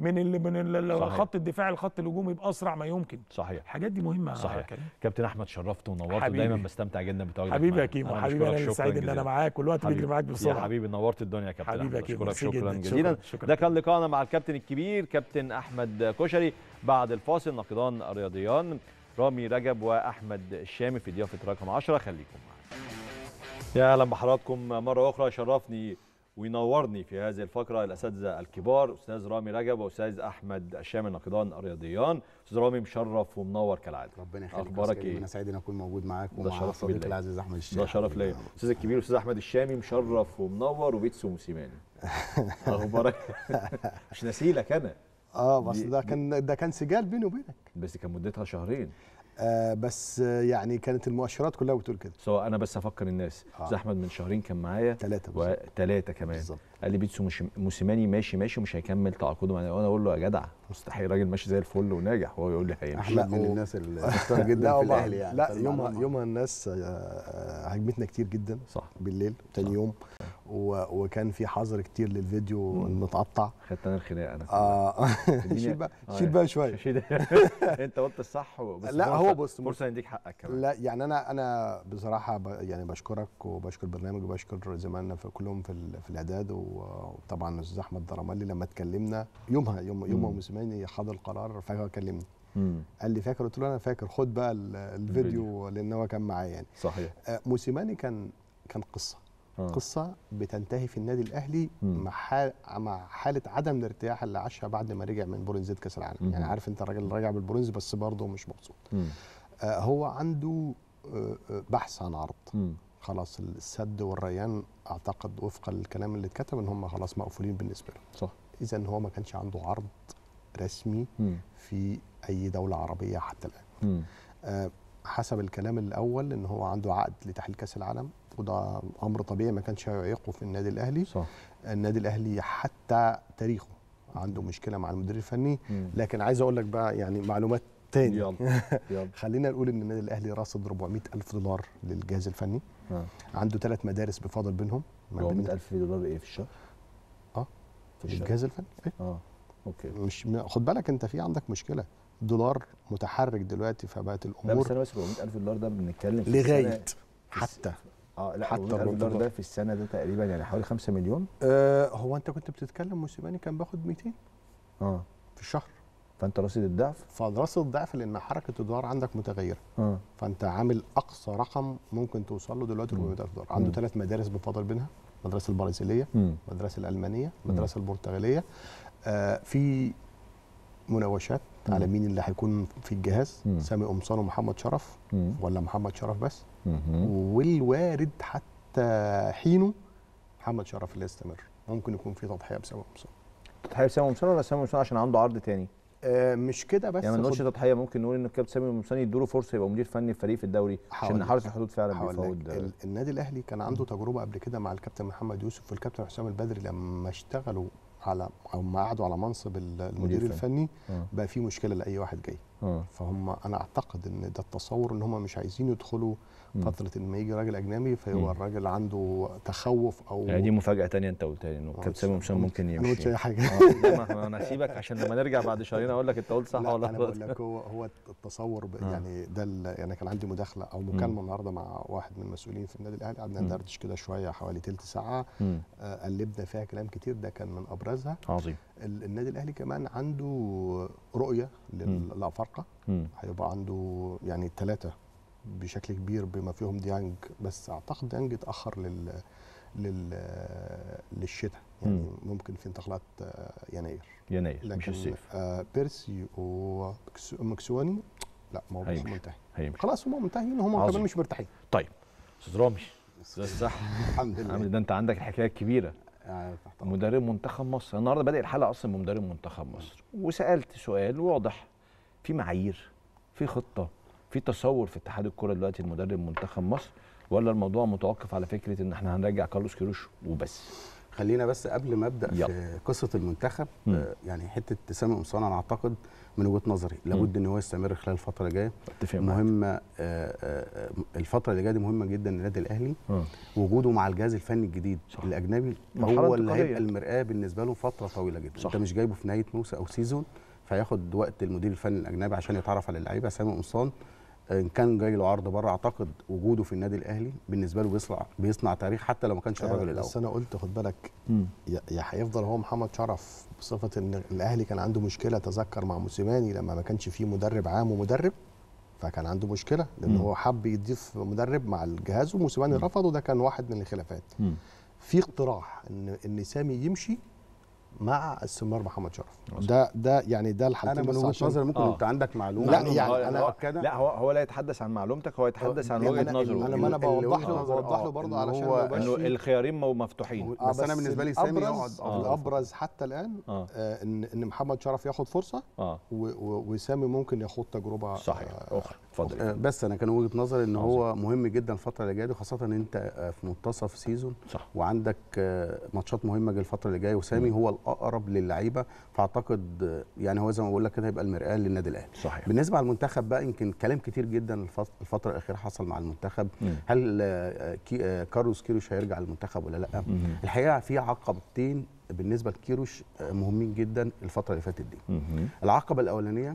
من ال من ال صحيح. خط الدفاع لخط الهجوم باسرع ما يمكن صحيح الحاجات دي مهمه يا صحيح كريم. كابتن احمد شرفت ونورت حبيبي. ودايما بستمتع جدا بتواجدك حبيبي معايا. يا كيمو أنا حبيبي انا بشكرك اللي شكراً سعيد ان انا جزيلاً. معاك والوقت بيجري حبيبي. معاك يا بسرعه حبيبي نورت الدنيا يا كابتن حبيبي يا أحمد. كيمو، اشكرك ميرسي شكرا جداً. جزيلا شكراً- شكراً. ده كان لقاءنا مع الكابتن الكبير كابتن احمد كشري بعد الفاصل ناقدان الرياضيان رامي رجب واحمد الشامي في ضيافه رقم 10 خليكم معانا يا اهلا بحضراتكم مره اخرى شرفني وينورني في هذه الفقره الاساتذه الكبار استاذ رامي رجب واستاذ احمد الشامي ناقدان الرياضيان استاذ رامي مشرف ومنور كالعاده ربنا يخليك يا اخبارك أستاذ كريم. ايه انا سعيد ان اكون موجود معاك ده ومع شرف صديقي ليا. العزيز احمد الشيخ ده شرف ليا الاستاذ الكبير استاذ احمد الشامي مشرف ومنور وبيتسو موسيماني اخبارك مش نسيلك انا اه بس دي- ده كان ده كان سجال بيني وبينك بس كان مدتها شهرين آه بس آه، يعني كانت المؤشرات كلها بتقول كده سواء انا بس افكر الناس آه. استاذ احمد من شهرين كان معايا ثلاثه بالظبط وثلاثه كمان بالظبط قال لي بيتسو مش موسيماني ماشي ماشي ومش هيكمل تعاقده معايا وانا اقول له يا جدع مستحيل راجل ماشي زي الفل وناجح وهو يقول لي هيمشي لا، احمد من و- الناس اللي مختار جدا لا في والله الاهلي يعني لا فالمعلومة. يومها يومها الناس آه، آه، هاجمتنا كتير جدا صح بالليل تاني صح. يوم و- وكان في حظر كتير للفيديو مم. المتقطع خدت انا الخناقه انا اه الدنيا- شيل بقى آه، شيل بقى شويه شيل انت قلت الصح بس لا، فرصة- هو بص- فرصه نديك حقك كمان لا يعني انا انا بصراحه ب يعني بشكرك وبشكر البرنامج وبشكر زمايلنا في كلهم في, ال- في الاعداد و- وطبعا الاستاذ احمد درمالي لما اتكلمنا يومها يوم يوم مم. ما موسيماني خد القرار فجاه كلمني مم. قال لي فاكر قلت له انا فاكر خد بقى ال- الفيديو لان هو كان معايا يعني صحيح آه، موسيماني كان كان قصه آه. قصه بتنتهي في النادي الاهلي مم. مع حال مع حاله عدم الارتياح اللي عاشها بعد ما رجع من برونزيه كاس العالم مم. يعني عارف انت الراجل اللي راجع بالبرونز بس برضه مش مبسوط مم. آه، هو عنده آه، آه، بحث عن عرض مم. خلاص السد والريان اعتقد وفقا للكلام اللي اتكتب ان هم خلاص مقفولين بالنسبه له صح اذا هو ما كانش عنده عرض رسمي مم. في اي دوله عربيه حتى الان مم. آه، حسب الكلام الاول ان هو عنده عقد لتحليل كاس العالم وده امر طبيعي ما كانش هيعيقه في النادي الاهلي صح النادي الاهلي حتى تاريخه عنده مشكله مع المدير الفني مم. لكن عايز اقول لك بقى يعني معلومات تاني يلا يلا خلينا نقول ان النادي الاهلي راصد 400 الف دولار للجهاز الفني آه. عنده ثلاث مدارس بفاضل بينهم ما بين 400000 دولار ايه في الشهر؟ آه. في الشهر الجهاز الفني إيه؟ اه اوكي مش م- خد بالك انت في عندك مشكله دولار متحرك دلوقتي فبقت لا الامور بس انا بس 400000 دولار ده بنتكلم في لغايه السنة- حتى اه لا حتى 400000 400 دولار دولار. ده في السنه ده تقريبا يعني حوالي 5 مليون آه هو انت كنت بتتكلم موسيماني كان باخد 200 اه في الشهر فانت رصيد الضعف فدراسه الضعف لان حركه الدولار عندك متغيره اه فانت عامل اقصى رقم ممكن توصل له دلوقتي مم. 400000 دولار عنده مم. ثلاث مدارس بفاضل بينها المدرسه البرازيليه مم. المدرسه الالمانيه مم. المدرسه البرتغاليه آه في مناوشات مم. على مين اللي هيكون في الجهاز مم. سامي قمصان ومحمد شرف مم. ولا محمد شرف بس مم. والوارد حتى حينه محمد شرف اللي يستمر ممكن يكون في تضحيه بسامي قمصان تضحيه بسامي قمصان ولا سامي قمصان عشان عنده عرض تاني؟ آه مش كده بس يعني ما نقولش خد- تضحيه ممكن نقول ان الكابتن سامي قمصان يدوا فرصه يبقى مدير فني الفريق في الدوري عشان هقول لك. حرس الحدود فعلا هقول لك بيفاوض ال- النادي الاهلي كان عنده تجربه قبل كده مع الكابتن محمد يوسف والكابتن حسام البدري لما اشتغلوا على او ما قعدوا على منصب ال- المدير فني. الفني آه. بقى في مشكله لاي واحد جاي اه فهم انا اعتقد ان ده التصور ان هم مش عايزين يدخلوا مم. فتره ان ما يجي راجل اجنبي مم. فيبقى الراجل عنده تخوف او يعني دي مفاجاه تانية انت قلتها لي انه ما كابتن سامي قلتش- قمصان ممكن انا ما قلتش يمشي اي حاجه اه لا ما- ما انا هسيبك عشان لما نرجع بعد شهرين اقول لك انت قلت صح لا ولا انا غلط بقول لك هو هو التصور ب- آه. يعني ده ال- يعني كان عندي مداخله او مكالمه النهارده مع واحد من المسؤولين في النادي الاهلي قعدنا مم. ندردش كده شويه حوالي تلت ساعه مم. آه، قلبنا فيها كلام كتير ده كان من ابرزها عظيم ال- النادي الاهلي كمان عنده رؤيه لل- للافارقه مم. هيبقى عنده يعني الثلاثه بشكل كبير بما فيهم ديانج بس اعتقد ديانج اتاخر لل لل للشتاء يعني مم. ممكن في انتقالات آه، يناير يناير مش لكن الصيف آه بيرسي ومكسواني لا موضوع هيمشي. منتهي هيمشي خلاص هم منتهين هم عظيم. كمان مش مرتاحين طيب استاذ رامي استاذ صح الحمد عامل ده انت عندك الحكايه الكبيره يعني تحت أمرك. مدرب منتخب مصر النهارده بادئ الحلقه اصلا بمدرب منتخب مصر وسالت سؤال واضح في معايير في خطه في تصور في اتحاد الكره دلوقتي لمدرب منتخب مصر ولا الموضوع متوقف على فكره ان احنا هنرجع كارلوس كيروش وبس خلينا بس قبل ما ابدا يلا. في قصه المنتخب مم. آه، يعني حته سامي قمصان انا اعتقد من وجهه نظري لابد ان هو يستمر خلال الفتره اللي جايه اتفق معاك مهمه آه، آه، الفتره اللي جايه دي مهمه جدا للنادي الاهلي آه. وجوده مع الجهاز الفني الجديد صح. الاجنبي مرحلة هو اللي انتقالية. هيبقى المرآه بالنسبه له فتره طويله جدا صح. انت مش جايبه في نهايه موسم او سيزون فياخد وقت المدير الفني الاجنبي عشان يتعرف على اللعيبه سامي قمصان آه، ان كان جاي له عرض بره اعتقد وجوده في النادي الاهلي بالنسبه له بيصنع بيصنع تاريخ حتى لو ما كانش الراجل آه، الاول بس انا قلت خد بالك مم. يا يا هيفضل هو محمد شرف بصفه ان الاهلي كان عنده مشكله تذكر مع موسيماني لما ما كانش فيه مدرب عام ومدرب فكان عنده مشكله لان مم. هو حب يضيف مدرب مع الجهاز وموسيماني رفض وده كان واحد من الخلافات مم. في اقتراح ان ان سامي يمشي مع استمرار محمد شرف ده ده يعني ده انا الحالتين من بس وجهه عشان نظري ممكن آه. انت عندك معلومه لا، معلومة يعني غير أنا- مؤكدة. لا هو هو لا يتحدث عن معلومتك هو يتحدث عن لا، وجهه أنا- نظره انا ما انا اللي بوضح وجهة له نظري، بوضح له آه، برضه إن علشان هو ما يبقاش انه فيه- الخيارين مو- مفتوحين آه، بس أنا بالنسبة لي سامي يقعد الابرز أفضل. الابرز حتى الان آه. آه ان ان محمد شرف ياخد فرصه اه و- و- وسامي ممكن ياخد تجربه صحيح آه، اخرى اتفضل آه، بس انا كان وجهه نظري ان هو مهم جدا الفتره اللي جايه دي خاصه ان انت آه، في منتصف سيزون صح وعندك آه، ماتشات مهمه جايه الفتره اللي جايه وسامي هو الاقرب للعيبه فاعتقد آه، يعني هو زي ما بقول لك كده هيبقى المرآه للنادي الاهلي صحيح بالنسبه على المنتخب بقى يمكن كلام كتير جدا الفت- الفتره الاخيره حصل مع المنتخب مم. هل آه، كي- آه، كارلوس كيروش هيرجع المنتخب ولا لا مم. الحقيقه في عقبتين بالنسبه لكيروش آه، مهمين جدا الفتره اللي فاتت دي مم. العقبه الاولانيه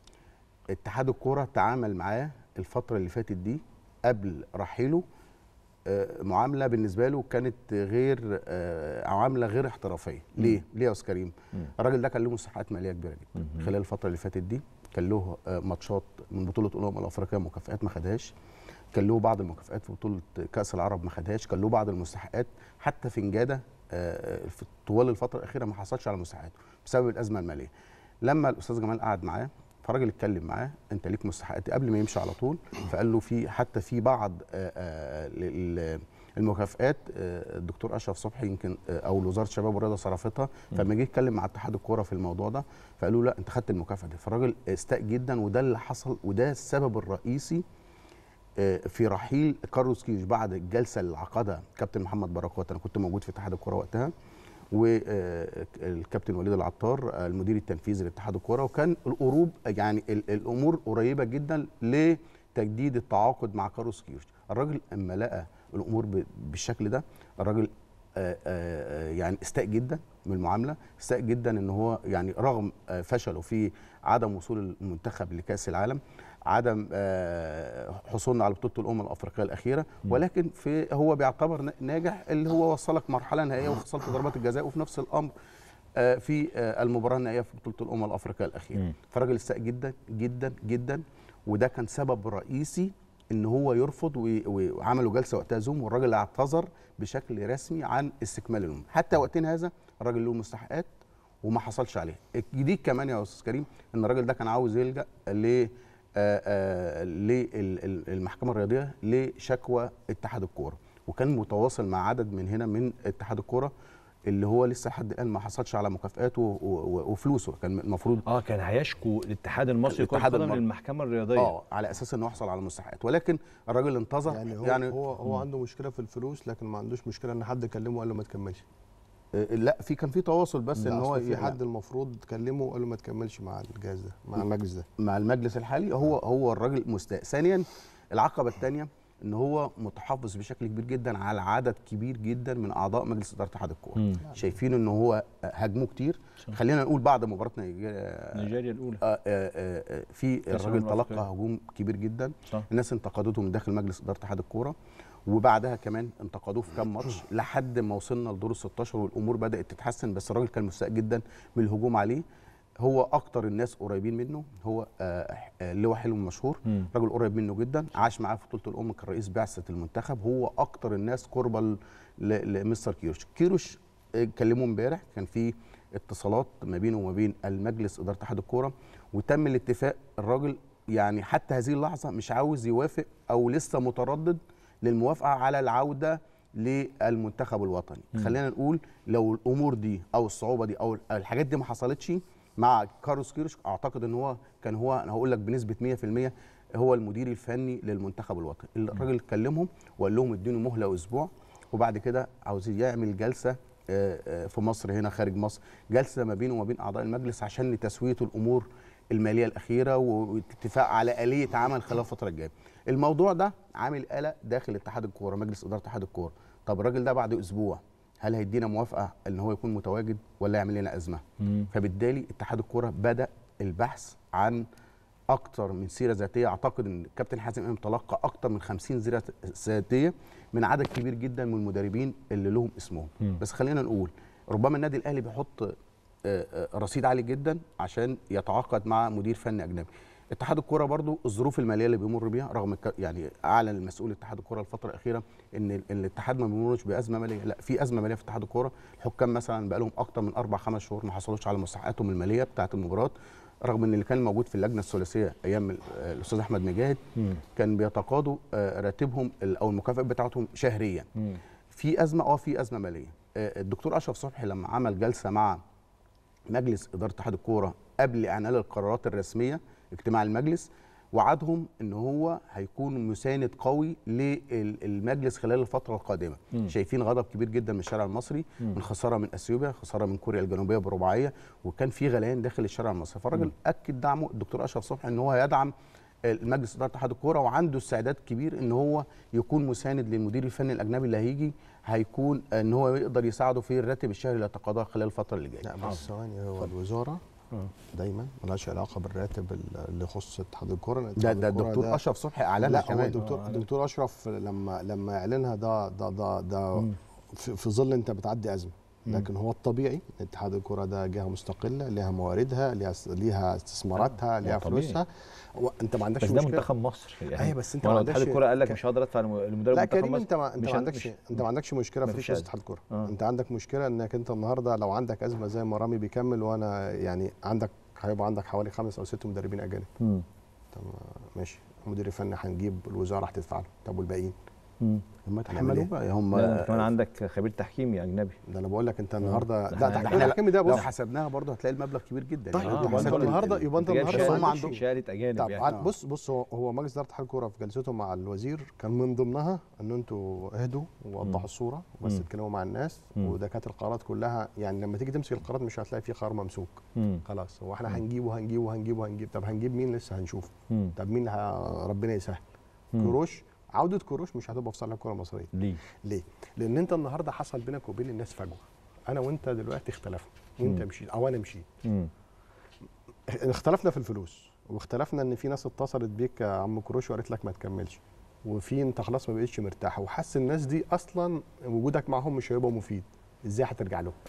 اتحاد الكوره تعامل معاه الفتره اللي فاتت دي قبل رحيله آه، معامله بالنسبه له كانت غير آه، معامله غير احترافيه ليه ليه يا استاذ كريم مم. الراجل ده كان له مساحات ماليه كبيره جدا مم. خلال الفتره اللي فاتت دي كان له آه، ماتشات من بطوله الامم الافريقيه مكافآت ما خدهاش كان له بعض المكافآت في بطوله كاس العرب ما خدهاش كان له بعض المستحقات حتى في نجاده آه، في طوال الفتره الاخيره ما حصلش على مستحقاته بسبب الازمه الماليه لما الاستاذ جمال قعد معاه فالراجل اتكلم معاه انت ليك مستحقات قبل ما يمشي على طول فقال له في حتى في بعض آه، آه، لل- المكافآت آه، الدكتور اشرف صبحي يمكن آه، او وزاره الشباب والرياضه صرفتها فلما جه يتكلم مع اتحاد الكوره في الموضوع ده فقالوا لا انت خدت المكافاه دي فالراجل استاء جدا وده اللي حصل وده السبب الرئيسي آه، في رحيل كارلوس كيروش بعد الجلسه اللي عقدها كابتن محمد بركات انا كنت موجود في اتحاد الكوره وقتها والكابتن وليد العطار آه، المدير التنفيذي لاتحاد الكوره وكان القروب يعني ال- الامور قريبه جدا لتجديد التعاقد مع كارلوس كيروش الراجل اما لقى الامور ب- بالشكل ده الراجل آه، آه، يعني استاء جدا من المعامله استاء جدا ان هو يعني رغم آه، فشله في عدم وصول المنتخب لكاس العالم عدم آه، حصولنا على بطوله الامم الافريقيه الاخيره ولكن في هو بيعتبر نا- ناجح اللي هو وصلك مرحله نهائيه وخسرت ضربات الجزاء وفي نفس الامر آه، في آه، المباراه النهائيه في بطوله الامم الافريقيه الاخيره مم. فالراجل استاء جدا جدا جدا وده كان سبب رئيسي ان هو يرفض و- و- وعملوا جلسه وقتها زوم والراجل اعتذر بشكل رسمي عن استكمال الامم حتى وقتنا هذا الراجل له مستحقات وما حصلش عليه الجديد كمان يا استاذ كريم ان الراجل ده كان عاوز يلجا ل للمحكمه الرياضيه لشكوى اتحاد الكوره وكان متواصل مع عدد من هنا من اتحاد الكوره اللي هو لسه لحد الان ما حصلش على مكافآته و- و- وفلوسه كان المفروض اه كان هيشكو الاتحاد المصري لكرة الاتحاد القدم المصري. للمحكمه الرياضيه اه على اساس انه يحصل على مستحقات ولكن الراجل انتظر يعني هو يعني هو هو عنده مشكله في الفلوس لكن ما عندوش مشكله ان حد كلمه وقال له ما تكملش آه، لا في كان في تواصل بس ان هو في يعني حد المفروض كلمه وقال له ما تكملش مع الجهاز ده مع المجلس ده مع المجلس الحالي هو هو الراجل مستاء ثانيا العقبه الثانيه ان هو متحفظ بشكل كبير جدا على عدد كبير جدا من اعضاء مجلس اداره اتحاد الكوره مم. شايفين ان هو هاجموه كتير صح. خلينا نقول بعد مباراه نيجيريا نيجيريا الاولى آه، آه، آه، آه، في كأس الراجل الأمم الأفريقية. تلقى هجوم كبير جدا صح. الناس انتقدته من داخل مجلس اداره اتحاد الكوره وبعدها كمان انتقدوه في كام ماتش لحد ما وصلنا لدور ال 16 والامور بدات تتحسن بس الراجل كان مستاء جدا من الهجوم عليه هو اكتر الناس قريبين منه هو آه، آه، لواء حلو مشهور مم. راجل قريب منه جدا عاش معاه في بطوله الامم كان رئيس بعثه المنتخب هو اكتر الناس قربا ل- لمستر كيروش كيروش آه، كلمه امبارح كان في اتصالات ما بينه وما بين المجلس اداره اتحاد الكوره وتم الاتفاق الراجل يعني حتى هذه اللحظه مش عاوز يوافق او لسه متردد للموافقه على العوده للمنتخب الوطني خلينا نقول لو الامور دي او الصعوبه دي او الحاجات دي ما حصلتش مع كارلوس كيروش اعتقد ان هو كان هو انا هقول لك بنسبه 100% هو المدير الفني للمنتخب الوطني الراجل كلمهم وقال لهم ادوني مهله اسبوع وبعد كده عاوز يعمل جلسه آه، آه، في مصر هنا خارج مصر جلسه ما بينه وما بين اعضاء المجلس عشان لتسويه الامور الماليه الاخيره واتفاق على اليه عمل خلال الفتره الجايه الموضوع ده عامل قلق داخل اتحاد الكوره مجلس اداره اتحاد الكوره طب الراجل ده بعد اسبوع هل هيدينا موافقه ان هو يكون متواجد ولا يعمل لنا ازمه فبالتالي اتحاد الكوره بدا البحث عن اكتر من سيره ذاتيه اعتقد ان الكابتن حازم امام تلقى اكتر من 50 سيره ذاتيه من عدد كبير جدا من المدربين اللي لهم اسمهم بس خلينا نقول ربما النادي الاهلي بيحط آه، آه، رصيد عالي جدا عشان يتعاقد مع مدير فني اجنبي اتحاد الكوره برضو الظروف الماليه اللي بيمر بيها رغم الك- يعني اعلن المسؤول اتحاد الكوره الفتره الاخيره ان ال- إن الاتحاد ما بيمرش بازمه ماليه لا في ازمه ماليه في اتحاد الكوره الحكام مثلا بقى لهم اكتر من اربع خمس شهور ما حصلوش على مستحقاتهم الماليه بتاعه المباراه رغم ان اللي كان موجود في اللجنه الثلاثيه ايام ال- آه، الاستاذ احمد مجاهد كان بيتقاضوا آه، راتبهم ال- او المكافئات بتاعتهم شهريا في ازمه اه في ازمه ماليه آه، الدكتور اشرف صبحي لما عمل جلسه مع مجلس اداره اتحاد الكوره قبل اعلان القرارات الرسميه اجتماع المجلس وعدهم ان هو هيكون مساند قوي للمجلس خلال الفتره القادمه شايفين غضب كبير جدا من الشارع المصري من خساره من اثيوبيا خساره من كوريا الجنوبيه برباعيه وكان في غليان داخل الشارع المصري فالراجل اكد دعمه الدكتور اشرف صبحي ان هو يدعم المجلس اداره اتحاد الكوره وعنده استعداد كبير ان هو يكون مساند للمدير الفني الاجنبي اللي هيجي هيكون ان هو يقدر يساعده في الراتب الشهري اللي يتقاضاه خلال الفتره اللي جايه لا بس ثواني هو الوزاره دايما ملهاش علاقه بالراتب ال- اللي يخص اتحاد الكوره لأن ده اتحاد ده الكرة الدكتور اشرف صبحي اعلنها لا هو كمان الدكتور الدكتور اشرف لما لما يعلنها ده ده ده ده في, في ظل انت بتعدي ازمه لكن هو الطبيعي ان اتحاد الكره ده جهه مستقله ليها مواردها ليها ليها استثماراتها ليها طبيعي. فلوسها هو انت ما عندكش بس ده مشكله منتخب مصر يعني أيوة، بس أنت ما ما لو اتحاد عندكش- الكوره قال لك ك- مش هقدر ادفع لم- لمدرب لا منتخب كريم مصر انت ما انت مش ما هن- عندكش مش- انت ما عندكش مشكله في مفيش فلوس أزمة. اتحاد الكوره آه. انت عندك مشكله انك انت النهارده لو عندك ازمه زي ما رامي بيكمل وانا يعني عندك هيبقى عندك حوالي خمس او ست مدربين اجانب مم. طب ماشي المدير الفني هنجيب الوزاره هتدفع له طب والباقيين مم. هم هنعمل تحملوا إيه؟ بقى هم لا انت كمان عندك خبير تحكيمي اجنبي ده انا بقول لك انت النهارده ده لا احنا- تحكيم الحكيمي ده لو بص حسبناها برضه هتلاقي المبلغ كبير جدا طيب يعني يبقى حسبت انت ال- النهارده ال- يبقى انت انت جايب النهارده هم ما عندهم- عندكش شهاده اجانب طب يعني عن- بص بص هو هو مجلس اداره اتحاد الكوره في جلسته مع الوزير كان من ضمنها ان انتوا اهدوا ووضحوا الصوره بس مم. اتكلموا مع الناس مم. وده كانت القرارات كلها يعني لما تيجي تمسك القرارات مش هتلاقي فيه قرار ممسوك مم. خلاص هو احنا هنجيبه هنجيبه هنجيبه هنجيب طب هنجيب مين لسه هنشوف مم. طب مين ه- ربنا يسهل مم. كروش عوده كروش مش هتبقى في صالح الكره المصريه ليه؟ ليه؟ لان انت النهارده حصل بينك وبين الناس فجوه انا وانت دلوقتي اختلفنا وانت مم. مشيت او انا مشيت مم. اختلفنا في الفلوس واختلفنا ان في ناس اتصلت بيك يا عم كروش وقالت لك ما تكملش وفي انت خلاص ما بقتش مرتاح وحس الناس دي اصلا وجودك معاهم مش هيبقى مفيد ازاي هترجع لهم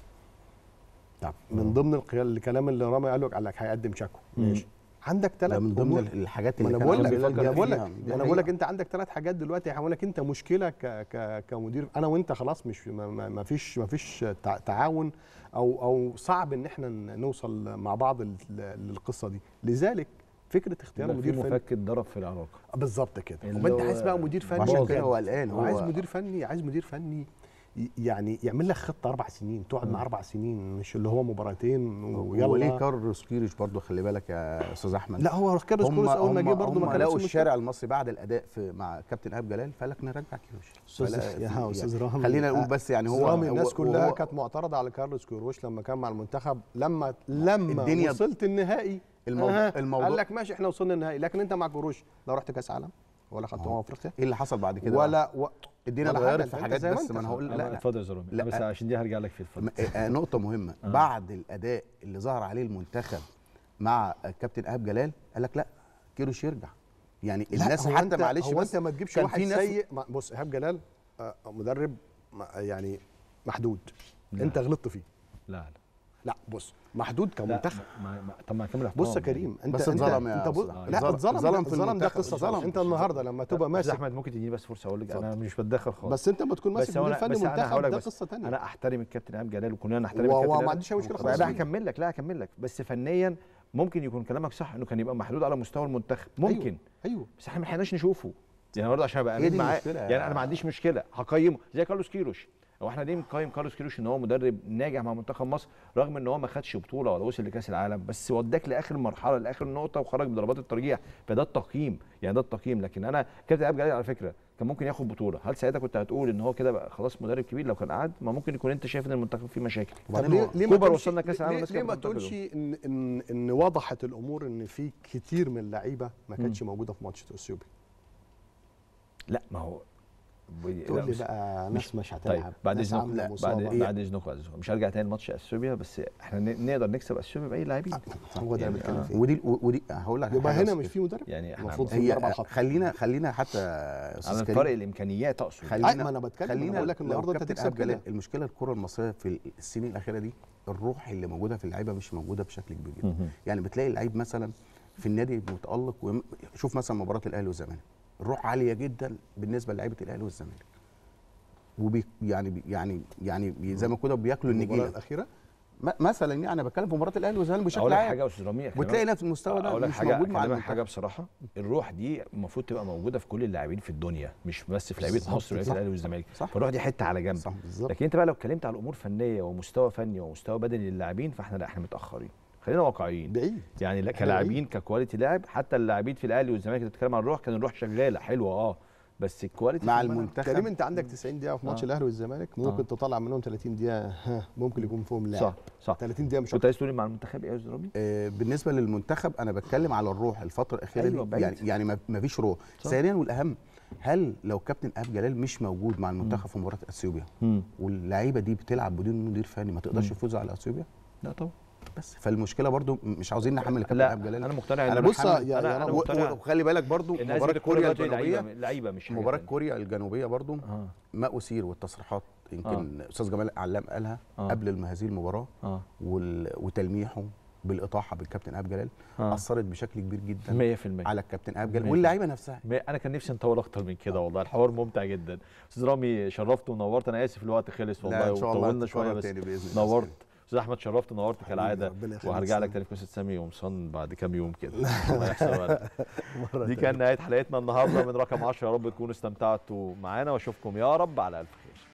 طب من ضمن القيا- الكلام اللي رامي قال لك قال لك هيقدم شكوى ماشي عندك ده ثلاث من ضمن الحاجات ما اللي انا كان بقول لك عامل ما بيفكر انا بقول لك فيها. ما دي انا بقول لك حقيقة. انت عندك ثلاث حاجات دلوقتي هقول لك انت مشكله ك ك كمدير انا وانت خلاص مش ما, ما ما فيش ما فيش تع- تعاون او او صعب ان احنا ن- نوصل مع بعض لل- للقصه دي لذلك فكره اختيار يبقى في مدير فني مفك ضرب في العلاقه بالظبط كده اللي وما انت هو عايز بقى مدير فني عشان بجد. كده هو قلقان هو عايز هو مدير فني عايز مدير فني ي- يعني يعمل لك خطه اربع سنين تقعد مع اربع سنين مش اللي هو مباراتين ويلا ويلا ليه كارلوس كيريش برضه خلي بالك يا استاذ احمد لا هو كارلوس هم- كروس اول ما هم- جه برضه ما هم كانش لقوا مشكلة. الشارع المصري بعد الاداء في مع كابتن ايهاب جلال فقال لك نرجع كيروش استاذ فلا- يا في- استاذ يعني رامي خلينا نقول بس يعني هو رامي هو- الناس كلها هو- كانت معترضه على كارلوس كيروش لما كان مع المنتخب لما لما الدنيا- وصلت النهائي الموضوع- آه، الموضوع- قال لك ماشي احنا وصلنا النهائي لكن انت مع كروش لا رحت كاس عالم ولا خدت امم افريقيا ايه اللي حصل بعد كده ولا و... الدنيا ولا اتغيرت حاجة، في أنت حاجات زي ما بس أنت ما انا هقول لا لا لا اتفضل يا زلمه لا. بس عشان دي هرجع لك في م- الفضل آه، نقطة مهمة آه. بعد الأداء اللي ظهر عليه المنتخب مع الكابتن إيهاب جلال قال لك لا كيروش يرجع يعني لا، الناس هو حتى أنت- معلش هو بس انت ما تجيبش كان واحد في ناس- سيء ما- بص ايهاب جلال آه، مدرب ما- يعني محدود لا. انت غلطت فيه لا لا لا بص محدود لا كمنتخب ما ما طب ما كمل بص يا كريم انت بس انت اتظلم يا انت بص أستاذ. لا اتظلم- اتظلم اتظلم ده- في اتظلم ده المنتخب. قصه ثانيه انت النهارده لما تبقى بس ماسك احمد ممكن تديني بس فرصه اقول لك انا اتفضل. مش بتدخل خالص بس انت ما تكون ماسك بس هو مدير أنا- فني بس أنا منتخب هقول لك ده بس قصه ثانيه انا احترم الكابتن ايهاب جلال وكلنا نحترم و- الكابتن وما إيهاب. عنديش أي مشكلة لا خالص. لا هكمل لك لا هكمل لك بس فنيا ممكن يكون كلامك صح انه كان يبقى محدود على مستوى المنتخب ممكن ايوه, أيوه. بس احنا ما لحقناش نشوفه يعني برضه عشان ابقى هي امين دي معاه المشكلة يعني يا- انا ما عنديش مشكله هقيمه زي كارلوس كيروش هو احنا ليه مقيم كارلوس كيروش ان هو مدرب ناجح مع منتخب مصر رغم ان هو ما خدش بطوله ولا وصل لكاس العالم بس وداك لاخر مرحله لاخر نقطه وخرج بضربات الترجيح فده التقييم يعني ده التقييم لكن انا كابتن ايهاب جلال على فكره كان ممكن ياخد بطوله هل ساعتها كنت هتقول ان هو كده بقى خلاص مدرب كبير لو كان قعد ما ممكن يكون انت شايف ان المنتخب فيه مشاكل طب ليه ليه ما كوبر تقولش- وصلنا كاس العالم ليه, والناس ليه كانت ما بتنتقده. تقولش ان ان ان وضحت الامور ان في كتير من اللعيبه ما كانتش موجوده في ماتش اثيوبيا لا ما هو ب- تقول لا، لي بس- بقى مش- ناس مش طيب هتلعب بعد ناس اذنكم عامله بعد مصابه بعد اذنكم بعد إذنكم. مش هرجع تاني لماتش اثيوبيا بس احنا ن- نقدر نكسب اثيوبيا باي لاعبين هو ده يعني اللي بتكلم آه. فيه ودي ودي هقول لك يبقى حاجة هنا بس مش في مدرب يعني احنا المفروض في هي مدرب على الخط خلينا خلينا حتى على استاذ فرق كريم الامكانيات اقصد خلينا أي، ما أنا بتكلم، أنا خلينا بقول لك لو النهاردة أنت كابتن تكسب إيهاب جلال، كده. المشكله الكره المصريه في السنين الاخيره دي الروح اللي موجوده في اللعيبه مش موجوده بشكل كبير جدا مهم. يعني بتلاقي اللعيب مثلا في النادي متالق ويم- شوف مثلا مباراه الاهلي والزمالك الروح عاليه جدا بالنسبه للعيبه الاهلي والزمالك وبي يعني بي- يعني يعني بي- زي ما كده بياكلوا المباراه النجيله الاخيره م- مثلا يعني أنا بتكلم في مباراه الاهلي والزمالك اقول بشكل لك عام حاجه يا استاذ رامي وتلاقي نفس المستوى ده اقول لك مش حاجه موجود مع اكلمك حاجه المنتخب بصراحه الروح دي المفروض تبقى موجوده في كل اللاعبين في الدنيا مش بس في لعيبه بالظبط، مصر ولعيبه صح. الاهلي والزمالك صح. فالروح دي حته على جنب صح بالظبط لكن انت بقى لو اتكلمت على امور فنيه ومستوى فني ومستوى بدني للاعبين فاحنا لا احنا متاخرين خلينا واقعيين بعيد يعني لا إحنا كلاعبين ككواليتي لاعب حتى اللاعبين في الاهلي والزمالك اللي بتتكلم عن الروح كان الروح شغاله حلوه اه بس الكواليتي مع في الملعب- المنتخب كريم انت عندك 90 دقيقه في ماتش آه. الاهلي والزمالك ممكن آه. تطلع منهم 30 دقيقه ها ممكن يكون فيهم لاعب صح صح 30 دقيقه مش كنت عايز تقول إيه مع المنتخب ايه يا استاذ رامي؟ آه، بالنسبه للمنتخب انا بتكلم على الروح الفتره الاخيره أيوة، دي بعيد. يعني يعني ما- ما فيش روح صح. ثانيا والاهم هل لو كابتن ايهاب جلال مش موجود مع المنتخب في مباراه اثيوبيا واللعيبه دي بتلعب بدون مدير فني ما تقدرش مم. تفوز على اثيوبيا لا طبعا بس فالمشكله برضو م- مش عاوزين نحمل الكابتن لا ايهاب جلال انا مقتنع انا إن بص محمد- يا- انا يا انا رب- و- مقتنع و- وخلي بالك برضو الناس مباراه اللي كوريا دلوقتي لعيبه الجنوبيه لعيبه مش حاجة مباراه تانية. كوريا الجنوبيه برضو اه ما اثير والتصريحات يمكن استاذ جمال علام قالها آه. قبل الم- هذه المباراه اه وال- وتلميحه بالاطاحه بالكابتن ايهاب جلال آه. اثرت بشكل كبير جدا 100% على الكابتن ايهاب جلال مية واللعيبه نفسها ما- انا كان نفسي نطول اكتر من كده والله الحوار ممتع جدا استاذ رامي شرفت ونورت انا اسف الوقت خلص والله لا ان شاء الله وطولنا شويه هتتكرر بس تاني باذن الله نورت استاذ احمد شرفت ونورت حبيبي، كالعاده ربنا يخليك وهرجع لك سلام. تاني في قصه سامي ومصان بعد كام يوم كده الله يحسن ولا. دي كان نهايه حلقتنا النهارده من رقم 10 يا رب تكونوا استمتعتوا معانا واشوفكم يا رب على الف خير